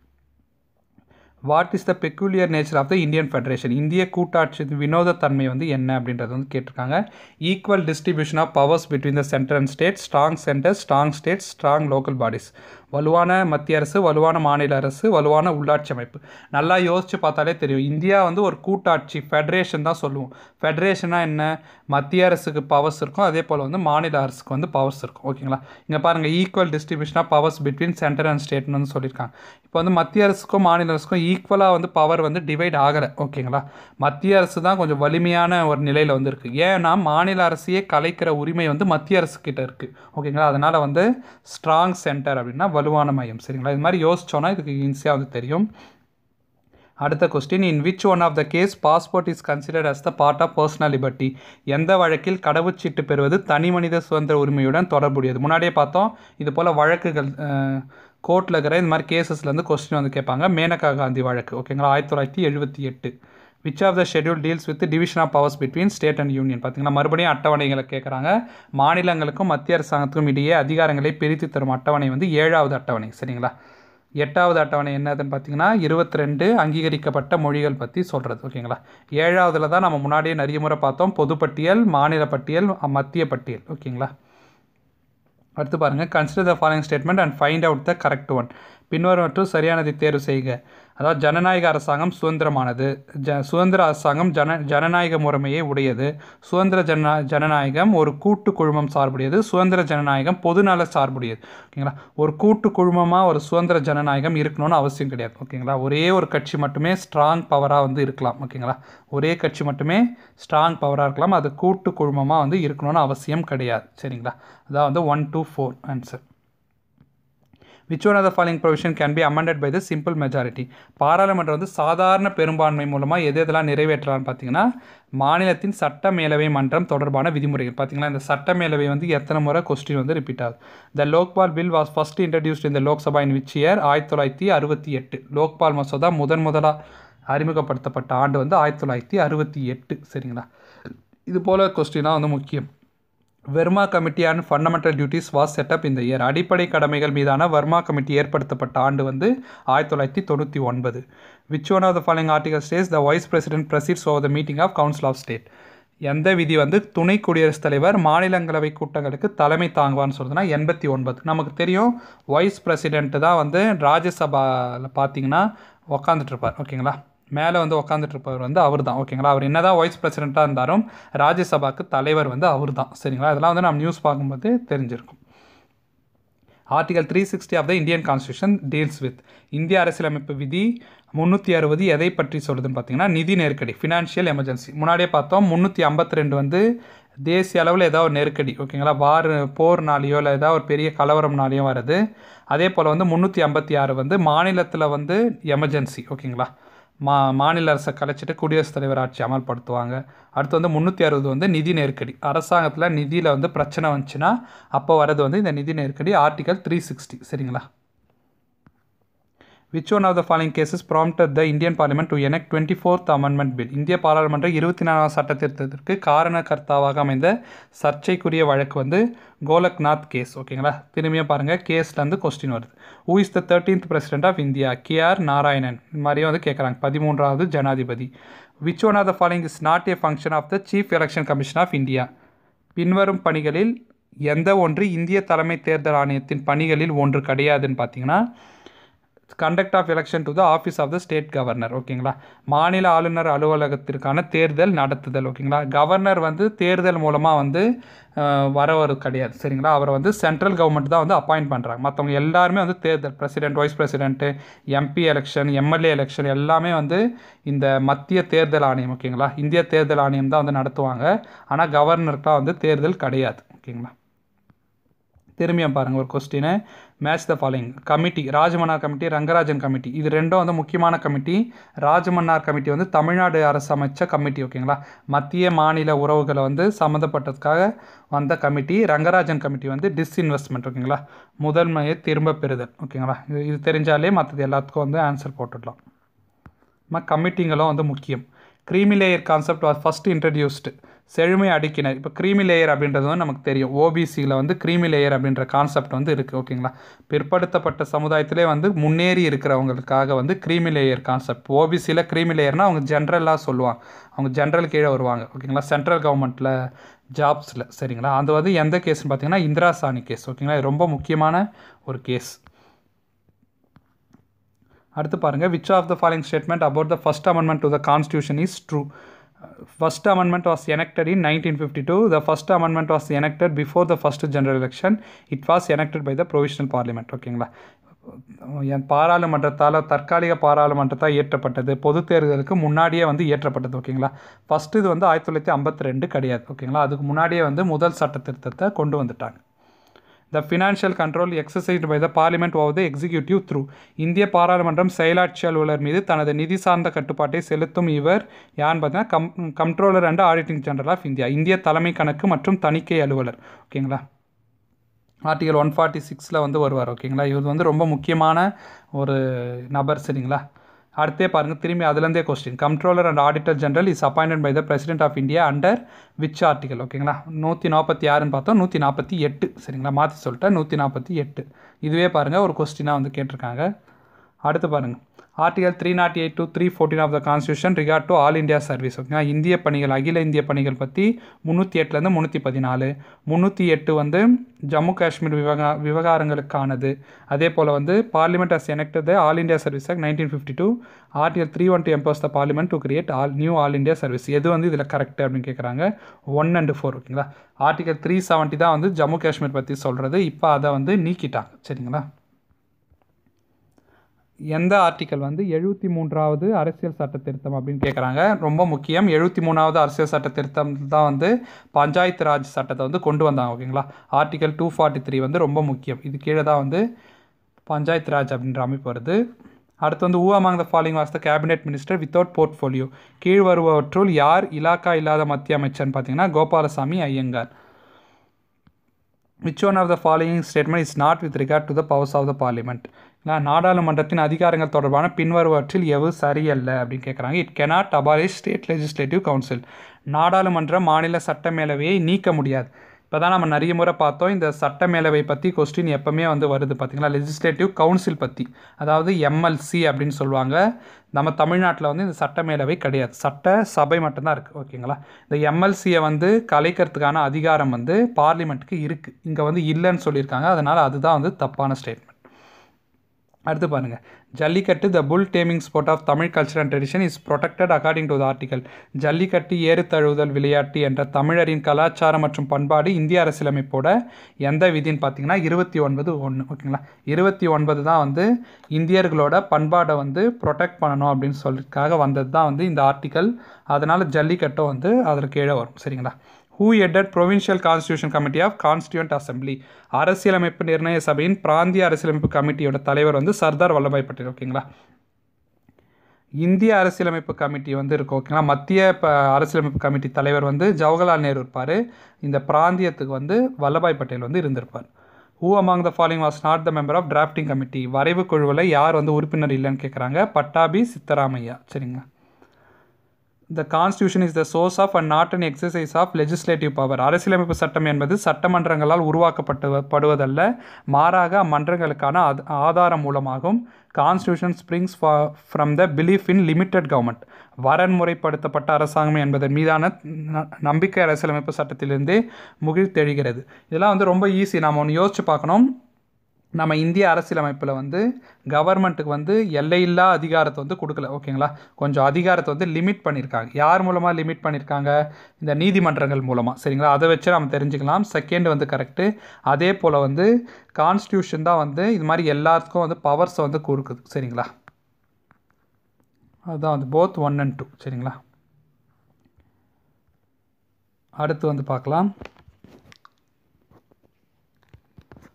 A: what is the peculiar nature of the Indian federation இந்திய கூட்டாட்சி வினோதத்தன்மை வந்து என்ன அப்படின்றது வந்து கேட்டிருக்காங்க equal distribution of powers between the centre and state strong centre strong state strong local bodies வலுவான மத்திய அரசு வலுவான மாநில அரசு வலுவான உள்ளாட்சி அமைப்பு நல்லா யோசித்து பார்த்தாலே தெரியும் இந்தியா வந்து ஒரு கூட்டாட்சி ஃபெடரேஷன் தான் சொல்லுவோம் ஃபெடரேஷனாக என்ன மத்திய அரசுக்கு பவர்ஸ் இருக்கும் அதே போல் வந்து மாநில அரசுக்கு வந்து பவர்ஸ் இருக்கும் ஓகேங்களா இங்கே பாருங்கள் equal distribution of powers between centre and ஸ்டேட்னு வந்து சொல்லியிருக்காங்க இப்போ வந்து மத்திய அரசுக்கும் மாநில அரசுக்கும் ஈக்குவலாக வந்து பவர் வந்து டிவைட் ஆகலை ஓகேங்களா மத்திய அரசு தான் கொஞ்சம் வலிமையான ஒரு நிலையில் வந்து இருக்குது ஏன்னா மாநில அரசையே கலைக்கிற உரிமை வந்து மத்திய அரசு கிட்ட இருக்குது ஓகேங்களா அதனால் வந்து ஸ்ட்ராங் சென்டர் அப்படின்னா வலுவான மையம் சரிங்களா இது மாதிரி யோசிச்சோன்னா இதுக்கு ஈஸியாக வந்து தெரியும் அடுத்த question in which one of the case passport is considered as the part of personal liberty எந்த வழக்கில் கடவுச்சீட்டு பெறுவது தனி மனித சுதந்திர உரிமையுடன் தொடர்புடையது முன்னாடியே பார்த்தோம் இது போல் வழக்குகள் கோர்ட்டில் இருக்கிற இந்த மாதிரி கேசஸ்லேருந்து கொஸ்டின் வந்து கேட்பாங்க மேனகா காந்தி வழக்கு ஓகேங்களா ஆயிரத்தி தொள்ளாயிரத்தி எழுபத்தி எட்டு which of the schedule deals with division of powers between state and union பார்த்தீங்கன்னா மறுபடியும் அட்டவணைகளை கேட்குறாங்க மாநிலங்களுக்கும் மத்திய அரசாங்கத்துக்கும் இடையே அதிகாரங்களை பிரித்து தரும் அட்டவணை வந்து ஏழாவது அட்டவணை சரிங்களா எட்டாவது அட்டவணை என்னதுன்னு பார்த்தீங்கன்னா இருபத்தி ரெண்டு அங்கீகரிக்கப்பட்ட மொழிகள் பற்றி சொல்கிறது ஓகேங்களா ஏழாவதுல தான் நம்ம முன்னாடியே நிறைய முறை பார்த்தோம் பொதுப்பட்டியல் மாநில பட்டியல் மத்திய பட்டியல் ஓகேங்களா அடுத்து பாருங்கள் consider the following statement and find out the correct one பின்வருவற்றும் சரியானதை தேர்வு செய்க அதாவது ஜனநாயக அரசாங்கம் சுதந்திரமானது ஜ சுதந்திர அரசாங்கம் ஜன ஜனநாயக முறைமையை உடையது சுதந்திர ஜன ஜனநாயகம் ஒரு கூட்டு குழுமம் சார்புடையது சுதந்திர ஜனநாயகம் பொதுநல சார்புடையது ஓகேங்களா ஒரு கூட்டு குழுமமாக ஒரு சுதந்திர ஜனநாயகம் இருக்கணும்னு அவசியம் கிடையாது ஓகேங்களா ஒரே ஒரு கட்சி மட்டுமே ஸ்ட்ராங் பவராக வந்து இருக்கலாம் ஓகேங்களா ஒரே கட்சி மட்டுமே ஸ்ட்ராங் பவராக இருக்கலாம் அது கூட்டு குழுமமாக வந்து இருக்கணும்னு அவசியம் கிடையாது சரிங்களா அதான் வந்து one two four answer which one of the following provision can be amended by the simple majority பாராளுமன்றம் வந்து சாதாரண பெரும்பான்மை மூலமாக எது எதெல்லாம் நிறைவேற்றலாம்னு பார்த்தீங்கன்னா மாநிலத்தின் சட்ட மேலவை மன்றம் தொடர்பான விதிமுறைகள் பார்த்தீங்கன்னா இந்த சட்ட மேலவை வந்து எத்தனை முறை கொஸ்டின் வந்து ரிப்பீட் ஆகுது the Lokpal bill was first introduced இந்த லோக்சபா இன் விச் இயர் ஆயிரத்தி தொள்ளாயிரத்தி அறுபத்தி எட்டு லோக்பால் மசோதா முதன் முதலாக அறிமுகப்படுத்தப்பட்ட ஆண்டு வந்து ஆயிரத்தி தொள்ளாயிரத்தி அறுபத்தி எட்டு சரிங்களா இது போல் கொஸ்டினாக வந்து முக்கியம் Verma committee and fundamental duties was set up in the year அடிப்படை கடமைகள் மீதான வர்மா கமிட்டி ஏற்படுத்தப்பட்ட ஆண்டு வந்து ஆயிரத்தி தொள்ளாயிரத்தி தொண்ணூற்றி ஒன்பது which one of the following article states the vice president presides over the meeting of council of state எந்த விதி வந்து துணை குடியரசுத் தலைவர் மாநிலங்களவை கூட்டங்களுக்கு தலைமை தாங்குவான்னு சொல்றதுன்னா எண்பத்தி ஒன்பது நமக்கு தெரியும் வைஸ் பிரசிடென்ட் தான் வந்து ராஜ்யசபாவில் பார்த்தீங்கன்னா உக்காந்துட்டு இருப்பார் ஓகேங்களா மேலே வந்து உக்காந்துட்டு இருப்பவர் வந்து அவர் தான் ஓகேங்களா அவர் என்ன தான் வைஸ் பிரசிடெண்ட்டாக இருந்தாலும் ராஜ்யசபாக்கு தலைவர் வந்து அவர் தான் சரிங்களா இதெல்லாம் வந்து நம்ம நியூஸ் பார்க்கும்போது தெரிஞ்சிருக்கும் article three sixty of the Indian constitution deals with இந்திய அரசியலமைப்பு விதி முந்நூற்றி அறுபது எதை பற்றி சொல்லுதுன்னு பார்த்தீங்கன்னா நிதி நெருக்கடி ஃபினான்ஷியல் எமர்ஜென்சி முன்னாடியே பார்த்தோம் முந்நூற்றி ஐம்பத்தி ரெண்டு வந்து தேசிய அளவில் ஏதாவது ஒரு நெருக்கடி ஓகேங்களா வார் போர்னாலேயோ இல்லை ஏதாவது ஒரு பெரிய கலவரம்னாலேயோ வருது அதே போல் வந்து முந்நூற்றி ஐம்பத்தி ஆறு வந்து மாநிலத்தில் வந்து எமர்ஜென்சி ஓகேங்களா மா மாநில அரசை கலைச்சிட்டு குடியரசுத் தலைவர் ஆட்சி அமல்படுத்துவாங்க அடுத்து வந்து முந்நூற்றி அறுபது வந்து நிதி நெருக்கடி அரசாங்கத்தில் நிதியில் வந்து பிரச்சனை வந்துச்சுன்னா அப்போ வரது வந்து இந்த நிதி நெருக்கடி ஆர்டிகல் த்ரீ சிக்ஸ்டி சரிங்களா which one of the following cases prompted the Indian parliament to enact twenty fourth amendment bill இந்திய பாராளுமன்ற இருபத்தி நாலாம் சட்ட திருத்தத்திற்கு காரணகர்த்தாவாக அமைந்த சர்ச்சைக்குரிய வழக்கு வந்து கோலக்நாத் கேஸ் ஓகேங்களா திரும்பியும் பாருங்கள் கேஸ்லேருந்து கொஸ்டின் வருது who is the thirteenth president of India K R Narayanan இது மாதிரியும் வந்து கேட்குறாங்க பதிமூன்றாவது ஜனாதிபதி which one of the following is not a function of the chief election commission of India பின்வரும் பணிகளில் எந்த ஒன்று இந்திய தலைமை தேர்தல் ஆணையத்தின் பணிகளில் ஒன்று கிடையாதுன்னு பார்த்தீங்கன்னா conduct of election to the office of the state governor ஓகேங்களா மாநில ஆளுநர் அலுவலகத்திற்கான தேர்தல் நடத்துதல் ஓகேங்களா கவர்னர் வந்து தேர்தல் மூலமாக வந்து வரவர் கிடையாது சரிங்களா அவரை வந்து சென்ட்ரல் கவர்மெண்ட் தான் வந்து அப்பாயிண்ட் பண்ணுறாங்க மற்றவங்க எல்லாருமே வந்து தேர்தல் president vice president MP election MLA election எல்லாமே வந்து இந்த மத்திய தேர்தல் ஆணையம் ஓகேங்களா இந்திய தேர்தல் ஆணையம் தான் வந்து நடத்துவாங்க ஆனால் கவர்னருக்குலாம் வந்து தேர்தல் கிடையாது ஓகேங்களா திரும்பியும் பாருங்கள் ஒரு question match the following committee Rajamannar committee Rangarajan committee இது ரெண்டும் வந்து முக்கியமான கமிட்டி ராஜமன்னார் கமிட்டி வந்து தமிழ்நாடு அரசு அமைச்ச கமிட்டி ஓகேங்களா மத்திய மாநில உறவுகளை வந்து சம்மந்தப்பட்டதுக்காக வந்த கமிட்டி ரங்கராஜன் கமிட்டி வந்து டிஸ்இன்வெஸ்ட்மெண்ட் ஓகேங்களா முதன்மையை திரும்ப பெறுதல் ஓகேங்களா இது இது தெரிஞ்சாலே மற்றது எல்லாத்துக்கும் வந்து ஆன்சர் போட்டுடலாம் நம்ம கமிட்டிங்களும் வந்து முக்கியம் creamy layer concept was first introduced செழுமை அடுக்கினர் இப்போ க்ரீமி லேயர் அப்படின்றது வந்து நமக்கு தெரியும் ஓபிசியில் வந்து க்ரீமி லேயர் அப்படின்ற கான்செப்ட் வந்து இருக்குது ஓகேங்களா பிற்படுத்தப்பட்ட சமுதாயத்திலே வந்து முன்னேறி இருக்கிறவங்களுக்காக வந்து க்ரீமி லேயர் கான்செப்ட் ஓபிசியில் க்ரீமி லேயர்னால் அவங்க ஜென்ரலாக சொல்லுவாங்க அவங்க ஜென்ரல் கீழே வருவாங்க ஓகேங்களா சென்ட்ரல் கவர்மெண்ட்டில் ஜாப்ஸில் சரிங்களா அது வந்து எந்த கேஸ்னு பார்த்தீங்கன்னா இந்திரா சாணி கேஸ் ஓகேங்களா இது ரொம்ப முக்கியமான ஒரு கேஸ் அடுத்து பாருங்கள் which of the following statement about the first amendment to the constitution is true first amendment was enacted in nineteen fifty two the first amendment was enacted before the first general election it was enacted by the provisional parliament ஓகேங்களா என் பாராளுமன்றத்தால் தற்காலிக பாராளுமன்றத்தால் இயற்றப்பட்டது பொது தேர்தலுக்கு முன்னாடியே வந்து இயற்றப்பட்டது ஓகேங்களா ஃபஸ்ட்டு இது வந்து ஆயிரத்தி தொள்ளாயிரத்தி ஐம்பத்தி ரெண்டு கிடையாது ஓகேங்களா அதுக்கு முன்னாடியே வந்து முதல் சட்ட திருத்தத்தை கொண்டு வந்துட்டாங்க the financial control exercised by the parliament over the executive through இந்திய பாராளுமன்றம் செயலாட்சி அலுவலர் மீது தனது நிதி சார்ந்த கட்டுப்பாட்டை செலுத்தும் இவர் யாருன்னு பார்த்தீங்கன்னா com comptroller and auditing general of India இந்திய தலைமை கணக்கு மற்றும் தணிக்கை அலுவலர் ஓகேங்களா ஆர்டிகல் ஒன் ஃபார்ட்டி சிக்ஸில் வந்து வருவார் ஓகேங்களா இவர் வந்து ரொம்ப முக்கியமான ஒரு நபர் சரிங்களா அடுத்தே பாருங்கள் திரும்பி அதுலேருந்தே question comptroller and auditor general is appointed by the president of India under which article ஓகேங்களா நூற்றி நாற்பத்தி ஆறுன்னு பார்த்தோம் நூற்றி நாற்பத்தி எட்டு சரிங்களா மாற்றி சொல்லிட்டேன் நூற்றி நாற்பத்தி எட்டு இதுவே பாருங்கள் ஒரு கொஸ்டினாக வந்து கேட்டிருக்காங்க அடுத்து பாருங்கள் article three nought eight to three fourteen of the constitution regard to all India service ஓகேங்களா இந்திய பணிகள் அகில இந்திய பணிகள் பற்றி முந்நூற்றி எட்டுலேருந்து முந்நூற்றி பதினாலு முந்நூற்றி எட்டு வந்து ஜம்மு காஷ்மீர் விவகா விவகாரங்களுக்கானது அதே போல் வந்து parliament as enacted all India service act nineteen fifty two article three one two empowers the parliament to create all new all India service எது வந்து இதில் கரெக்ட் அப்படின்னு கேட்குறாங்க ஒன் அண்ட் ஃபோர் ஓகேங்களா ஆர்டிகல் த்ரீ செவன்ட்டி தான் வந்து ஜம்மு காஷ்மீர் பற்றி சொல்கிறது இப்போ அதை வந்து நீக்கிட்டாங்க சரிங்களா எந்த ஆர்டிக்கல் வந்து எழுபத்தி மூன்றாவது அரசியல் சட்ட திருத்தம் அப்படின்னு கேட்குறாங்க ரொம்ப முக்கியம் எழுபத்தி மூணாவது அரசியல் சட்ட திருத்தம் தான் வந்து பஞ்சாயத்து ராஜ் சட்டத்தை வந்து கொண்டு வந்தாங்க ஓகேங்களா ஆர்டிக்கல் டூ ஃபார்ட்டி த்ரீ வந்து ரொம்ப முக்கியம் இது கீழே தான் வந்து பஞ்சாயத்து ராஜ் அப்படின்ற அமைப்பு வருது அடுத்து வந்து who among the following was the cabinet minister without portfolio கீழ் வருபவற்றுள் யார் இலாக்கா இல்லாத மத்திய அமைச்சர்னு பார்த்தீங்கன்னா Gopalaswamy Ayyangar which one of the following statement is not with regard to the powers of the parliament நாடாளுமன்றத்தின் அதிகாரங்கள் தொடர்பான பின்வருவற்றில் எவு சரியல்ல அப்படின்னு கேட்குறாங்க it cannot abolish state legislative council நாடாளுமன்ற மாநில சட்ட மேலவையை நீக்க முடியாது இப்போ தான் நம்ம நிறைய முறை பார்த்தோம் இந்த சட்ட மேலவை பற்றி கொஸ்டின் எப்போவுமே வந்து வருது பார்த்திங்களா லெஜிஸ்லேட்டிவ் கவுன்சில் பற்றி அதாவது எம்எல்சி அப்படின்னு சொல்லுவாங்க நம்ம தமிழ்நாட்டில் வந்து இந்த சட்ட மேலவை கிடையாது சட்ட சபை மட்டும்தான் இருக்குது ஓகேங்களா இந்த எம்எல்சியை வந்து கலைக்கிறதுக்கான அதிகாரம் வந்து பார்லிமெண்ட்டுக்கு இருக்குது இங்கே வந்து இல்லைன்னு சொல்லியிருக்காங்க அதனால் அதுதான் வந்து தப்பான ஸ்டேட்மெண்ட் அடுத்து பாருங்கள் Jallikattu the bull taming sport of Tamil culture and tradition is protected according to the article Jallikattu ஏறு தழுவுதல் விளையாட்டு என்ற தமிழரின் கலாச்சாரம் மற்றும் பண்பாடு இந்திய அரசியலமைப்போட எந்த விதின்னு பார்த்தீங்கன்னா இருபத்தி ஒன்பது ஒன்று ஓகேங்களா இருபத்தி ஒன்பது தான் வந்து இந்தியர்களோட பண்பாடை வந்து ப்ரொடெக்ட் பண்ணணும் அப்படின்னு சொல்லிக்காக வந்தது தான் வந்து இந்த ஆர்டிக்கல் அதனால் ஜல்லிக்கட்டும் வந்து அதில் கீழே வரும் சரிங்களா who headed provincial constitution committee of constituent assembly அரசியலமைப்பு நிர்ணய சபையின் பிராந்திய அரசியலமைப்பு கமிட்டியோட தலைவர் வந்து சர்தார் வல்லபாய் பட்டேல் ஓகேங்களா இந்திய அரசியலமைப்பு கமிட்டி வந்து இருக்கும் ஓகேங்களா மத்திய இப்போ அரசியலமைப்பு கமிட்டி தலைவர் வந்து ஜவஹர்லால் நேரு இருப்பார் இந்த பிராந்தியத்துக்கு வந்து வல்லபாய் பட்டேல் வந்து இருந்திருப்பார் who among the following was not the member of drafting committee வரைவு குழுவில் யார் வந்து உறுப்பினர் இல்லைன்னு கேட்குறாங்க பட்டாபி சித்தராமையா சரிங்க the constitution is the source of and not an exercise of legislative power அரசியலமைப்பு சட்டம் என்பது சட்டமன்றங்களால் உருவாக்கப்பட்டு படுவதல்ல மாறாக அம்மன்றங்களுக்கான ஆதாரம் மூலமாகும் constitution springs from the belief in limited government வரன்முறைப்படுத்தப்பட்ட அரசாங்கம் என்பதன் மீதான நம்பிக்கை அரசியலமைப்பு சட்டத்திலிருந்தே முகிழ்த்தெழுகிறது இதெல்லாம் வந்து ரொம்ப ஈஸி நாம் ஒன்று யோசிச்சு பார்க்கணும் நம்ம இந்திய அரசியலமைப்பில் வந்து கவர்மெண்ட்டுக்கு வந்து எல்லையில்லா அதிகாரத்தை வந்து கொடுக்கல ஓகேங்களா கொஞ்சம் அதிகாரத்தை வந்து லிமிட் பண்ணியிருக்காங்க யார் மூலமாக லிமிட் பண்ணியிருக்காங்க இந்த நீதிமன்றங்கள் மூலமாக சரிங்களா அதை வச்சு நம்ம தெரிஞ்சுக்கலாம் செகண்ட் வந்து கரெக்டு அதே போல் வந்து கான்ஸ்டியூஷன் தான் வந்து இது மாதிரி எல்லாத்துக்கும் வந்து பவர்ஸை வந்து கொடுக்குது சரிங்களா அதுதான் வந்து போத் ஒன் அண்ட் டூ சரிங்களா அடுத்து வந்து பார்க்கலாம்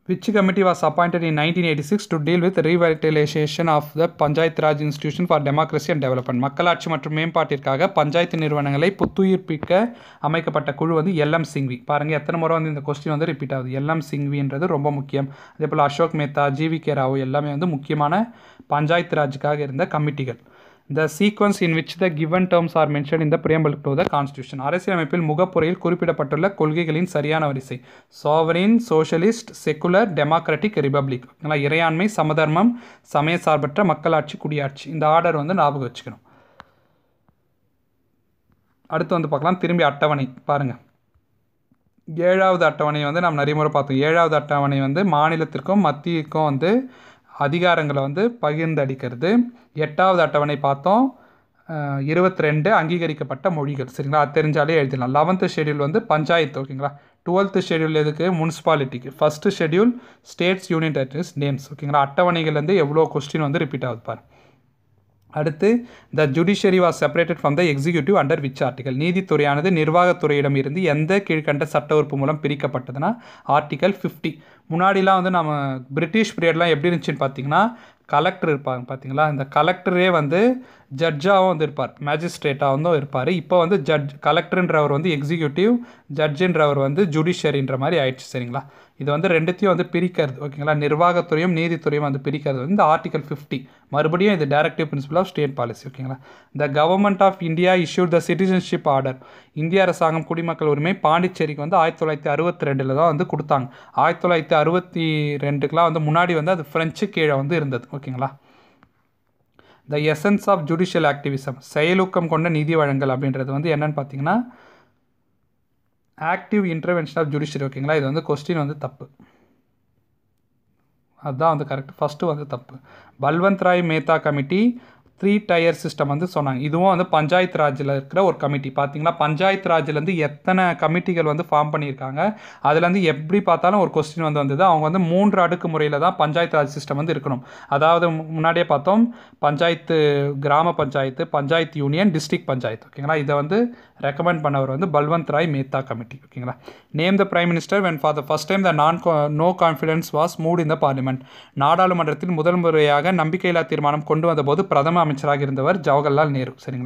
A: which committee was appointed in 1986 to deal with revitalization of the Panchayat Raj institution for democracy and development மக்களாட்சி மற்றும் மேம்பாட்டிற்காக பஞ்சாயத்து நிறுவனங்களை புத்துயிர்ப்பிக்க அமைக்கப்பட்ட குழு வந்து எல்எம் சிங்வி பாருங்கள் எத்தனை முறை வந்து இந்த கொஸ்டின் வந்து ரிப்பீட் ஆகுது எல்எம் சிங்வின்றது ரொம்ப முக்கியம் அதே போல் அசோக் மேத்தா ஜிவி கே ராவ் எல்லாமே வந்து முக்கியமான பஞ்சாயத்து ராஜுக்காக இருந்த கமிட்டிகள் the sequence in which the given terms are mention in the preamble to the constitution அரசியலமைப்பில் முகப்புரையில் குறிப்பிடப்பட்டுள்ள கொள்கைகளின் சரியான வரிசை sovereign socialist secular democratic republic ஓகேங்களா இறையாண்மை சமதர்மம் சமய சார்பற்ற மக்களாட்சி குடியாட்சி இந்த ஆர்டர் வந்து ஞாபகம் வச்சுக்கணும் அடுத்து வந்து பார்க்கலாம் திரும்பி அட்டவணை பாருங்கள் ஏழாவது அட்டவணை வந்து நம்ம நிறைய முறை பார்த்தோம் ஏழாவது அட்டவணை வந்து மாநிலத்திற்கும் மத்தியக்கும் வந்து அதிகாரங்களை வந்து பகிர்ந்தளிக்கிறது எட்டாவது அட்டவணை பார்த்தோம் இருபத்தி ரெண்டு அங்கீகரிக்கப்பட்ட மொழிகள் சரிங்களா அது தெரிஞ்சாலே எழுதிடலாம் லெவன்த்து ஷெடியூல் வந்து பஞ்சாயத்து ஓகேங்களா டுவெல்த்து ஷெடியூல் எதுக்கு முனிசிபாலிட்டிக்கு first schedule states union territories names ஓகேங்களா அட்டவணைகள்லேருந்து எவ்வளோ கொஸ்டின் வந்து ரிப்பீட் ஆகுது பாரு அடுத்து the judiciary was separated from the executive under which article நீதித்துறையானது நிர்வாகத்துறையிடம் இருந்து எந்த கீழ்கண்ட சட்ட உறுப்பு மூலம் பிரிக்கப்பட்டதுன்னா ஆர்டிகல் ஃபிஃப்டி முன்னாடிலாம் வந்து நம்ம பிரிட்டிஷ் பீரியட்லாம் எப்படி இருந்துச்சுன்னு பார்த்தீங்கன்னா கலெக்டர் இருப்பாங்க பார்த்தீங்களா இந்த கலெக்டரே வந்து ஜட்ஜாகவும் வந்து இருப்பார் மேஜிஸ்ட்ரேட்டாகவும் இருப்பார் இப்போ வந்து ஜட்ஜ் கலெக்டர்ன்றவர் வந்து எக்ஸிக்யூட்டிவ் ஜட்ஜுன்றவர் வந்து ஜுடிஷியரின்ற மாதிரி ஆயிடுச்சு சரிங்களா இது வந்து ரெண்டுத்தையும் வந்து பிரிக்கிறது ஓகேங்களா நிர்வாகத்துறையும் நீதித்துறையும் வந்து பிரிக்கிறது வந்து இந்த ஆர்டிகல் ஃபிஃப்டி மறுபடியும் இது directive principle of state policy ஓகேங்களா the government of India issued the citizenship order இந்திய அரசாங்கம் குடிமக்கள் உரிமை பாண்டிச்சேரிக்கு வந்து ஆயிரத்தி தொள்ளாயிரத்தி அறுபத்தி ரெண்டில் தான் வந்து கொடுத்தாங்க ஆயிரத்தி தொள்ளாயிரத்தி அறுபத்தி ரெண்டுக்கெலாம் வந்து முன்னாடி வந்து அது ஃப்ரெஞ்சு கீழே வந்து இருந்தது ஓகேங்களா the essence of judicial activism செயலூக்கம் கொண்ட நிதி வழங்கல் அப்படின்றது வந்து என்னன்னு பார்த்தீங்கன்னா ஆக்டிவ் இன்டர்வென்ஷன் ஆஃப் ஜுடிஷியரி ஓகேங்களா இது வந்து கொஸ்டின் வந்து தப்பு அதுதான் வந்து கரெக்ட் ஃபஸ்ட்டு வந்து தப்பு Balwant Rai Mehta committee three tier system வந்து சொன்னாங்க இதுவும் வந்து பஞ்சாயத்து ராஜில் இருக்கிற ஒரு கமிட்டி பார்த்தீங்களா பஞ்சாயத்து ராஜ்லேருந்து எத்தனை கமிட்டிகள் வந்து ஃபார்ம் பண்ணியிருக்காங்க அதுலேருந்து எப்படி பார்த்தாலும் ஒரு கொஸ்டின் வந்து வந்தது அவங்க வந்து மூன்று அடுக்கு முறையில் தான் பஞ்சாயத்து ராஜ் சிஸ்டம் வந்து இருக்கணும் அதாவது முன்னாடியே பார்த்தோம் பஞ்சாயத்து கிராம பஞ்சாயத்து பஞ்சாயத்து யூனியன் டிஸ்ட்ரிக்ட் பஞ்சாயத்து ஓகேங்களா இதை வந்து ரெக்கமெண்ட் பண்ணவர் வந்து பல்வந்த் ராய் மேத்தா கமிட்டி ஓகேங்களா name the prime minister when for the first time the non no confidence was moved in the parliament நாடாளுமன்றத்தில் முதல் முறையாக நம்பிக்கையில்லா தீர்மானம் கொண்டு வந்தபோது பிரதம அமைச்சராக இருந்தவர் ஜவஹர்லால் நேரு சரிங்களா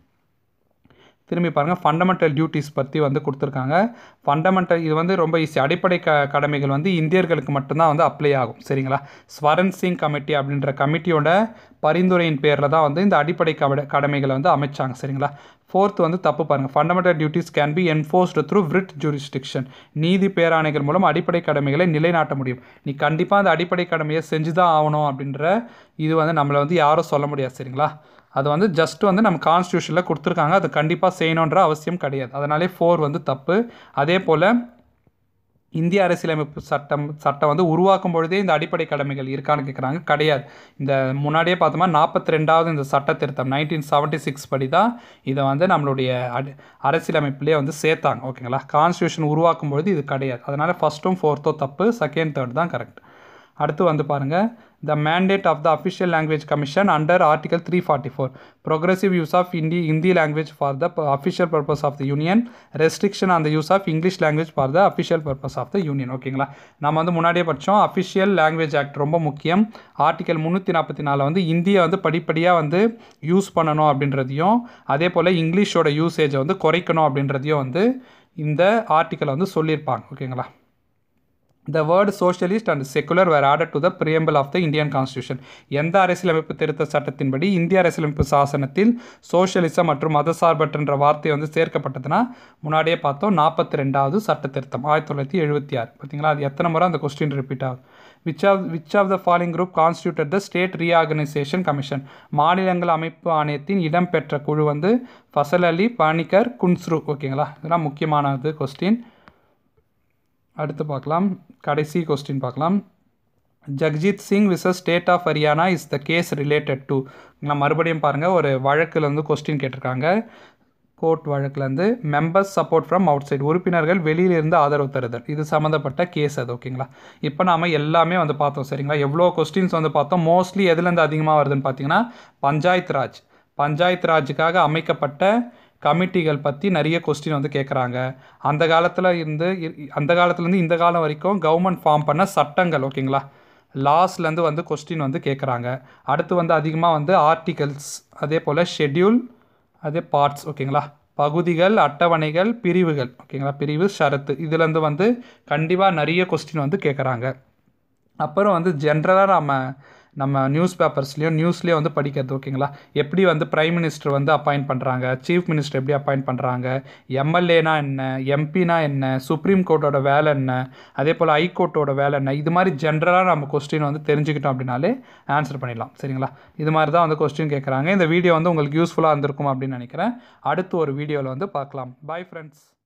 A: திரும்பி பாருங்கள் ஃபண்டமெண்டல் டியூட்டிஸ் பற்றி வந்து கொடுத்துருக்காங்க ஃபண்டமெண்டல் இது வந்து ரொம்ப ஈஸி அடிப்படை க கடமைகள் வந்து இந்தியர்களுக்கு மட்டும்தான் வந்து அப்ளை ஆகும் சரிங்களா ஸ்வரன் சிங் கமிட்டி அப்படின்ற கமிட்டியோட பரிந்துரையின் பேரில் தான் வந்து இந்த அடிப்படை கட கடமைகளை வந்து அமைச்சாங்க சரிங்களா ஃபோர்த் வந்து தப்பு பாருங்கள் fundamental duties can be enforced through writ jurisdiction நீதி பேராணைகள் மூலம் அடிப்படை கடமைகளை நிலைநாட்ட முடியும் நீ கண்டிப்பாக அந்த அடிப்படை கடமையை செஞ்சு தான் ஆகணும் அப்படின்ற இது வந்து நம்மளை வந்து யாரும் சொல்ல முடியாது சரிங்களா அது வந்து ஜஸ்ட் வந்து நம்ம கான்ஸ்டியூஷனில் கொடுத்துருக்காங்க அது கண்டிப்பாக செய்யணுன்ற அவசியம் கிடையாது அதனாலே ஃபோர் வந்து தப்பு அதே போல் இந்திய அரசியலமைப்பு சட்டம் சட்டம் வந்து உருவாக்கும் பொழுதே இந்த அடிப்படை கடமைகள் இருக்கான்னு கேட்குறாங்க கிடையாது இந்த முன்னாடியே பார்த்தோமா நாற்பத்தி ரெண்டாவது இந்த சட்ட திருத்தம் நைன்டீன் செவன்ட்டி சிக்ஸ் படி தான் இதை வந்து நம்மளுடைய அடி அரசியலமைப்பிலே வந்து சேர்த்தாங்க ஓகேங்களா கான்ஸ்டியூஷன் உருவாக்கும் பொழுது இது கிடையாது அதனால் ஃபஸ்ட்டும் ஃபோர்த்தோ தப்பு செகண்ட் தேர்ட் தான் கரெக்ட் அடுத்து வந்து பாருங்கள் the mandate of the official language commission under article three forty four progressive use of Hindi Hindi language for the official purpose of the union restriction on the use of English language for the official purpose of the union ஓகேங்களா நம்ம வந்து முன்னாடியே படித்தோம் அஃபிஷியல் லாங்குவேஜ் ஆக்ட் ரொம்ப முக்கியம் ஆர்டிகல் முந்நூற்றி நாற்பத்தி நாலில் வந்து இந்தியை வந்து படிப்படியாக வந்து யூஸ் பண்ணணும் அப்படின்றதையும் அதே போல் இங்கிலீஷோட யூசேஜை வந்து குறைக்கணும் அப்படின்றதையும் வந்து இந்த ஆர்டிக்கலை வந்து சொல்லியிருப்பாங்க ஓகேங்களா the word socialist and secular were added to the preamble of the Indian constitution எந்த அரசியலமைப்பு திருத்த சட்டத்தின்படி இந்திய அரசியலமைப்பு சாசனத்தில் சோஷியலிசம் மற்றும் மதசார்பற்றன்ற வார்த்தை வந்து சேர்க்கப்பட்டதுன்னா முன்னாடியே பார்த்தோம் நாற்பத்தி ரெண்டாவது சட்ட திருத்தம் ஆயிரத்தி தொள்ளாயிரத்தி எழுபத்தி ஆறு பார்த்தீங்களா அது எத்தனை முறை அந்த கொஸ்டின் ரிப்பீட் ஆகுது which of which of the following group constituted the state reorganisation commission மாநிலங்கள் அமைப்பு ஆணையத்தின் இடம்பெற்ற குழு வந்து ஃபசல் அலி பானிகர் குன்ஸ்ரு ஓகேங்களா இதெல்லாம் முக்கியமானது கொஸ்டின் அடுத்து பார்க்கலாம் கடைசி கொஸ்டின் பார்க்கலாம் Jagjit Singh versus state of Haryana is the case related to நான் மறுபடியும் பாருங்கள் ஒரு வழக்கில் வந்து கொஸ்டின் கேட்டிருக்காங்க கோர்ட் வழக்கிலேருந்து members support from outside உறுப்பினர்கள் வெளியிலிருந்து ஆதரவு தருதல் இது சம்மந்தப்பட்ட கேஸ் அது ஓகேங்களா இப்போ நாம் எல்லாமே வந்து பார்த்தோம் சரிங்களா எவ்வளோ கொஸ்டின்ஸ் வந்து பார்த்தோம் மோஸ்ட்லி எதுலேருந்து அதிகமாக வருதுன்னு பார்த்தீங்கன்னா பஞ்சாயத்து ராஜ் பஞ்சாயத்து ராஜுக்காக அமைக்கப்பட்ட கமிட்டிகள் பற்றி நிறைய கொஸ்டின் வந்து கேட்குறாங்க அந்த காலத்தில் இருந்து இ- அந்த காலத்துலேருந்து இந்த காலம் வரைக்கும் கவர்மெண்ட் ஃபார்ம் பண்ண சட்டங்கள் ஓகேங்களா லாஸ்லேருந்து வந்து கொஸ்டின் வந்து கேட்குறாங்க அடுத்து வந்து அதிகமாக வந்து ஆர்டிகல்ஸ் அதே போல் ஷெட்யூல் அதே பார்ட்ஸ் ஓகேங்களா பகுதிகள் அட்டவணைகள் பிரிவுகள் ஓகேங்களா பிரிவு ஷரத்து இதுலேருந்து வந்து கண்டிப்பாக நிறைய கொஸ்டின் வந்து கேட்குறாங்க அப்புறம் வந்து ஜென்ரலாக நம்ம நம்ம நியூஸ் பேப்பர்ஸ்லேயும் நியூஸ்லேயும் வந்து படிக்கிறது ஓகேங்களா எப்படி வந்து பிரைம் மினிஸ்டர் வந்து அப்பாயிண்ட் பண்ணுறாங்க சீஃப் மினிஸ்டர் எப்படி அப்பாயிண்ட் பண்ணுறாங்க எம்எல்ஏனா என்ன எம்பினா என்ன சுப்ரீம் கோர்ட்டோட வேலை என்ன அதே போல் ஹைகோர்ட்டோட வேலை என்ன இது மாதிரி ஜென்ரலாக நம்ம கொஸ்டின் வந்து தெரிஞ்சுக்கிட்டோம் அப்படின்னாலே ஆன்சர் பண்ணிடலாம் சரிங்களா இது மாதிரி தான் வந்து கொஸ்டின் கேட்குறாங்க இந்த வீடியோ வந்து உங்களுக்கு யூஸ்ஃபுல்லாக இருந்திருக்கும் அப்படின்னு நினைக்கிறேன் அடுத்து ஒரு வீடியோவில் வந்து பார்க்கலாம் பாய் ஃப்ரெண்ட்ஸ்